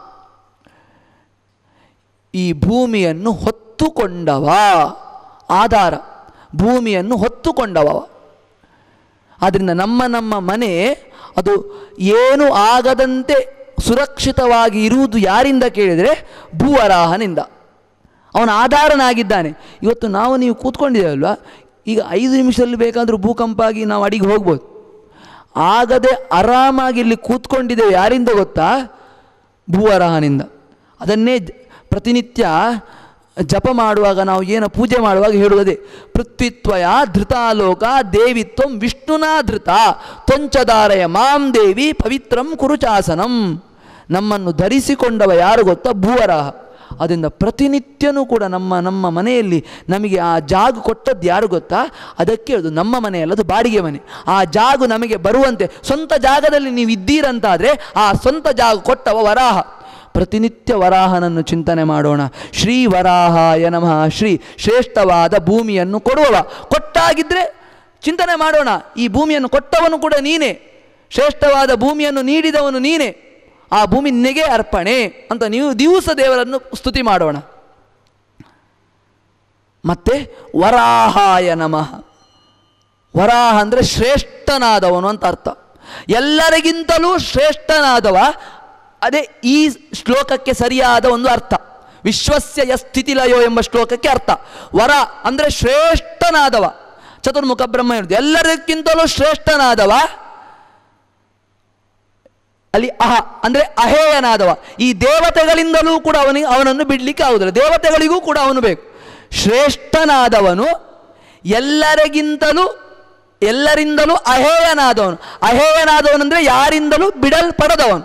ಈ ಭೂಮಿಯನ್ನು ಹೊತ್ತುಕೊಂಡವ ಆಧಾರ ಭೂಮಿಯನ್ನು ಹೊತ್ತುಕೊಂಡವ ಆದ್ದರಿಂದ ನಮ್ಮ ನಮ್ಮ ಮನೆ ಅದು ಏನು ಆಗದಂತೆ ಸುರಕ್ಷಿತವಾಗಿ ಇರುವುದು ಯಾರಿಂದ ಕೇಳಿದರೆ ಭೂವರಾಹನಿಂದ ಅವನ ಆಧಾರನಾಗಿದ್ದಾನೆ ಇವತ್ತು ನಾವು ನೀವು ಕೂತ್ಕೊಂಡಿದ್ದೇವಲ್ವ ಈಗ ಐದು ನಿಮಿಷದಲ್ಲಿ ಬೇಕಾದರೂ ಭೂಕಂಪ ಆಗಿ ನಾವು ಅಡಿಗೆ ಹೋಗ್ಬೋದು ಆಗದೆ ಆರಾಮಾಗಿ ಇಲ್ಲಿ ಕೂತ್ಕೊಂಡಿದ್ದೇವೆ ಯಾರಿಂದ ಗೊತ್ತಾ ಭೂವರಾಹನಿಂದ ಅದನ್ನೇ ಜ- ಪ್ರತಿನಿತ್ಯ ಜಪ ಮಾಡುವಾಗ ನಾವು ಏನು ಪೂಜೆ ಮಾಡುವಾಗ ಹೇಳುವುದೇ ಪೃಥ್ವಿತ್ವಯ ಧೃತಾಲೋಕ ದೇವಿತ್ವಂ ವಿಷ್ಣುನಾ ಧೃತ ತ್ವಂಚದಾರಯ ಮಾಂ ದೇವಿ ಪವಿತ್ರಂ ಕುರುಚಾಸನಂ ನಮ್ಮನ್ನು ಧರಿಸಿಕೊಂಡವ ಯಾರು ಗೊತ್ತಾ ಭೂವರಾಹ ಅದರಿಂದ ಪ್ರತಿನಿತ್ಯನೂ ಕೂಡ ನಮ್ಮ ನಮ್ಮ ಮನೆಯಲ್ಲಿ ನಮಗೆ ಆ ಜಾಗ ಕೊಟ್ಟದ್ದು ಯಾರು ಗೊತ್ತಾ ಅದಕ್ಕೆ ಅದು ನಮ್ಮ ಮನೆಯಲ್ಲ ಅದು ಬಾಡಿಗೆ ಮನೆ ಆ ಜಾಗ ನಮಗೆ ಬರುವಂತೆ ಸ್ವಂತ ಜಾಗದಲ್ಲಿ ನೀವು ಇದ್ದೀರಂತಾದರೆ ಆ ಸ್ವಂತ ಜಾಗ ಕೊಟ್ಟವ ವರಾಹ ಪ್ರತಿನಿತ್ಯ ವರಾಹನನ್ನು ಚಿಂತನೆ ಮಾಡೋಣ ಶ್ರೀ ವರಾಹಾಯ ನಮಃ ಶ್ರೀ ಶ್ರೇಷ್ಠವಾದ ಭೂಮಿಯನ್ನು ಕೊಡುವವ ಕೊಟ್ಟಾಗಿದ್ದರೆ ಚಿಂತನೆ ಮಾಡೋಣ ಈ ಭೂಮಿಯನ್ನು ಕೊಟ್ಟವನು ಕೂಡ ನೀನೇ ಶ್ರೇಷ್ಠವಾದ ಭೂಮಿಯನ್ನು ನೀಡಿದವನು ನೀನೇ ಆ ಭೂಮಿ ನಿನಗೆ ಅರ್ಪಣೆ ಅಂತ ನೀವು ದಿವಸ ದೇವರನ್ನು ಸ್ತುತಿ ಮಾಡೋಣ ಮತ್ತೆ ವರಾಹಾಯ ನಮಃ ವರಾಹ ಅಂದರೆ ಶ್ರೇಷ್ಠನಾದವನು ಅಂತ ಅರ್ಥ ಎಲ್ಲರಿಗಿಂತಲೂ ಶ್ರೇಷ್ಠನಾದವ ಅದೇ ಈ ಶ್ಲೋಕಕ್ಕೆ ಸರಿಯಾದ ಒಂದು ಅರ್ಥ ವಿಶ್ವಸ್ಯ ಯಸ್ಥಿತಿಲಯೋ ಎಂಬ ಶ್ಲೋಕಕ್ಕೆ ಅರ್ಥ ವರ ಅಂದರೆ ಶ್ರೇಷ್ಠನಾದವ ಚತುರ್ಮುಖ ಬ್ರಹ್ಮ ಹೇಳುದು ಎಲ್ಲರಿಗಿಂತಲೂ ಶ್ರೇಷ್ಠನಾದವ ಅಲ್ಲಿ ಅಹ ಅಂದರೆ ಅಹೇಯನಾದವ ಈ ದೇವತೆಗಳಿಂದಲೂ ಕೂಡ ಅವನಿಗೆ ಅವನನ್ನು ಬಿಡಲಿಕ್ಕೆ ಆಗುದಿಲ್ಲ ದೇವತೆಗಳಿಗೂ ಕೂಡ ಅವನು ಬೇಕು ಶ್ರೇಷ್ಠನಾದವನು ಎಲ್ಲರಿಗಿಂತಲೂ ಎಲ್ಲರಿಂದಲೂ ಅಹೇಯನಾದವನು ಅಹೇಯನಾದವನಂದರೆ ಯಾರಿಂದಲೂ ಬಿಡಲ್ಪಡದವನು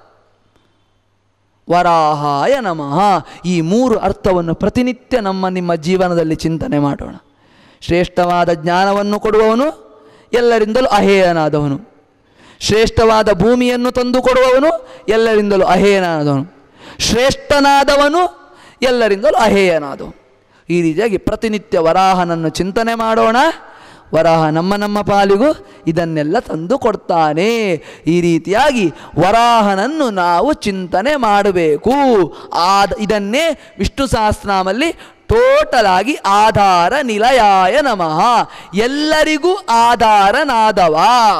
ವರಾಹಾಯ ನಮಃ ಈ ಮೂರು ಅರ್ಥವನ್ನು ಪ್ರತಿನಿತ್ಯ ನಮ್ಮ ನಿಮ್ಮ ಜೀವನದಲ್ಲಿ ಚಿಂತನೆ ಮಾಡೋಣ ಶ್ರೇಷ್ಠವಾದ ಜ್ಞಾನವನ್ನು ಕೊಡುವವನು ಎಲ್ಲರಿಂದಲೂ ಅಹೇಯನಾದವನು ಶ್ರೇಷ್ಠವಾದ ಭೂಮಿಯನ್ನು ತಂದು ಕೊಡುವವನು ಎಲ್ಲರಿಂದಲೂ ಅಹೇಯನಾದವನು ಶ್ರೇಷ್ಠನಾದವನು ಎಲ್ಲರಿಂದಲೂ ಅಹೇಯನಾದವನು ಈ ರೀತಿಯಾಗಿ ಪ್ರತಿನಿತ್ಯ ವರಾಹನನ್ನು ಚಿಂತನೆ ಮಾಡೋಣ ವರಾಹ ನಮ್ಮ ನಮ್ಮ ಪಾಲಿಗೂ ಇದನ್ನೆಲ್ಲ ತಂದು ಕೊಡ್ತಾನೆ ಈ ರೀತಿಯಾಗಿ ವರಾಹನನ್ನು ನಾವು ಚಿಂತನೆ ಮಾಡಬೇಕು ಆದ ಇದನ್ನೇ ವಿಷ್ಣು ಸಹಸ್ರನಾಮಲ್ಲಿ ಟೋಟಲ್ ಆಗಿ ಆಧಾರ ನಿಲಯಾಯ ನಮಃ ಎಲ್ಲರಿಗೂ ಆಧಾರನಾದವ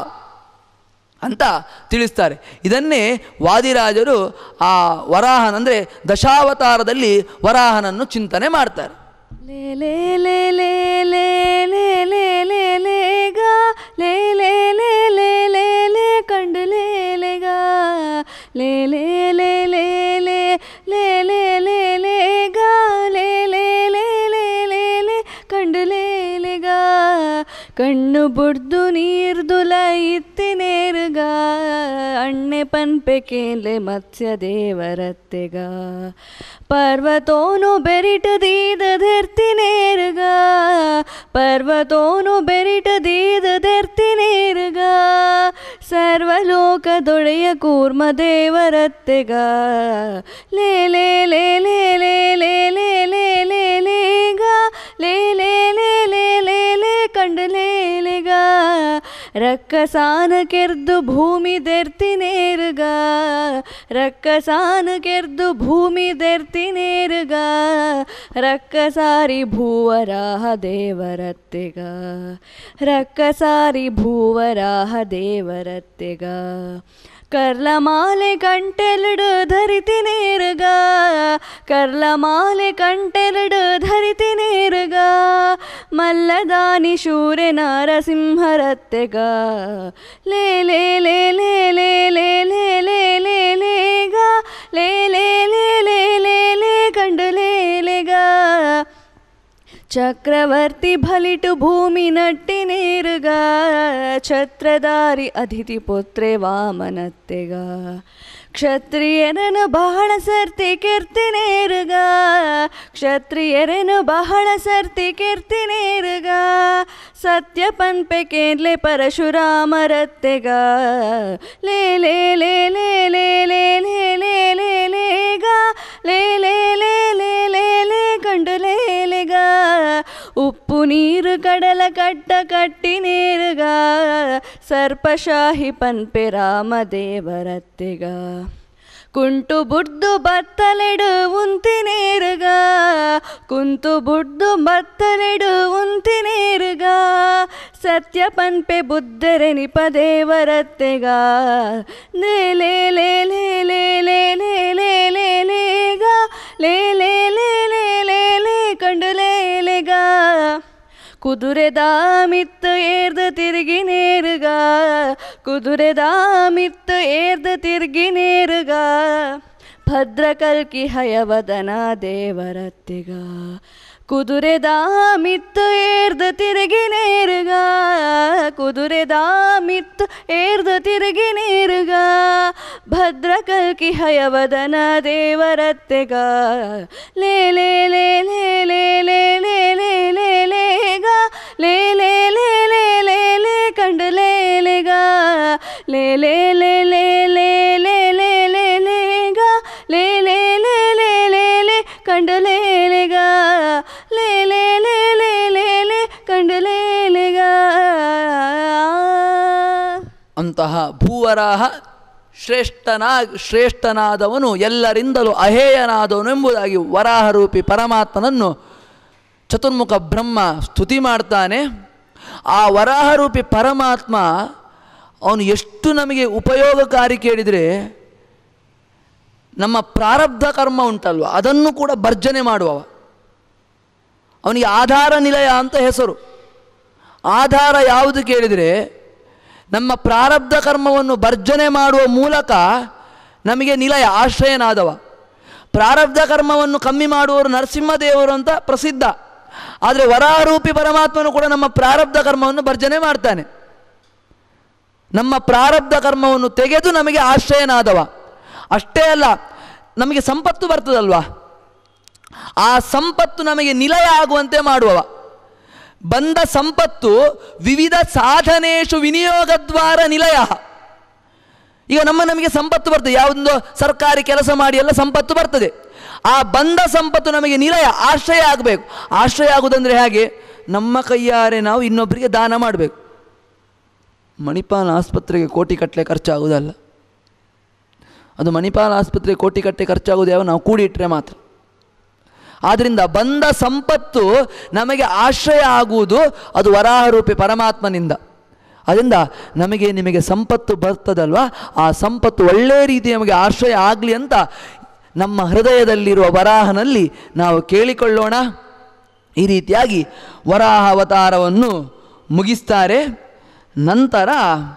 ಅಂತ ತಿಳಿಸ್ತಾರೆ ಇದನ್ನೇ ವಾದಿರಾಜರು ಆ ವರಾಹನ ಅಂದರೆ ದಶಾವತಾರದಲ್ಲಿ ವರಾಹನನ್ನು ಚಿಂತನೆ ಮಾಡ್ತಾರೆ ಲೇ ಲೇ ಲೇ ಲೇ ಲೇ ಲೇ ಲೇ ಲೇ ಲೇ ಗಾ ಲೇ ಲೇ ಲೇ ಲೇ ಲೇ ಲೇ ಕಂಡು ಲೇ ಲೇ ಗಾ ಲೇ ಲೇ ಲೇ ಲೇ ಲೇ ಲೇ ಲೇ ಲೇ ಲೇ ಗಾ ಲೇ ಲೇ ಲೇ ಲೇ ಲೇ ಲೇ ಕಂಡು ಲೇ ಲೇ ಗಾ ಕಣ್ಣು ಬುಡ್ದು ನೀರ್ದುಲ ಇತ್ತಿನೇರುಗ ಅಣ್ಣೆ ಪನ್ಪೆಕೇಲೆ ಮತ್ಸ್ಯ ದೇವರತ್ತೆಗ ಪರ್ವತೋನು ಬೆರಿಟದೀದೆರ್ತಿನೇರುಗ ಪರ್ವತೋನು ಬೆರಿಟದೀದೆರ್ತಿನೇರುಗ ಸರ್ವಲೋಕದೊಡೆಯ ಕೂರ್ಮ ದೇವರತ್ತೆಗ ಲೇ ಲೇ ಲೇ ಲೇ ಲೇ ಲೇ ಲೇ ಲೇ ಲೇ ಲೇ ಗ ಲೇ ಲೇ ಲೇ ಲೇ ಲೇ ಲೇ ಕಂಡು ಲೇಲೆಗ ರಕ್ಕಸಾನ ಕೆರ್ದು ಭೂಮಿ ದೆರ್ತಿನೇರುಗ ರಕ್ಕಸಾನ ಕೆರ್ದು ಭೂಮಿ ದೆರ್ತಿನೇರುಗ ರಕ್ಕಸಾರಿ ಭೂವರಾಹ ದೇವರತ್ತೆಗ ರಕ್ಕಸಾರಿ ಭೂವರಾಹ ದೇವರತ್ತೆಗ ಕರ್ಲಮಾಲೆ ಕಂಟೆಲಡು ಧರಿತಿನೇರುಗ ಕರ್ಲಮಾಲೆ ಕಂಟೆಲಡು ಧರಿತಿನೇರುಗ ಮಲ್ಲದಾನಿ ಶೂರೆ ನಾರಸಿಂಹರತ್ತೆಗ ಲೇ ಲೇ ಲೇ ಲೇ ಲೇ ಲೇ ಲೇ ಲೇ ಲೇ ಲೇ ಗ ಲೇ ಲೇ ಲೇ ಲೇ ಲೇ ಲೇ ಕಂಡು ಲೇಲೆಗ ಚಕ್ರವರ್ತಿ ಭಲಿಟು ಭೂಮಿ ನಟ್ಟಿನೇರುಗ ಛತ್ರಧಾರಿ ಅತಿಥಿ ಪುತ್ರೆ ವಾಮನತ್ತೆಗ ಕ್ಷತ್ರಿಯರನು ಬಹಳ ಸರ್ತಿ ಕೆರ್ತಿನೇರುಗ ಕ್ಷತ್ರಿಯರನು ಬಹಳ ಸರ್ತಿ ಕೆರ್ತಿನೇರುಗ ಸತ್ಯ ಪನ್ಪೆ ಕೇರ್ಲೆ ಪರಶುರಾಮರತ್ತೆಗ ಲೇ ಲೇ ಲೇ ಲೇ ಲೇ ಲೇ ಲೇ ಲೇ ಲೇ ಲೇ ಗ ಲೇ ಲೇ ಲೇ ಲೇ ಲೇ ಲೇ ಕಂಡು ಲೇಲೆಗ ಉಪ್ಪು ನೀರು ಕಡಲ ಕಟ್ಟ ಕಟ್ಟಿ ನೇರುಗ ಸರ್ಪಶಾಹಿ ಪನ್ಪೆ ರಾಮದೇವರತ್ತೆಗ ಕುಂಟು ಬುಡ್ದು ಬತ್ತಲೆಡು ಉಂತಿನೇರುಗ ಕುಂತು ಬುಡ್ದು ಬತ್ತಲೆಡು ಉಂತಿನೇರುಗ ಸತ್ಯ ಪನ್ಪೆ ಬುದ್ಧರೆ ನಿಪ ದೇವರತ್ತೆಗ ಲೇ ಲೇ ಲೇ ಲೇ ಲೇ ಲೇ ಲೇ ಲೇ ಲೇ ಲೇಗ ಲೇ ಲೇ ಲೇ ಲೇ ಲೇ ಲೇ ಕಂಡು ಲೇಲೆಗ ಕುದುರೆದ ಮಿತ್ತು ಏರ್ದು ತಿರುಗಿ ನೇರುಗ ಕುದುರೆದ ಮಿತ್ತು ಏರ್ದು ತಿರುಗಿ ನೇರುಗ ಭದ್ರಕಲ್ಕಿ ಹಯವದನ ದೇವರತ್ತಿಗ ಕುದುರೆದ ಮಿತ್ತು ಏರ್ದು ತಿರುಗಿ ನೇರುಗ ಕುದುರೆದ ಮಿತ್ತು ಏರ್ದು ತಿರುಗಿ ನೇರುಗ ಭದ್ರಕಲ್ಕಿ ಹಯವದನ ದೇವರತ್ತೆಗ ಲೇ ಲೇ ಲೇ ಲೇ ಲೇ ಲೇ ಲೇ ಲೇ ಲೇ ಲೇಗ ಲೇ ಲೇ ಲೇ ಲೇ ಲೇ ಲೇ ಕಂಡು ಲೇಲೆಗ ಲೇ ಲೇ ಲೇ ಲೇ ಲೇ ಲೇ ಲೇ ಲೇ ಲೇಗ ಲೇ ಲೇ ಲೇ ಲೇ ಲೇ ಲೇ ಕಂಡು ಲೇಲೆಗ ಲೇ ಲೇ ಲೇ ಲೇ ಲೇ ಲೇ ಕಂಡು ಲೇಲೆಗ ಅಂತಹ ಭೂವರಾಹ ಶ್ರೇಷ್ಠನಾ ಶ್ರೇಷ್ಠನಾದವನು ಎಲ್ಲರಿಂದಲೂ ಅಹೇಯನಾದವನು ಎಂಬುದಾಗಿ ವರಾಹರೂಪಿ ಪರಮಾತ್ಮನನ್ನು ಚತುರ್ಮುಖ ಬ್ರಹ್ಮ ಸ್ತುತಿ ಮಾಡ್ತಾನೆ ಆ ವರಾಹರೂಪಿ ಪರಮಾತ್ಮ ಅವನು ಎಷ್ಟು ನಮಗೆ ಉಪಯೋಗಕಾರಿ ಕೇಳಿದರೆ ನಮ್ಮ ಪ್ರಾರಬ್ಧ ಕರ್ಮ ಉಂಟಲ್ವ ಅದನ್ನು ಕೂಡ ಭರ್ಜನೆ ಮಾಡುವವ ಅವನಿಗೆ ಆಧಾರ ನಿಲಯ ಅಂತ ಹೆಸರು ಆಧಾರ ಯಾವುದು ಕೇಳಿದರೆ ನಮ್ಮ ಪ್ರಾರಬ್ಧ ಕರ್ಮವನ್ನು ಭರ್ಜನೆ ಮಾಡುವ ಮೂಲಕ ನಮಗೆ ನಿಲಯ ಆಶ್ರಯನಾದವ ಪ್ರಾರಬ್ಧ ಕರ್ಮವನ್ನು ಕಮ್ಮಿ ಮಾಡುವವರು ನರಸಿಂಹದೇವರು ಅಂತ ಪ್ರಸಿದ್ಧ ಆದರೆ ವರಾರೂಪಿ ಪರಮಾತ್ಮನು ಕೂಡ ನಮ್ಮ ಪ್ರಾರಬ್ಧ ಕರ್ಮವನ್ನು ಭರ್ಜನೆ ಮಾಡ್ತಾನೆ ನಮ್ಮ ಪ್ರಾರಬ್ಧ ಕರ್ಮವನ್ನು ತೆಗೆದು ನಮಗೆ ಆಶ್ರಯನಾದವ ಅಷ್ಟೇ ಅಲ್ಲ ನಮಗೆ ಸಂಪತ್ತು ಬರ್ತದಲ್ವಾ ಆ ಸಂಪತ್ತು ನಮಗೆ ನಿಲಯ ಆಗುವಂತೆ ಮಾಡುವವ ಬಂದ ಸಂಪತ್ತು ವಿವಿಧ ಸಾಧನೇಶು ವಿನಿಯೋಗದ್ವಾರ ನಿಲಯ ಈಗ ನಮ್ಮ ನಮಗೆ ಸಂಪತ್ತು ಬರ್ತದೆ ಯಾವುದೊಂದು ಸರ್ಕಾರಿ ಕೆಲಸ ಮಾಡಿ ಎಲ್ಲ ಸಂಪತ್ತು ಬರ್ತದೆ ಆ ಬಂದ ಸಂಪತ್ತು ನಮಗೆ ನಿಲಯ ಆಶ್ರಯ ಆಗಬೇಕು ಆಶ್ರಯ ಆಗುವುದಂದರೆ ಹೇಗೆ ನಮ್ಮ ಕೈಯಾರೆ ನಾವು ಇನ್ನೊಬ್ಬರಿಗೆ ದಾನ ಮಾಡಬೇಕು ಮಣಿಪಾಲ್ ಆಸ್ಪತ್ರೆಗೆ ಕೋಟಿ ಕಟ್ಟಲೆ ಖರ್ಚಾಗುವುದಲ್ಲ ಅದು ಮಣಿಪಾಲ್ ಆಸ್ಪತ್ರೆಗೆ ಕೋಟಿ ಕಟ್ಟೆ ಖರ್ಚಾಗೋದು ಯಾವ ನಾವು ಕೂಡಿ ಇಟ್ಟರೆ ಮಾತ್ರ ಆದ್ದರಿಂದ ಬಂದ ಸಂಪತ್ತು ನಮಗೆ ಆಶ್ರಯ ಆಗುವುದು ಅದು ವರಾಹರೂಪಿ ಪರಮಾತ್ಮನಿಂದ ಅದರಿಂದ ನಮಗೆ ನಿಮಗೆ ಸಂಪತ್ತು ಬರ್ತದಲ್ವ ಆ ಸಂಪತ್ತು ಒಳ್ಳೆಯ ರೀತಿ ನಮಗೆ ಆಶ್ರಯ ಆಗಲಿ ಅಂತ ನಮ್ಮ ಹೃದಯದಲ್ಲಿರುವ ವರಾಹನಲ್ಲಿ ನಾವು ಕೇಳಿಕೊಳ್ಳೋಣ ಈ ರೀತಿಯಾಗಿ ವರಾಹ ಅವತಾರವನ್ನು ಮುಗಿಸ್ತಾರೆ ನಂತರ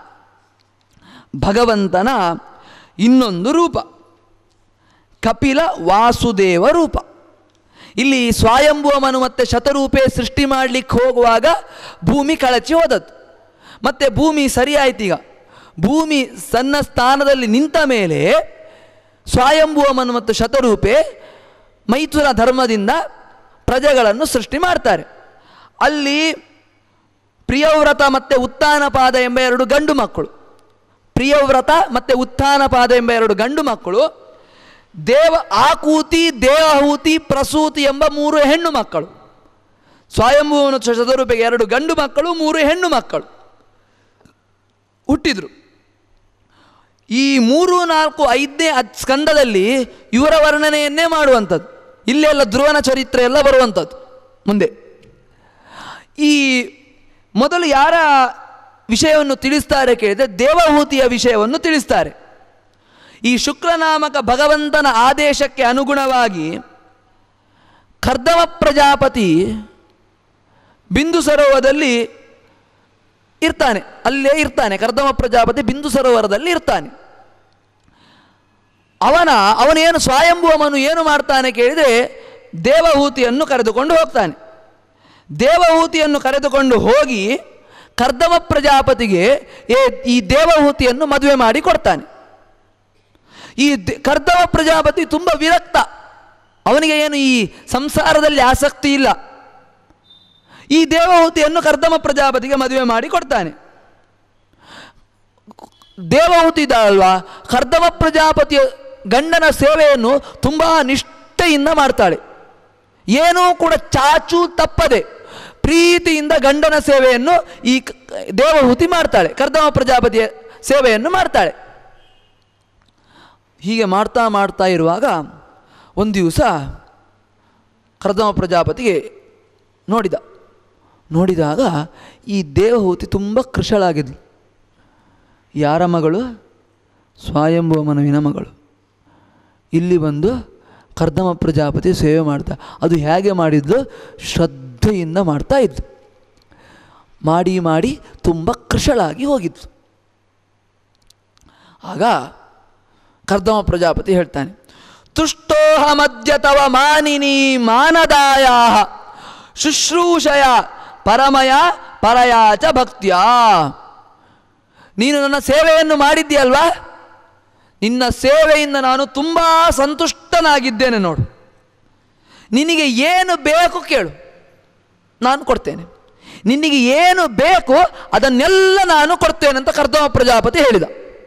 ಭಗವಂತನ ಇನ್ನೊಂದು ರೂಪ ಕಪಿಲ ವಾಸುದೇವ ರೂಪ ಇಲ್ಲಿ ಸ್ವಯಂಭುವ ಮನು ಮತ್ತೆ ಶತರೂಪೆ ಸೃಷ್ಟಿ ಮಾಡಲಿಕ್ಕೆ ಹೋಗುವಾಗ ಭೂಮಿ ಕಳಚಿ ಹೋದದ್ದು ಮತ್ತೆ ಭೂಮಿ ಸರಿಯಾಯ್ತು ಈಗ ಭೂಮಿ ಸಣ್ಣ ಸ್ಥಾನದಲ್ಲಿ ನಿಂತ ಮೇಲೆ ಸ್ವಯಂಭುವ ಮನು ಮತ್ತು ಶತರೂಪೆ ಮೈಥುನ ಧರ್ಮದಿಂದ ಪ್ರಜೆಗಳನ್ನು ಸೃಷ್ಟಿ ಮಾಡ್ತಾರೆ ಅಲ್ಲಿ ಪ್ರಿಯವ್ರತ ಮತ್ತು ಉತ್ಥಾನಪಾದ ಎಂಬ ಎರಡು ಗಂಡು ಮಕ್ಕಳು ಪ್ರಿಯವ್ರತ ಮತ್ತು ಉತ್ಥಾನಪಾದ ಎಂಬ ಎರಡು ಗಂಡು ಮಕ್ಕಳು ದೇವ ಆಕೂತಿ ದೇವಹೂತಿ ಪ್ರಸೂತಿ ಎಂಬ ಮೂರು ಹೆಣ್ಣು ಮಕ್ಕಳು ಸ್ವಯಂಭುವನು ಚತುರೂಪಿಗೆ ಎರಡು ಗಂಡು ಮಕ್ಕಳು ಮೂರು ಹೆಣ್ಣು ಮಕ್ಕಳು ಹುಟ್ಟಿದ್ರು ಈ ಮೂರು ನಾಲ್ಕು ಐದನೇ ಅದ್ ಸ್ಕಂದದಲ್ಲಿ ಇವರ ವರ್ಣನೆಯನ್ನೇ ಮಾಡುವಂಥದ್ದು ಇಲ್ಲೆಲ್ಲ ಧ್ರುವನ ಚರಿತ್ರೆ ಎಲ್ಲ ಬರುವಂಥದ್ದು ಮುಂದೆ ಈ ಮೊದಲು ಯಾರ ವಿಷಯವನ್ನು ತಿಳಿಸ್ತಾರೆ ಕೇಳಿದರೆ ದೇವಹೂತಿಯ ವಿಷಯವನ್ನು ತಿಳಿಸ್ತಾರೆ ಈ ಶುಕ್ರನಾಮಕ ಭಗವಂತನ ಆದೇಶಕ್ಕೆ ಅನುಗುಣವಾಗಿ ಕರ್ದಮ ಪ್ರಜಾಪತಿ ಬಿಂದು ಸರೋವರದಲ್ಲಿ ಇರ್ತಾನೆ ಅಲ್ಲೇ ಇರ್ತಾನೆ ಕರ್ದಮ ಪ್ರಜಾಪತಿ ಬಿಂದು ಸರೋವರದಲ್ಲಿ ಇರ್ತಾನೆ ಅವನ ಅವನೇನು ಸ್ವಯಂಭುವಮನು ಏನು ಮಾಡ್ತಾನೆ ಕೇಳಿದರೆ ದೇವಹೂತಿಯನ್ನು ಕರೆದುಕೊಂಡು ಹೋಗ್ತಾನೆ ದೇವಹೂತಿಯನ್ನು ಕರೆದುಕೊಂಡು ಹೋಗಿ ಕರ್ದಮ ಪ್ರಜಾಪತಿಗೆ ಏ- ಈ ದೇವಹೂತಿಯನ್ನು ಮದುವೆ ಮಾಡಿ ಕೊಡ್ತಾನೆ ಈ ದ- ಕರ್ದಮ ಪ್ರಜಾಪತಿ ತುಂಬ ವಿರಕ್ತ ಅವನಿಗೆ ಏನು ಈ ಸಂಸಾರದಲ್ಲಿ ಆಸಕ್ತಿ ಇಲ್ಲ ಈ ದೇವಹೂತಿಯನ್ನು ಕರ್ದಮ ಪ್ರಜಾಪತಿಗೆ ಮದುವೆ ಮಾಡಿ ಕೊಡ್ತಾನೆ ದೇವಹೂತಿ ಇದ್ದಾಳಲ್ವಾ ಕರ್ದಮ ಪ್ರಜಾಪತಿಯ ಗಂಡನ ಸೇವೆಯನ್ನು ತುಂಬ ನಿಷ್ಠೆಯಿಂದ ಮಾಡ್ತಾಳೆ ಏನೂ ಕೂಡ ಚಾಚು ತಪ್ಪದೆ ಪ್ರೀತಿಯಿಂದ ಗಂಡನ ಸೇವೆಯನ್ನು ಈ ಕ- ದೇವಹೂತಿ ಮಾಡ್ತಾಳೆ ಕರ್ದಮ ಪ್ರಜಾಪತಿಯ ಸೇವೆಯನ್ನು ಮಾಡ್ತಾಳೆ ಹೀಗೆ ಮಾಡ್ತಾ ಮಾಡ್ತಾ ಇರುವಾಗ ಒಂದು ದಿವಸ ಕರ್ದಮ ಪ್ರಜಾಪತಿಗೆ ನೋಡಿದ ನೋಡಿದಾಗ ಈ ದೇವಹೂತಿ ತುಂಬ ಕೃಶಳಾಗಿದ್ಲು ಯಾರ ಮಗಳು ಸ್ವಯಂಭುವ ಮನುವಿನ ಮಗಳು ಇಲ್ಲಿ ಬಂದು ಕರ್ದಮ ಪ್ರಜಾಪತಿ ಸೇವೆ ಮಾಡ್ತಾ ಅದು ಹೇಗೆ ಮಾಡಿದ್ಲು ಶ್ರದ್ಧೆಯಿಂದ ಮಾಡ್ತಾ ಇದ್ಲು ಮಾಡಿ ಮಾಡಿ ತುಂಬ ಕೃಶಳಾಗಿ ಹೋಗಿದ್ಲು ಆಗ ಕರ್ದಮ ಪ್ರಜಾಪತಿ ಹೇಳ್ತಾನೆ ತುಷ್ಟೋಹ ಮಧ್ಯ ತವ ಮಾನಿನಿ ಮಾನದಾಯ ಶುಶ್ರೂಷಯ ಪರಮಯ ಪರಯಾಚ ಭಕ್ತಿಯ ನೀನು ನನ್ನ ಸೇವೆಯನ್ನು ಮಾಡಿದ್ದೀಯಲ್ವಾ ನಿನ್ನ ಸೇವೆಯಿಂದ ನಾನು ತುಂಬ ಸಂತುಷ್ಟನಾಗಿದ್ದೇನೆ ನೋಡು ನಿನಗೆ ಏನು ಬೇಕು ಕೇಳು ನಾನು ಕೊಡ್ತೇನೆ ನಿನಗೆ ಏನು ಬೇಕು ಅದನ್ನೆಲ್ಲ ನಾನು ಕೊಡ್ತೇನೆ ಅಂತ ಕರ್ದಮ ಪ್ರಜಾಪತಿ ಹೇಳಿದ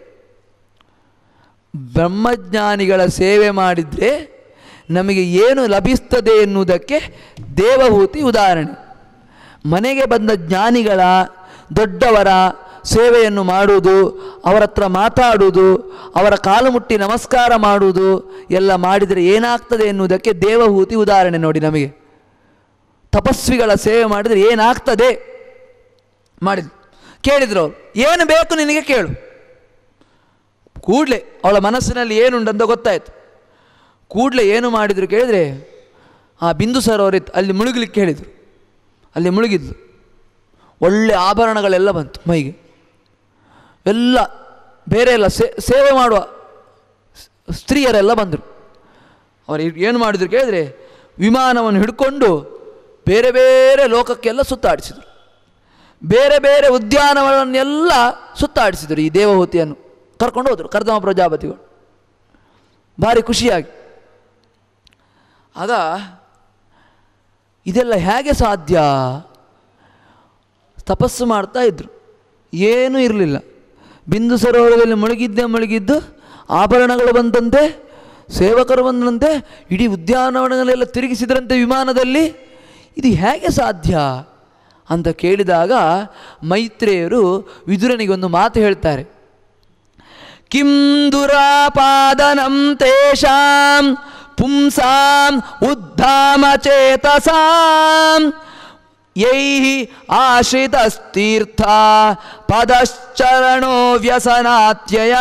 ಬ್ರಹ್ಮಜ್ಞಾನಿಗಳ ಸೇವೆ ಮಾಡಿದರೆ ನಮಗೆ ಏನು ಲಭಿಸ್ತದೆ ಎನ್ನುವುದಕ್ಕೆ ದೇವಹೂತಿ ಉದಾಹರಣೆ ಮನೆಗೆ ಬಂದ ಜ್ಞಾನಿಗಳ ದೊಡ್ಡವರ ಸೇವೆಯನ್ನು ಮಾಡುವುದು ಅವರ ಹತ್ರ ಮಾತಾಡುವುದು ಅವರ ಕಾಲು ಮುಟ್ಟಿ ನಮಸ್ಕಾರ ಮಾಡುವುದು ಎಲ್ಲ ಮಾಡಿದರೆ ಏನಾಗ್ತದೆ ಎನ್ನುವುದಕ್ಕೆ ದೇವಹೂತಿ ಉದಾಹರಣೆ ನೋಡಿ ನಮಗೆ ತಪಸ್ವಿಗಳ ಸೇವೆ ಮಾಡಿದರೆ ಏನಾಗ್ತದೆ ಮಾಡಿದ್ರು ಕೇಳಿದ್ರು ಅವರು ಏನು ಬೇಕು ನಿನಗೆ ಕೇಳು ಕೂಡಲೇ ಅವಳ ಮನಸ್ಸಿನಲ್ಲಿ ಏನುಂಟಂತ ಗೊತ್ತಾಯಿತು ಕೂಡಲೇ ಏನು ಮಾಡಿದ್ರು ಕೇಳಿದರೆ ಆ ಬಿಂದು ಸರೋವರಿತ್ತು ಅಲ್ಲಿ ಮುಳುಗಲಿಕ್ಕೆ ಹೇಳಿದರು ಅಲ್ಲಿ ಮುಳುಗಿದ್ಲು ಒಳ್ಳೆ ಆಭರಣಗಳೆಲ್ಲ ಬಂತು ಮೈಗೆ ಎಲ್ಲ ಬೇರೆ ಎಲ್ಲ ಸೇ ಸೇವೆ ಮಾಡುವ ಸ್- ಸ್ತ್ರೀಯರೆಲ್ಲ ಬಂದರು ಅವರು ಏನು ಮಾಡಿದ್ರು ಕೇಳಿದರೆ ವಿಮಾನವನ್ನು ಹಿಡ್ಕೊಂಡು ಬೇರೆ ಬೇರೆ ಲೋಕಕ್ಕೆಲ್ಲ ಸುತ್ತಾಡಿಸಿದರು ಬೇರೆ ಬೇರೆ ಉದ್ಯಾನವನನ್ನೆಲ್ಲ ಸುತ್ತಾಡಿಸಿದರು ಈ ದೇವಹೂತಿಯನ್ನು ಕರ್ಕೊಂಡು ಹೋದರು ಕರ್ದಮ ಪ್ರಜಾಪತಿಗಳು ಭಾರಿ ಖುಷಿಯಾಗಿ ಆಗ ಇದೆಲ್ಲ ಹೇಗೆ ಸಾಧ್ಯ ತಪಸ್ಸು ಮಾಡ್ತಾ ಇದ್ರು ಏನೂ ಇರಲಿಲ್ಲ ಬಿಂದು ಸರೋವರದಲ್ಲಿ ಮುಳುಗಿದ್ದೇ ಮುಳುಗಿದ್ದು ಆಭರಣಗಳು ಬಂದಂತೆ ಸೇವಕರು ಬಂದಂತೆ ಇಡೀ ಉದ್ಯಾನವನಗಳೆಲ್ಲ ತಿರುಗಿಸಿದ್ರಂತೆ ವಿಮಾನದಲ್ಲಿ ಇದು ಹೇಗೆ ಸಾಧ್ಯ ಅಂತ ಕೇಳಿದಾಗ ಮೈತ್ರೇಯರು ವಿದುರನಿಗೊಂದು ಮಾತು ಹೇಳ್ತಾರೆ ಕಿಂ ದುರಾಪಾದನಂ ತೇಷಾಂ ಪುಂಸಾಂ ಉದ್ಧಾಮ ಚೇತಸಾಂ ಯೈಃ ಆಶ್ರಿತಸ್ತೀರ್ಥ ಪದಶ್ಚರಣೋ ವ್ಯಸನಾತ್ಯಯ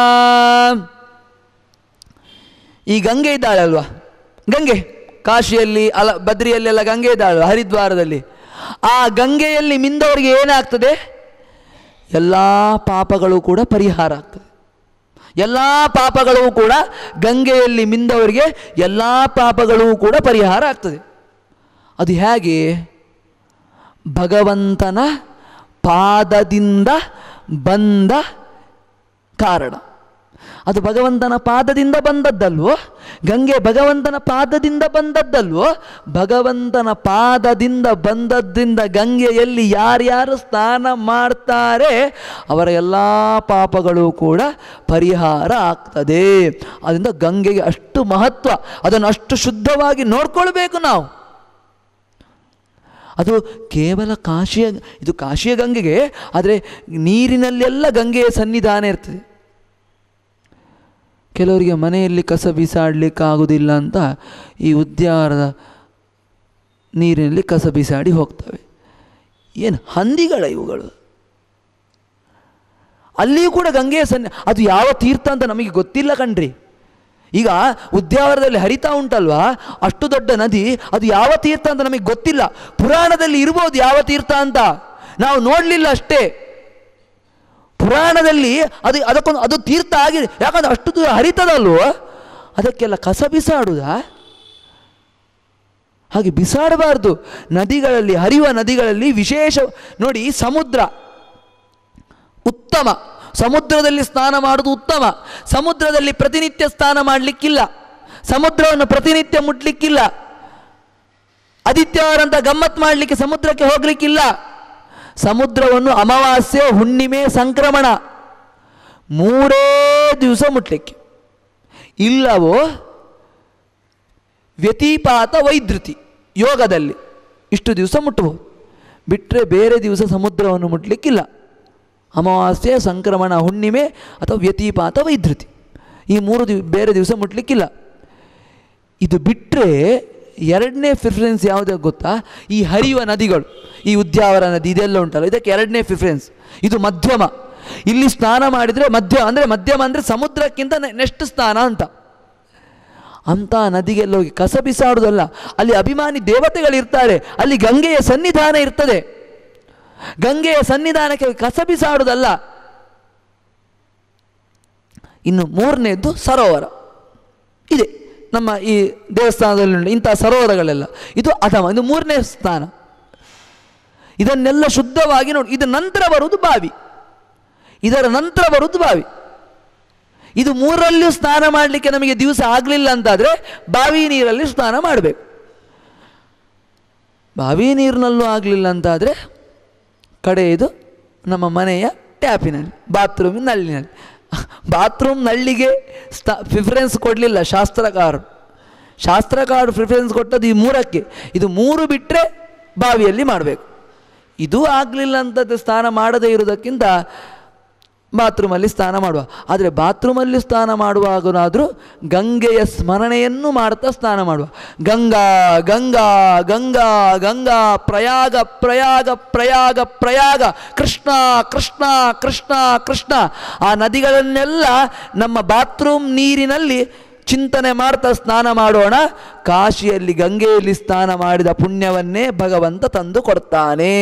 ಈ ಗಂಗೆ ಇದ್ದಾಳಲ್ವಾ ಗಂಗೆ ಕಾಶಿಯಲ್ಲಿ ಅಲ ಬದ್ರಿಯಲ್ಲೆಲ್ಲ ಗಂಗೆ ಇದ್ದಾಳಲ್ವ ಹರಿದ್ವಾರದಲ್ಲಿ ಆ ಗಂಗೆಯಲ್ಲಿ ಮಿಂದವರಿಗೆ ಏನಾಗ್ತದೆ ಎಲ್ಲ ಪಾಪಗಳು ಕೂಡ ಪರಿಹಾರ ಆಗ್ತದೆ ಎಲ್ಲ ಪಾಪಗಳು ಕೂಡ ಗಂಗೆಯಲ್ಲಿ ಮಿಂದವರಿಗೆ ಎಲ್ಲ ಪಾಪಗಳು ಕೂಡ ಪರಿಹಾರ ಆಗ್ತದೆ ಅದು ಹೇಗೆ ಭಗವಂತನ ಪಾದದಿಂದ ಬಂದ ಕಾರಣ ಅದು ಭಗವಂತನ ಪಾದದಿಂದ ಬಂದದ್ದಲ್ವೋ ಗಂಗೆ ಭಗವಂತನ ಪಾದದಿಂದ ಬಂದದ್ದಲ್ವೋ ಭಗವಂತನ ಪಾದದಿಂದ ಬಂದದ್ದಿಂದ ಗಂಗೆಯಲ್ಲಿ ಯಾರ್ಯಾರು ಸ್ನಾನ ಮಾಡ್ತಾರೆ ಅವರ ಎಲ್ಲ ಪಾಪಗಳು ಕೂಡ ಪರಿಹಾರ ಆಗ್ತದೆ ಅದರಿಂದ ಗಂಗೆಗೆ ಅಷ್ಟು ಮಹತ್ವ ಅದನ್ನು ಅಷ್ಟು ಶುದ್ಧವಾಗಿ ನೋಡ್ಕೊಳ್ಬೇಕು ನಾವು ಅದು ಕೇವಲ ಕಾಶಿಯ ಇದು ಕಾಶಿಯ ಗಂಗೆಗೆ ಆದರೆ ನೀರಿನಲ್ಲೆಲ್ಲ ಗಂಗೆಯ ಸನ್ನಿಧಾನ ಇರ್ತದೆ ಕೆಲವರಿಗೆ ಮನೆಯಲ್ಲಿ ಕಸ ಬಿಸಾಡಲಿಕ್ಕೆ ಆಗೋದಿಲ್ಲ ಅಂತ ಈ ಉದ್ಯಾನದ ನೀರಿನಲ್ಲಿ ಕಸ ಬಿಸಾಡಿ ಹೋಗ್ತವೆ ಏನು ಹಂದಿಗಳ ಇವುಗಳು ಅಲ್ಲಿಯೂ ಕೂಡ ಗಂಗೆಯ ಸನ್ನಿ ಅದು ಯಾವ ತೀರ್ಥ ಅಂತ ನಮಗೆ ಗೊತ್ತಿಲ್ಲ ಕಣ್ರಿ ಈಗ ಉದ್ಯಾವರದಲ್ಲಿ ಹರಿತಾ ಉಂಟಲ್ವಾ ಅಷ್ಟು ದೊಡ್ಡ ನದಿ ಅದು ಯಾವ ತೀರ್ಥ ಅಂತ ನಮಗೆ ಗೊತ್ತಿಲ್ಲ ಪುರಾಣದಲ್ಲಿ ಇರ್ಬೋದು ಯಾವ ತೀರ್ಥ ಅಂತ ನಾವು ನೋಡಲಿಲ್ಲ ಅಷ್ಟೇ ಪುರಾಣದಲ್ಲಿ ಅದು ಅದಕ್ಕೊಂದು ಅದು ತೀರ್ಥ ಆಗಿದೆ ಯಾಕಂದ್ರೆ ಅಷ್ಟು ದೂರ ಹರಿತದಲ್ವೋ ಅದಕ್ಕೆಲ್ಲ ಕಸ ಬಿಸಾಡುದಾ ಹಾಗೆ ಬಿಸಾಡಬಾರ್ದು ನದಿಗಳಲ್ಲಿ ಹರಿಯುವ ನದಿಗಳಲ್ಲಿ ವಿಶೇಷ ನೋಡಿ ಸಮುದ್ರ ಉತ್ತಮ ಸಮುದ್ರದಲ್ಲಿ ಸ್ನಾನ ಮಾಡೋದು ಉತ್ತಮ ಸಮುದ್ರದಲ್ಲಿ ಪ್ರತಿನಿತ್ಯ ಸ್ನಾನ ಮಾಡಲಿಕ್ಕಿಲ್ಲ ಸಮುದ್ರವನ್ನು ಪ್ರತಿನಿತ್ಯ ಮುಟ್ಲಿಕ್ಕಿಲ್ಲ ಆದಿತ್ಯವಾರಂತ ಗಮ್ಮತ್ ಮಾಡಲಿಕ್ಕೆ ಸಮುದ್ರಕ್ಕೆ ಹೋಗ್ಲಿಕ್ಕಿಲ್ಲ ಸಮುದ್ರವನ್ನು ಅಮಾವಾಸ್ಯೆ ಹುಣ್ಣಿಮೆ ಸಂಕ್ರಮಣ ಮೂರೇ ದಿವಸ ಮುಟ್ಲಿಕ್ಕೆ ಇಲ್ಲವೋ ವ್ಯತಿಪಾತ ವೈದ್ಯುತಿ ಯೋಗದಲ್ಲಿ ಇಷ್ಟು ದಿವಸ ಮುಟ್ಟಬಹುದು ಬಿಟ್ಟರೆ ಬೇರೆ ದಿವಸ ಸಮುದ್ರವನ್ನು ಮುಟ್ಲಿಕ್ಕಿಲ್ಲ ಅಮಾವಾಸ್ಯೆ ಸಂಕ್ರಮಣ ಹುಣ್ಣಿಮೆ ಅಥವಾ ವ್ಯತಿಪಾತ ವೈಧೃತಿ ಈ ಮೂರು ದಿವ್ ಬೇರೆ ದಿವಸ ಮುಟ್ಲಿಕ್ಕಿಲ್ಲ ಇದು ಬಿಟ್ಟರೆ ಎರಡನೇ ಪ್ರಿಫರೆನ್ಸ್ ಯಾವುದೇ ಗೊತ್ತಾ ಈ ಹರಿಯುವ ನದಿಗಳು ಈ ಉದ್ಯಾವರ ನದಿ ಇದೆಲ್ಲ ಉಂಟಲ್ಲ ಇದಕ್ಕೆ ಎರಡನೇ ಪ್ರಿಫರೆನ್ಸ್ ಇದು ಮಧ್ಯಮ ಇಲ್ಲಿ ಸ್ನಾನ ಮಾಡಿದರೆ ಮಧ್ಯ ಅಂದರೆ ಮಧ್ಯಮ ಅಂದರೆ ಸಮುದ್ರಕ್ಕಿಂತ ನೆಕ್ಸ್ಟ್ ಸ್ನಾನ ಅಂತ ಅಂಥ ನದಿಗೆಲ್ಲ ಹೋಗಿ ಕಸ ಬಿಸಾಡುವುದಲ್ಲ ಅಲ್ಲಿ ಅಭಿಮಾನಿ ದೇವತೆಗಳಿರ್ತಾರೆ ಅಲ್ಲಿ ಗಂಗೆಯ ಸನ್ನಿಧಾನ ಇರ್ತದೆ ಗಂಗೆಯ ಸನ್ನಿಧಾನಕ್ಕೆ ಕಸ ಬಿಸಾಡುವುದಲ್ಲ ಇನ್ನು ಮೂರನೇದ್ದು ಸರೋವರ ಇದೆ ನಮ್ಮ ಈ ದೇವಸ್ಥಾನದಲ್ಲಿ ಉಂಟು ಇಂಥ ಸರೋವರಗಳೆಲ್ಲ ಇದು ಅಧಮ ಇದು ಮೂರನೇ ಸ್ಥಾನ ಇದನ್ನೆಲ್ಲ ಶುದ್ಧವಾಗಿ ನೋಡಿ ಇದರ ನಂತರ ಬರುವುದು ಬಾವಿ ಇದರ ನಂತರ ಬರುವುದು ಬಾವಿ ಇದು ಮೂರಲ್ಲಿಯೂ ಸ್ನಾನ ಮಾಡಲಿಕ್ಕೆ ನಮಗೆ ದಿವಸ ಆಗಲಿಲ್ಲ ಅಂತಾದರೆ ಬಾವಿ ನೀರಲ್ಲಿ ಸ್ನಾನ ಮಾಡಬೇಕು ಬಾವಿ ನೀರಿನಲ್ಲೂ ಆಗಲಿಲ್ಲ ಅಂತಾದರೆ ಕಡೆಯದು ನಮ್ಮ ಮನೆಯ ಟ್ಯಾಪಿನಲ್ಲಿ ಬಾತ್ರೂಮಿನ ನಳ್ಳಿನಲ್ಲಿ ಬಾತ್ರೂಮ್ ನಳ್ಳಿಗೆ ಸ್ತಾ ಪ್ರಿಫರೆನ್ಸ್ ಕೊಡಲಿಲ್ಲ ಶಾಸ್ತ್ರಕಾರರು ಶಾಸ್ತ್ರಕಾರರು ಪ್ರಿಫರೆನ್ಸ್ ಕೊಟ್ಟದ್ದು ಈ ಮೂರಕ್ಕೆ ಇದು ಮೂರು ಬಿಟ್ಟರೆ ಬಾವಿಯಲ್ಲಿ ಮಾಡಬೇಕು ಇದು ಆಗಲಿಲ್ಲ ಅಂತದ್ದು ಸ್ನಾನ ಮಾಡದೇ ಇರುವುದಕ್ಕಿಂತ ಬಾತ್ರೂಮಲ್ಲಿ ಸ್ನಾನ ಮಾಡುವ ಆದರೆ ಬಾತ್ರೂಮಲ್ಲಿ ಸ್ನಾನ ಮಾಡುವಾಗನಾದರೂ ಗಂಗೆಯ ಸ್ಮರಣೆಯನ್ನು ಮಾಡ್ತಾ ಸ್ನಾನ ಮಾಡುವ ಗಂಗಾ ಗಂಗಾ ಗಂಗಾ ಗಂಗಾ ಪ್ರಯಾಗ ಪ್ರಯಾಗ ಪ್ರಯಾಗ ಪ್ರಯಾಗ ಕೃಷ್ಣ ಕೃಷ್ಣ ಕೃಷ್ಣ ಕೃಷ್ಣ ಆ ನದಿಗಳನ್ನೆಲ್ಲ ನಮ್ಮ ಬಾತ್ರೂಮ್ ನೀರಿನಲ್ಲಿ ಚಿಂತನೆ ಮಾಡ್ತಾ ಸ್ನಾನ ಮಾಡೋಣ ಕಾಶಿಯಲ್ಲಿ ಗಂಗೆಯಲ್ಲಿ ಸ್ನಾನ ಮಾಡಿದ ಪುಣ್ಯವನ್ನೇ ಭಗವಂತ ತಂದು ಕೊಡ್ತಾನೆ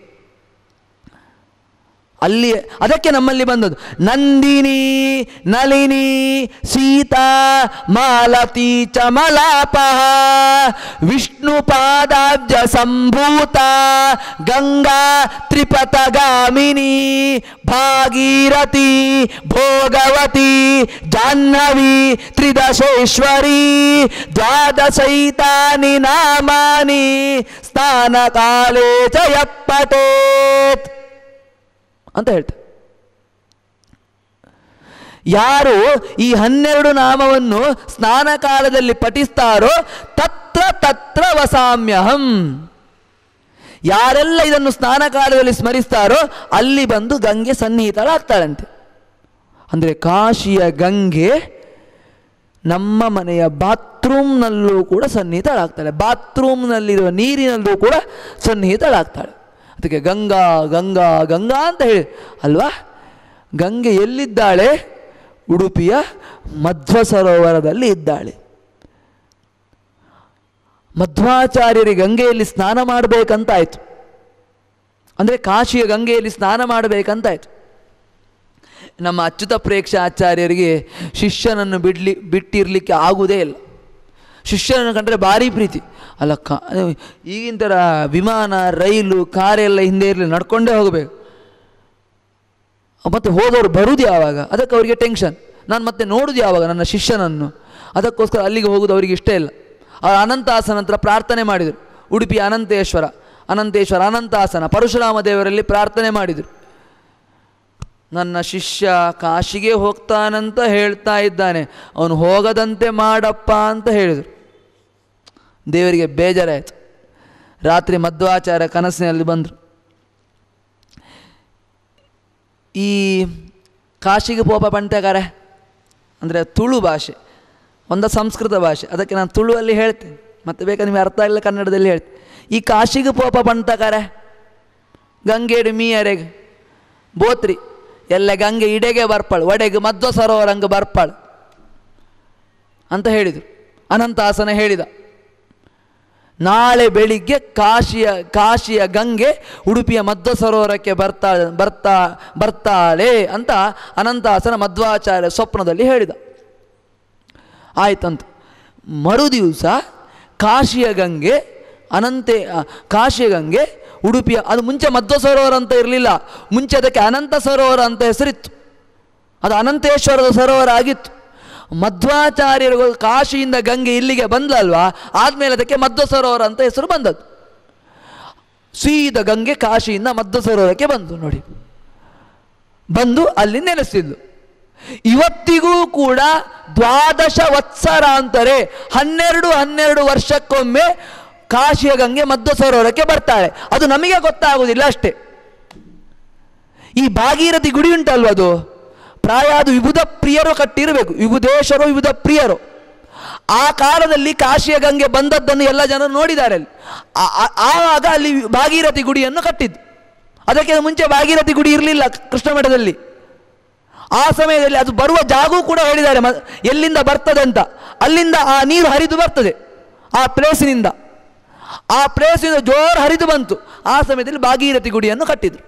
ಅಲ್ಲಿ ಅದಕ್ಕೆ ನಮ್ಮಲ್ಲಿ ಬಂದದ್ದು ನಂದಿನಿ ನಳಿನಿ ಸೀತಾ ಮಾಲತಿ ಚಮಲಾಪ ವಿಷ್ಣು ಪಾದಾಬ್ಜ ಸಂಭೂತ ಗಂಗಾ ತ್ರಿಪಥಗಾಮಿನಿ ಭಾಗೀರಥಿ ಭೋಗವತಿ ಜಾಹ್ನವಿ ತ್ರಿದಶೇಶ್ವರಿ ದ್ವಾದಶೈತಾನಿ ನಾಮಾನಿ ಸ್ನಾನ ಕಾಲೇ ಚ ಯತ್ಪಟೇತ್ ಅಂತ ಹೇಳ್ತಾರೆ ಯಾರು ಈ ಹನ್ನೆರಡು ನಾಮವನ್ನು ಸ್ನಾನ ಕಾಲದಲ್ಲಿ ಪಠಿಸ್ತಾರೋ ತತ್ರ ತತ್ರ ವಸಾಮ್ಯಹಂ ಯಾರೆಲ್ಲ ಇದನ್ನು ಸ್ನಾನ ಕಾಲದಲ್ಲಿ ಸ್ಮರಿಸ್ತಾರೋ ಅಲ್ಲಿ ಬಂದು ಗಂಗೆ ಸನ್ನಿಹಿತಳಾಗ್ತಾಳಂತೆ ಅಂದರೆ ಕಾಶಿಯ ಗಂಗೆ ನಮ್ಮ ಮನೆಯ ಬಾತ್ರೂಮ್ನಲ್ಲೂ ಕೂಡ ಸನ್ನಿಹಿತಳಾಗ್ತಾಳೆ ಬಾತ್ರೂಮ್ನಲ್ಲಿರುವ ನೀರಿನಲ್ಲೂ ಕೂಡ ಸನ್ನಿಹಿತಳಾಗ್ತಾಳೆ ಅದಕ್ಕೆ ಗಂಗಾ ಗಂಗಾ ಗಂಗಾ ಅಂತ ಹೇಳಿ ಅಲ್ವಾ ಗಂಗೆ ಎಲ್ಲಿದ್ದಾಳೆ ಉಡುಪಿಯ ಮಧ್ವ ಸರೋವರದಲ್ಲಿ ಇದ್ದಾಳೆ ಮಧ್ವಾಚಾರ್ಯರಿಗೆ ಗಂಗೆಯಲ್ಲಿ ಸ್ನಾನ ಮಾಡಬೇಕಂತಾಯಿತು ಅಂದರೆ ಕಾಶಿಯ ಗಂಗೆಯಲ್ಲಿ ಸ್ನಾನ ಮಾಡಬೇಕಂತಾಯಿತು ನಮ್ಮ ಅಚ್ಯುತ ಪ್ರೇಕ್ಷ ಆಚಾರ್ಯರಿಗೆ ಶಿಷ್ಯನನ್ನು ಬಿಡ್ಲಿ ಬಿಟ್ಟಿರಲಿಕ್ಕೆ ಆಗುವುದೇ ಇಲ್ಲ ಶಿಷ್ಯನನ್ನು ಕಂಡ್ರೆ ಭಾರಿ ಪ್ರೀತಿ ಅಲ್ಲ ಕಾ ಈಗಿನ ಥರ ವಿಮಾನ ರೈಲು ಕಾರೆಲ್ಲ ಹಿಂದೆ ಇರಲಿ ನಡ್ಕೊಂಡೇ ಹೋಗಬೇಕು ಮತ್ತು ಹೋದವರು ಬರುವುದು ಯಾವಾಗ ಅದಕ್ಕೆ ಅವರಿಗೆ ಟೆನ್ಷನ್ ನಾನು ಮತ್ತೆ ನೋಡುದು ಯಾವಾಗ ನನ್ನ ಶಿಷ್ಯನನ್ನು ಅದಕ್ಕೋಸ್ಕರ ಅಲ್ಲಿಗೆ ಹೋಗೋದು ಅವರಿಗೆ ಇಷ್ಟ ಇಲ್ಲ ಅವರು ಅನಂತಾಸನ ಹತ್ರ ಪ್ರಾರ್ಥನೆ ಮಾಡಿದರು ಉಡುಪಿ ಅನಂತೇಶ್ವರ ಅನಂತೇಶ್ವರ ಅನಂತಾಸನ ಪರಶುರಾಮ ದೇವರಲ್ಲಿ ಪ್ರಾರ್ಥನೆ ಮಾಡಿದರು ನನ್ನ ಶಿಷ್ಯ ಕಾಶಿಗೆ ಹೋಗ್ತಾನಂತ ಹೇಳ್ತಾ ಇದ್ದಾನೆ ಅವನು ಹೋಗದಂತೆ ಮಾಡಪ್ಪ ಅಂತ ಹೇಳಿದರು ದೇವರಿಗೆ ಬೇಜಾರಾಯಿತು ರಾತ್ರಿ ಮಧ್ವಾಚಾರ್ಯ ಕನಸಿನಲ್ಲಿ ಬಂದರು ಈ ಕಾಶಿಗೆ ಪೋಪ ಪಂಟಗಾರೆ ಅಂದರೆ ತುಳು ಭಾಷೆ ಒಂದ ಸಂಸ್ಕೃತ ಭಾಷೆ ಅದಕ್ಕೆ ನಾನು ತುಳುವಲ್ಲಿ ಹೇಳ್ತೇನೆ ಮತ್ತೆ ಬೇಕಾದ್ರೆ ನಿಮಗೆ ಅರ್ಥ ಇಲ್ಲ ಕನ್ನಡದಲ್ಲಿ ಹೇಳ್ತೀನಿ ಈ ಕಾಶಿಗೆ ಪೋಪ ಪಂಟಗಾರೆ ಗಂಗೆಡು ಮೀಯರೆಗೆ ಬೋತ್ರಿ ಎಲ್ಲ ಗಂಗೆ ಇಡೆಗೆ ಬರ್ಪಾಳು ಒಡೆಗೆ ಮಧ್ವ ಸರೋವರಂಗ ಬರ್ಪಾಳು ಅಂತ ಹೇಳಿದರು ಅನಂತಾಸನ ಹೇಳಿದ ನಾಳೆ ಬೆಳಿಗ್ಗೆ ಕಾಶಿಯ ಕಾಶಿಯ ಗಂಗೆ ಉಡುಪಿಯ ಮಧ್ವ ಸರೋವರಕ್ಕೆ ಬರ್ತಾ ಬರ್ತಾ ಬರ್ತಾಳೆ ಅಂತ ಅನಂತಾಸನ ಮಧ್ವಾಚಾರ್ಯ ಸ್ವಪ್ನದಲ್ಲಿ ಹೇಳಿದ ಆಯ್ತಂತ ಮರುದಿವಸ ಕಾಶಿಯ ಗಂಗೆ ಅನಂತೆ ಆ, ಕಾಶಿಯ ಗಂಗೆ ಉಡುಪಿಯ ಅದು ಮುಂಚೆ ಮಧ್ವ ಸರೋವರ ಅಂತ ಇರಲಿಲ್ಲ ಮುಂಚೆ ಅದಕ್ಕೆ ಅನಂತ ಸರೋವರ ಅಂತ ಹೆಸರಿತ್ತು ಅದು ಅನಂತೇಶ್ವರದ ಸರೋವರ ಆಗಿತ್ತು ಮಧ್ವಾಚಾರ್ಯರು ಕಾಶಿಯಿಂದ ಗಂಗೆ ಇಲ್ಲಿಗೆ ಬಂದ್ಲಲ್ವಾ ಆದಮೇಲೆ ಅದಕ್ಕೆ ಮಧ್ವ ಸರೋವರ ಅಂತ ಹೆಸರು ಬಂದದ್ದು ಸೀದ ಗಂಗೆ ಕಾಶಿಯಿಂದ ಮಧ್ವ ಸರೋವರಕ್ಕೆ ಬಂತು ನೋಡಿ ಬಂದು ಅಲ್ಲಿ ನೆಲೆಸಿದ್ಲು ಇವತ್ತಿಗೂ ಕೂಡ ದ್ವಾದಶ ವತ್ಸರಾಂತರೆ ಹನ್ನೆರಡು ಹನ್ನೆರಡು ವರ್ಷಕ್ಕೊಮ್ಮೆ ಕಾಶಿಯ ಗಂಗೆ ಮಧ್ವ ಸರೋವರಕ್ಕೆ ಬರ್ತಾಳೆ ಅದು ನಮಗೆ ಗೊತ್ತಾಗುವುದಿಲ್ಲ ಅಷ್ಟೇ ಈ ಭಾಗೀರಥಿ ಗುಡಿ ಉಂಟಲ್ವ ಅದು ಪ್ರಾಯ ಅದು ವಿಬುಧ ಪ್ರಿಯರು ಕಟ್ಟಿರಬೇಕು ವಿಬುಧೇಶರು ವಿಬುಧ ಪ್ರಿಯರು ಆ ಕಾಲದಲ್ಲಿ ಕಾಶಿಯ ಗಂಗೆ ಬಂದದ್ದನ್ನು ಎಲ್ಲ ಜನರು ನೋಡಿದ್ದಾರೆ ಅಲ್ಲಿ ಆ- ಆ- ಆವಾಗ ಅಲ್ಲಿ ಭಾಗೀರಥಿ ಗುಡಿಯನ್ನು ಕಟ್ಟಿದ್ದು ಅದಕ್ಕೆ ಮುಂಚೆ ಭಾಗೀರಥಿ ಗುಡಿ ಇರಲಿಲ್ಲ ಕೃಷ್ಣ ಮಠದಲ್ಲಿ ಆ ಸಮಯದಲ್ಲಿ ಅದು ಬರುವ ಜಾಗವೂ ಕೂಡ ಹೇಳಿದ್ದಾರೆ ಮ- ಎಲ್ಲಿಂದ ಬರ್ತದೆ ಅಂತ ಅಲ್ಲಿಂದ ಆ ನೀರು ಹರಿದು ಬರ್ತದೆ ಆ ಪ್ಲೇಸಿನಿಂದ ಆ ಪ್ಲೇಸಿನಿಂದ ಜೋರು ಹರಿದು ಬಂತು ಆ ಸಮಯದಲ್ಲಿ ಭಾಗೀರಥಿ ಗುಡಿಯನ್ನು ಕಟ್ಟಿದ್ರು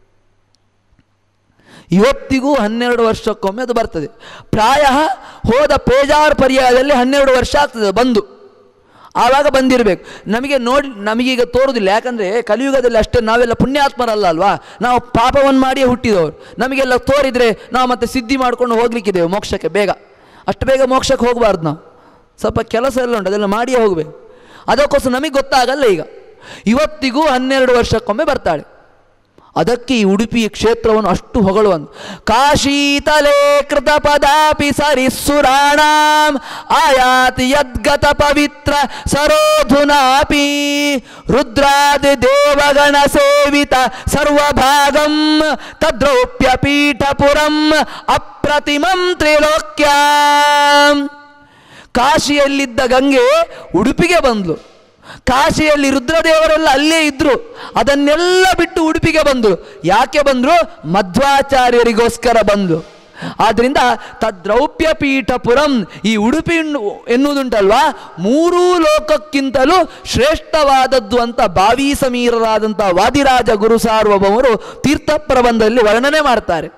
ಇವತ್ತಿಗೂ ಹನ್ನೆರಡು ವರ್ಷಕ್ಕೊಮ್ಮೆ ಅದು ಬರ್ತದೆ ಪ್ರಾಯ ಹೋದ ಪೇಜಾರ್ ಪರ್ಯಾಯದಲ್ಲಿ ಹನ್ನೆರಡು ವರ್ಷ ಆಗ್ತದೆ ಬಂದು ಆವಾಗ ಬಂದಿರಬೇಕು ನಮಗೆ ನೋಡಿ ನಮಗೀಗ ತೋರುದಿಲ್ಲ ಯಾಕಂದರೆ ಕಲಿಯುಗದಲ್ಲಿ ಅಷ್ಟೇ ನಾವೆಲ್ಲ ಪುಣ್ಯಾತ್ಮರಲ್ಲ ಅಲ್ವಾ ನಾವು ಪಾಪವನ್ನು ಮಾಡಿಯೇ ಹುಟ್ಟಿದವರು ನಮಗೆಲ್ಲ ತೋರಿದರೆ ನಾವು ಮತ್ತೆ ಸಿದ್ಧಿ ಮಾಡ್ಕೊಂಡು ಹೋಗ್ಲಿಕ್ಕಿದ್ದೇವೆ ಮೋಕ್ಷಕ್ಕೆ ಬೇಗ ಅಷ್ಟು ಬೇಗ ಮೋಕ್ಷಕ್ಕೆ ಹೋಗಬಾರ್ದು ನಾವು ಸ್ವಲ್ಪ ಕೆಲಸ ಎಲ್ಲ ಉಂಟು ಅದೆಲ್ಲ ಮಾಡಿಯೇ ಹೋಗಬೇಕು ಅದಕ್ಕೋಸ್ಕರ ನಮಗೆ ಗೊತ್ತಾಗಲ್ಲ ಈಗ ಇವತ್ತಿಗೂ ಹನ್ನೆರಡು ವರ್ಷಕ್ಕೊಮ್ಮೆ ಬರ್ತಾಳೆ ಅದಕ್ಕೆ ಈ ಉಡುಪಿ ಕ್ಷೇತ್ರವನ್ನು ಅಷ್ಟು ಹೊಗಳುವಂತ ಕಾಶೀತಲೆ ಕೃತ ಪದಾಪಿ ಸರಿಸುರಾಣಾಂ ಆಯಾತಿ ಯದ್ಗತ ಪವಿತ್ರ ಸರೋಧುನಾಪಿ ರುದ್ರಾದಿ ದೇವಗಣ ಸೇವಿತ ಸರ್ವಭಾಗಂ ತದ್ರೌಪ್ಯ ಪೀಠಪುರಂ ಅಪ್ರತಿಮಂ ತ್ರಿಲೋಕ್ಯಾಂ ಕಾಶಿಯಲ್ಲಿದ್ದ ಗಂಗೆ ಉಡುಪಿಗೆ ಬಂದ್ಲು ಕಾಶಿಯಲ್ಲಿ ರುದ್ರದೇವರೆಲ್ಲ ಅಲ್ಲೇ ಇದ್ರು ಅದನ್ನೆಲ್ಲ ಬಿಟ್ಟು ಉಡುಪಿಗೆ ಬಂದರು ಯಾಕೆ ಬಂದರು ಮಧ್ವಾಚಾರ್ಯರಿಗೋಸ್ಕರ ಬಂದರು ಆದ್ರಿಂದ ತದ್ರೌಪ್ಯ ಪೀಠಪುರಂ ಈ ಉಡುಪಿ ಎನ್ನು- ಎನ್ನುವುದುಂಟಲ್ವಾ ಮೂರೂ ಲೋಕಕ್ಕಿಂತಲೂ ಶ್ರೇಷ್ಠವಾದದ್ದು ಅಂತ ಭಾವಿ ಸಮೀರರಾದಂಥ ವಾದಿರಾಜ ಗುರು ಸಾರ್ವಭೌಮರು ತೀರ್ಥ ಪ್ರಬಂಧದಲ್ಲಿ ವರ್ಣನೆ ಮಾಡ್ತಾರೆ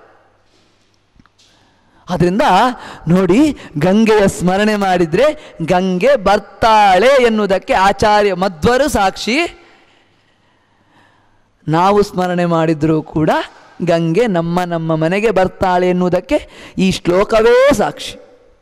ಅದರಿಂದ ನೋಡಿ ಗಂಗೆಯ ಸ್ಮರಣೆ ಮಾಡಿದರೆ ಗಂಗೆ ಬರ್ತಾಳೆ ಎನ್ನುವುದಕ್ಕೆ ಆಚಾರ್ಯ ಮಧ್ವರು ಸಾಕ್ಷಿ ನಾವು ಸ್ಮರಣೆ ಮಾಡಿದರೂ ಕೂಡ ಗಂಗೆ ನಮ್ಮ ನಮ್ಮ ಮನೆಗೆ ಬರ್ತಾಳೆ ಎನ್ನುವುದಕ್ಕೆ ಈ ಶ್ಲೋಕವೇ ಸಾಕ್ಷಿ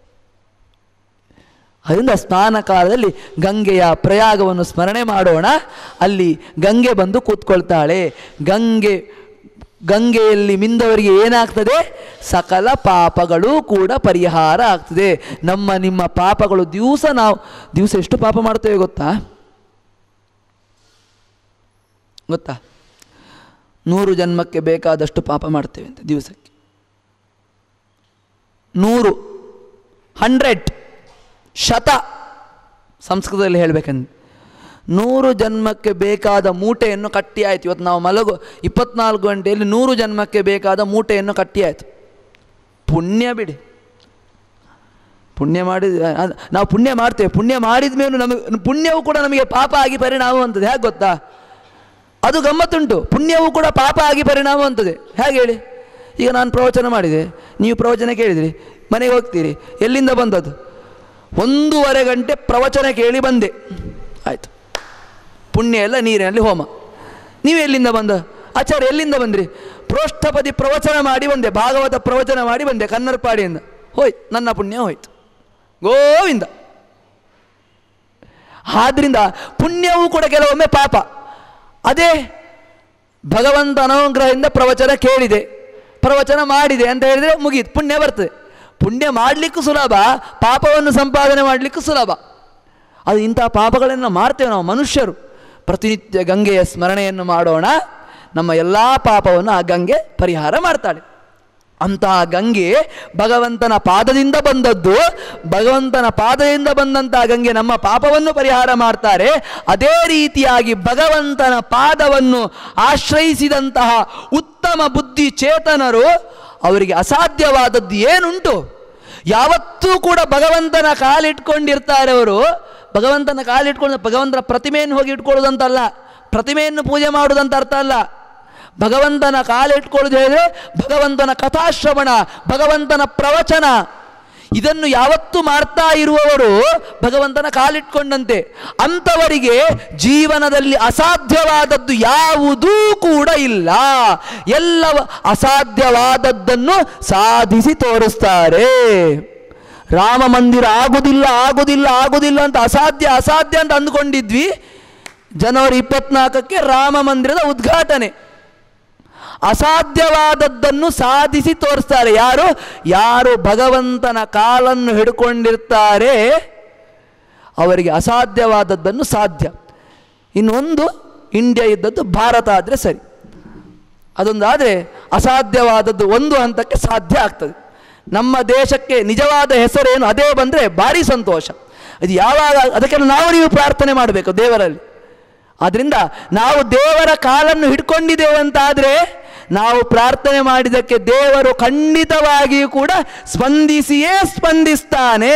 ಅದರಿಂದ ಸ್ನಾನ ಕಾಲದಲ್ಲಿ ಗಂಗೆಯ ಪ್ರಯಾಗವನ್ನು ಸ್ಮರಣೆ ಮಾಡೋಣ ಅಲ್ಲಿ ಗಂಗೆ ಬಂದು ಕೂತ್ಕೊಳ್ತಾಳೆ ಗಂಗೆ ಗಂಗೆಯಲ್ಲಿ ಮಿಂದವರಿಗೆ ಏನಾಗ್ತದೆ ಸಕಲ ಪಾಪಗಳು ಕೂಡ ಪರಿಹಾರ ಆಗ್ತದೆ ನಮ್ಮ ನಿಮ್ಮ ಪಾಪಗಳು ದಿವಸ ನಾವು ದಿವಸ ಎಷ್ಟು ಪಾಪ ಮಾಡ್ತೇವೆ ಗೊತ್ತಾ ಗೊತ್ತಾ ನೂರು ಜನ್ಮಕ್ಕೆ ಬೇಕಾದಷ್ಟು ಪಾಪ ಮಾಡ್ತೇವೆ ಅಂತ ದಿವಸಕ್ಕೆ ನೂರು ಹಂಡ್ರೆಡ್ ಶತ ಸಂಸ್ಕೃತದಲ್ಲಿ ಹೇಳಬೇಕಂದ್ರೆ ನೂರು ಜನ್ಮಕ್ಕೆ ಬೇಕಾದ ಮೂಟೆಯನ್ನು ಕಟ್ಟಿ ಆಯಿತು ಇವತ್ತು ನಾವು ಮಲಗು ಇಪ್ಪತ್ನಾಲ್ಕು ಗಂಟೆಯಲ್ಲಿ ನೂರು ಜನ್ಮಕ್ಕೆ ಬೇಕಾದ ಮೂಟೆಯನ್ನು ಕಟ್ಟಿ ಆಯಿತು ಪುಣ್ಯ ಬಿಡಿ ಪುಣ್ಯ ಮಾಡಿದ ಅದ್- ನಾವು ಪುಣ್ಯ ಮಾಡ್ತೇವೆ ಪುಣ್ಯ ಮಾಡಿದ ಮೇಲೂ ನಮಗೆ ಪುಣ್ಯವು ಕೂಡ ನಮಗೆ ಪಾಪ ಆಗಿ ಪರಿಣಾಮವಂತದೆ ಹೇಗೆ ಗೊತ್ತಾ ಅದು ಗಮ್ಮತ್ತುಂಟು ಪುಣ್ಯವು ಕೂಡ ಪಾಪ ಆಗಿ ಪರಿಣಾಮವಂತದೆ ಹೇಗೆ ಹೇಳಿ ಈಗ ನಾನು ಪ್ರವಚನ ಮಾಡಿದೆ ನೀವು ಪ್ರವಚನ ಕೇಳಿದಿರಿ ಮನೆಗೆ ಹೋಗ್ತೀರಿ ಎಲ್ಲಿಂದ ಬಂದದ್ದು ಒಂದೂವರೆ ಗಂಟೆ ಪ್ರವಚನ ಕೇಳಿ ಬಂದೆ ಆಯಿತು ಪುಣ್ಯ ಎಲ್ಲ ನೀರಿನಲ್ಲಿ ಹೋಮ ನೀವು ಎಲ್ಲಿಂದ ಬಂದ ಆಚಾರ್ಯ ಎಲ್ಲಿಂದ ಬಂದ್ರಿ ಪ್ರೋಷ್ಠಪದಿ ಪ್ರವಚನ ಮಾಡಿ ಬಂದೆ ಭಾಗವತ ಪ್ರವಚನ ಮಾಡಿ ಬಂದೆ ಕನ್ನಡಪಾಡಿಯಿಂದ ಹೋಯ್ತು ನನ್ನ ಪುಣ್ಯ ಹೋಯ್ತು ಗೋವಿಂದ ಆದ್ರಿಂದ ಪುಣ್ಯವೂ ಕೂಡ ಕೆಲವೊಮ್ಮೆ ಪಾಪ ಅದೇ ಭಗವಂತ ಅನುಗ್ರಹದಿಂದ ಪ್ರವಚನ ಕೇಳಿದೆ ಪ್ರವಚನ ಮಾಡಿದೆ ಅಂತ ಹೇಳಿದರೆ ಮುಗೀತು ಪುಣ್ಯ ಬರ್ತದೆ ಪುಣ್ಯ ಮಾಡಲಿಕ್ಕೂ ಸುಲಭ ಪಾಪವನ್ನು ಸಂಪಾದನೆ ಮಾಡಲಿಕ್ಕೂ ಸುಲಭ ಅದು ಇಂಥ ಪಾಪಗಳನ್ನು ಮಾಡ್ತೇವೆ ನಾವು ಮನುಷ್ಯರು ಪ್ರತಿನಿತ್ಯ ಗಂಗೆಯ ಸ್ಮರಣೆಯನ್ನು ಮಾಡೋಣ ನಮ್ಮ ಎಲ್ಲ ಪಾಪವನ್ನು ಆ ಗಂಗೆ ಪರಿಹಾರ ಮಾಡ್ತಾಳೆ ಅಂತಹ ಗಂಗೆ ಭಗವಂತನ ಪಾದದಿಂದ ಬಂದದ್ದು ಭಗವಂತನ ಪಾದದಿಂದ ಬಂದಂತಹ ಗಂಗೆ ನಮ್ಮ ಪಾಪವನ್ನು ಪರಿಹಾರ ಮಾಡ್ತಾರೆ ಅದೇ ರೀತಿಯಾಗಿ ಭಗವಂತನ ಪಾದವನ್ನು ಆಶ್ರಯಿಸಿದಂತಹ ಉತ್ತಮ ಬುದ್ಧಿ ಚೇತನರು ಅವರಿಗೆ ಅಸಾಧ್ಯವಾದದ್ದು ಏನುಂಟು ಯಾವತ್ತೂ ಕೂಡ ಭಗವಂತನ ಕಾಲಿಟ್ಕೊಂಡಿರ್ತಾರೆ ಅವರು ಭಗವಂತನ ಕಾಲಿಟ್ಕೊಂಡು ಭಗವಂತನ ಪ್ರತಿಮೆಯನ್ನು ಹೋಗಿ ಇಟ್ಕೊಳ್ಳೋದಂತಲ್ಲ ಪ್ರತಿಮೆಯನ್ನು ಪೂಜೆ ಮಾಡುವುದಂತ ಅರ್ಥ ಅಲ್ಲ ಭಗವಂತನ ಕಾಲಿಟ್ಕೊಳ್ಳೋದು ಹೇಳಿದ್ರೆ ಭಗವಂತನ ಕಥಾಶ್ರವಣ ಭಗವಂತನ ಪ್ರವಚನ ಇದನ್ನು ಯಾವತ್ತೂ ಮಾಡ್ತಾ ಇರುವವರು ಭಗವಂತನ ಕಾಲಿಟ್ಕೊಂಡಂತೆ ಅಂಥವರಿಗೆ ಜೀವನದಲ್ಲಿ ಅಸಾಧ್ಯವಾದದ್ದು ಯಾವುದೂ ಕೂಡ ಇಲ್ಲ ಎಲ್ಲವ ಅಸಾಧ್ಯವಾದದ್ದನ್ನು ಸಾಧಿಸಿ ತೋರಿಸ್ತಾರೆ ರಾಮ ಮಂದಿರ ಆಗುದಿಲ್ಲ ಆಗುದಿಲ್ಲ ಆಗುದಿಲ್ಲ ಅಂತ ಅಸಾಧ್ಯ ಅಸಾಧ್ಯ ಅಂತ ಅಂದ್ಕೊಂಡಿದ್ವಿ ಜನವರಿ ಇಪ್ಪತ್ನಾಲ್ಕಕ್ಕೆ ರಾಮ ಮಂದಿರದ ಉದ್ಘಾಟನೆ ಅಸಾಧ್ಯವಾದದ್ದನ್ನು ಸಾಧಿಸಿ ತೋರಿಸ್ತಾರೆ ಯಾರು ಯಾರು ಭಗವಂತನ ಕಾಲನ್ನು ಹಿಡ್ಕೊಂಡಿರ್ತಾರೆ ಅವರಿಗೆ ಅಸಾಧ್ಯವಾದದ್ದನ್ನು ಸಾಧ್ಯ ಇನ್ನೊಂದು ಇಂಡಿಯಾ ಇದ್ದದ್ದು ಭಾರತ ಆದರೆ ಸರಿ ಅದೊಂದಾದರೆ ಅಸಾಧ್ಯವಾದದ್ದು ಒಂದು ಹಂತಕ್ಕೆ ಸಾಧ್ಯ ಆಗ್ತದೆ ನಮ್ಮ ದೇಶಕ್ಕೆ ನಿಜವಾದ ಹೆಸರೇನು ಅದೇ ಬಂದರೆ ಭಾರಿ ಸಂತೋಷ ಇದು ಯಾವಾಗ ಅದಕ್ಕೆ ನಾವು ನೀವು ಪ್ರಾರ್ಥನೆ ಮಾಡಬೇಕು ದೇವರಲ್ಲಿ ಆದ್ದರಿಂದ ನಾವು ದೇವರ ಕಾಲನ್ನು ಹಿಡ್ಕೊಂಡಿದ್ದೇವೆ ಅಂತಾದರೆ ನಾವು ಪ್ರಾರ್ಥನೆ ಮಾಡಿದ್ದಕ್ಕೆ ದೇವರು ಖಂಡಿತವಾಗಿಯೂ ಕೂಡ ಸ್ಪಂದಿಸಿಯೇ ಸ್ಪಂದಿಸ್ತಾನೆ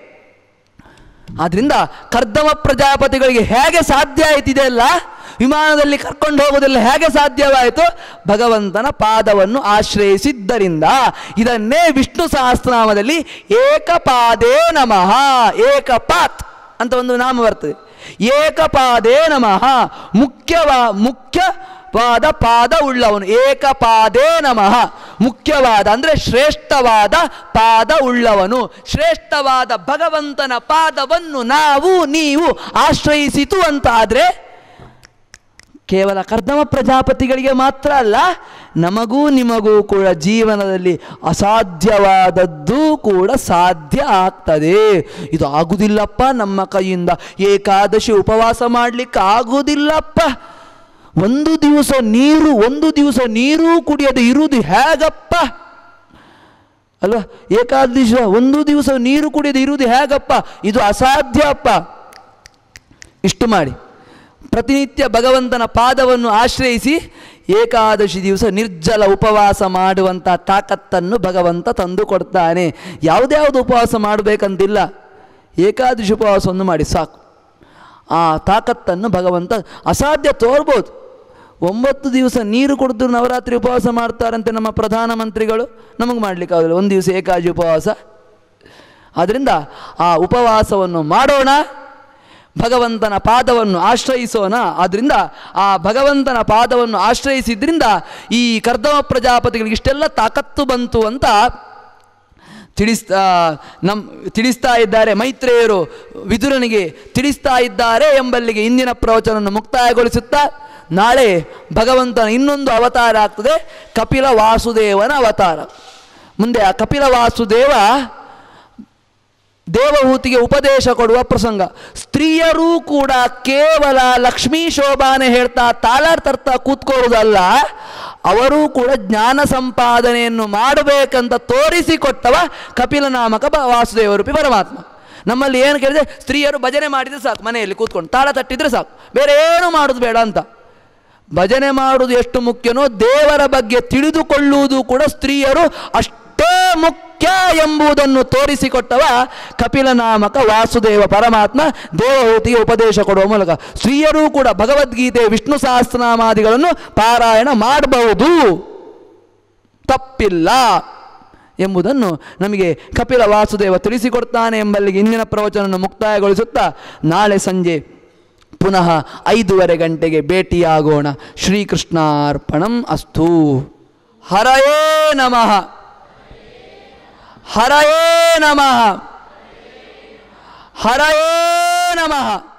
ಆದ್ರಿಂದ ಕರ್ದಮ ಪ್ರಜಾಪತಿಗಳಿಗೆ ಹೇಗೆ ಸಾಧ್ಯ ಆಯ್ತಿದೆ ಅಲ್ಲ ವಿಮಾನದಲ್ಲಿ ಕರ್ಕೊಂಡು ಹೋಗೋದೆಲ್ಲ ಹೇಗೆ ಸಾಧ್ಯವಾಯಿತು ಭಗವಂತನ ಪಾದವನ್ನು ಆಶ್ರಯಿಸಿದ್ದರಿಂದ ಇದನ್ನೇ ವಿಷ್ಣು ಸಹಸ್ರನಾಮದಲ್ಲಿ ಏಕಪಾದೇ ನಮಃ ಏಕಪಾತ್ ಅಂತ ಒಂದು ನಾಮ ಬರ್ತದೆ ಏಕಪಾದೇ ನಮಃ ಮುಖ್ಯವಾ ಮುಖ್ಯವಾದ ಪಾದ ಉಳ್ಳವನು ಏಕಪಾದೇ ನಮಃ ಮುಖ್ಯವಾದ ಅಂದರೆ ಶ್ರೇಷ್ಠವಾದ ಪಾದ ಉಳ್ಳವನು ಶ್ರೇಷ್ಠವಾದ ಭಗವಂತನ ಪಾದವನ್ನು ನಾವು ನೀವು ಆಶ್ರಯಿಸಿತು ಅಂತ ಆದರೆ ಕೇವಲ ಕರ್ದಮ ಪ್ರಜಾಪತಿಗಳಿಗೆ ಮಾತ್ರ ಅಲ್ಲ ನಮಗೂ ನಿಮಗೂ ಕೂಡ ಜೀವನದಲ್ಲಿ ಅಸಾಧ್ಯವಾದದ್ದು ಕೂಡ ಸಾಧ್ಯ ಆಗ್ತದೆ ಇದು ಆಗುವುದಿಲ್ಲಪ್ಪ ನಮ್ಮ ಕೈಯಿಂದ ಏಕಾದಶಿ ಉಪವಾಸ ಮಾಡಲಿಕ್ಕೆ ಆಗುವುದಿಲ್ಲಪ್ಪ ಒಂದು ದಿವಸ ನೀರು ಒಂದು ದಿವಸ ನೀರು ಕುಡಿಯದೆ ಇರುವುದು ಹೇಗಪ್ಪ ಅಲ್ವಾ ಏಕಾದಶಿ ಒಂದು ದಿವಸ ನೀರು ಕುಡಿಯದೆ ಇರುವುದು ಹೇಗಪ್ಪ ಇದು ಅಸಾಧ್ಯ ಅಪ್ಪ ಇಷ್ಟು ಮಾಡಿ ಪ್ರತಿನಿತ್ಯ ಭಗವಂತನ ಪಾದವನ್ನು ಆಶ್ರಯಿಸಿ ಏಕಾದಶಿ ದಿವಸ ನಿರ್ಜಲ ಉಪವಾಸ ಮಾಡುವಂಥ ತಾಕತ್ತನ್ನು ಭಗವಂತ ತಂದು ಕೊಡ್ತಾನೆ ಯಾವುದ್ಯಾವುದು ಉಪವಾಸ ಮಾಡಬೇಕಂತಿಲ್ಲ ಏಕಾದಶಿ ಉಪವಾಸವನ್ನು ಮಾಡಿ ಸಾಕು ಆ ತಾಕತ್ತನ್ನು ಭಗವಂತ ಅಸಾಧ್ಯ ತೋರ್ಬೋದು ಒಂಬತ್ತು ದಿವಸ ನೀರು ಕುಡಿದು ನವರಾತ್ರಿ ಉಪವಾಸ ಮಾಡ್ತಾರಂತೆ ನಮ್ಮ ಪ್ರಧಾನಮಂತ್ರಿಗಳು ನಮಗೆ ಮಾಡಲಿಕ್ಕೆ ಆಗೋದಿಲ್ಲ ಒಂದು ದಿವಸ ಏಕಾದಶಿ ಉಪವಾಸ ಆದ್ದರಿಂದ ಆ ಉಪವಾಸವನ್ನು ಮಾಡೋಣ ಭಗವಂತನ ಪಾದವನ್ನು ಆಶ್ರಯಿಸೋಣ ಆದ್ದರಿಂದ ಆ ಭಗವಂತನ ಪಾದವನ್ನು ಆಶ್ರಯಿಸಿದ್ರಿಂದ ಈ ಕರ್ದಮ ಪ್ರಜಾಪತಿಗಳಿಗೆ ಇಷ್ಟೆಲ್ಲ ತಾಕತ್ತು ಬಂತು ಅಂತ ತಿಳಿಸ್ತಾ ನಮ್ ತಿಳಿಸ್ತಾ ಇದ್ದಾರೆ ಮೈತ್ರೇಯರು ವಿದುರನಿಗೆ ತಿಳಿಸ್ತಾ ಇದ್ದಾರೆ ಎಂಬಲ್ಲಿಗೆ ಇಂದಿನ ಪ್ರವಚನವನ್ನು ಮುಕ್ತಾಯಗೊಳಿಸುತ್ತಾ ನಾಳೆ ಭಗವಂತನ ಇನ್ನೊಂದು ಅವತಾರ ಆಗ್ತದೆ ಕಪಿಲ ವಾಸುದೇವನ ಅವತಾರ ಮುಂದೆ ಆ ಕಪಿಲ ವಾಸುದೇವ ದೇವಹೂತಿಗೆ ಉಪದೇಶ ಕೊಡುವ ಪ್ರಸಂಗ ಸ್ತ್ರೀಯರೂ ಕೂಡ ಕೇವಲ ಲಕ್ಷ್ಮೀ ಶೋಭಾನೆ ಹೇಳ್ತಾ ತಾಲಾರ್ ತರ್ತಾ ಕೂತ್ಕೊಳ್ಳೋದಲ್ಲ ಅವರೂ ಕೂಡ ಜ್ಞಾನ ಸಂಪಾದನೆಯನ್ನು ಮಾಡಬೇಕಂತ ತೋರಿಸಿಕೊಟ್ಟವ ಕಪಿಲ ನಾಮಕ ಬ- ವಾಸುದೇವರೂಪಿ ಪರಮಾತ್ಮ ನಮ್ಮಲ್ಲಿ ಏನು ಕೇಳಿದ್ರೆ ಸ್ತ್ರೀಯರು ಭಜನೆ ಮಾಡಿದರೆ ಸಾಕು ಮನೆಯಲ್ಲಿ ಕೂತ್ಕೊಂಡು ತಾಳ ತಟ್ಟಿದ್ರೆ ಸಾಕು ಬೇರೆ ಏನು ಮಾಡೋದು ಬೇಡ ಅಂತ ಭಜನೆ ಮಾಡುವುದು ಎಷ್ಟು ಮುಖ್ಯನೋ ದೇವರ ಬಗ್ಗೆ ತಿಳಿದುಕೊಳ್ಳುವುದು ಕೂಡ ಸ್ತ್ರೀಯರು ಅಷ್ಟೇ ಮುಖ್ಯ ಎಂಬುದನ್ನು ತೋರಿಸಿಕೊಟ್ಟವ ಕಪಿಲ ನಾಮಕ ವಾಸುದೇವ ಪರಮಾತ್ಮ ದೇವಹೂತಿಗೆ ಉಪದೇಶ ಕೊಡುವ ಮೂಲಕ ಸ್ತ್ರೀಯರೂ ಕೂಡ ಭಗವದ್ಗೀತೆ ವಿಷ್ಣು ಸಹಸ್ರನಾಮಾದಿಗಳನ್ನು ಪಾರಾಯಣ ಮಾಡಬಹುದು ತಪ್ಪಿಲ್ಲ ಎಂಬುದನ್ನು ನಮಗೆ ಕಪಿಲ ವಾಸುದೇವ ತಿಳಿಸಿಕೊಡ್ತಾನೆ ಎಂಬಲ್ಲಿಗೆ ಇಂದಿನ ಪ್ರವಚನವನ್ನು ಮುಕ್ತಾಯಗೊಳಿಸುತ್ತಾ ನಾಳೆ ಸಂಜೆ ಪುನಃ ಐದೂವರೆ ಗಂಟೆಗೆ ಭೇಟಿಯಾಗೋಣ ಶ್ರೀಕೃಷ್ಣಾರ್ಪಣಂ ಅಸ್ತು ಹರಯೇ ನಮಃ ಹರಯೇ ನಮಃ ಹರಯೇ ನಮಃ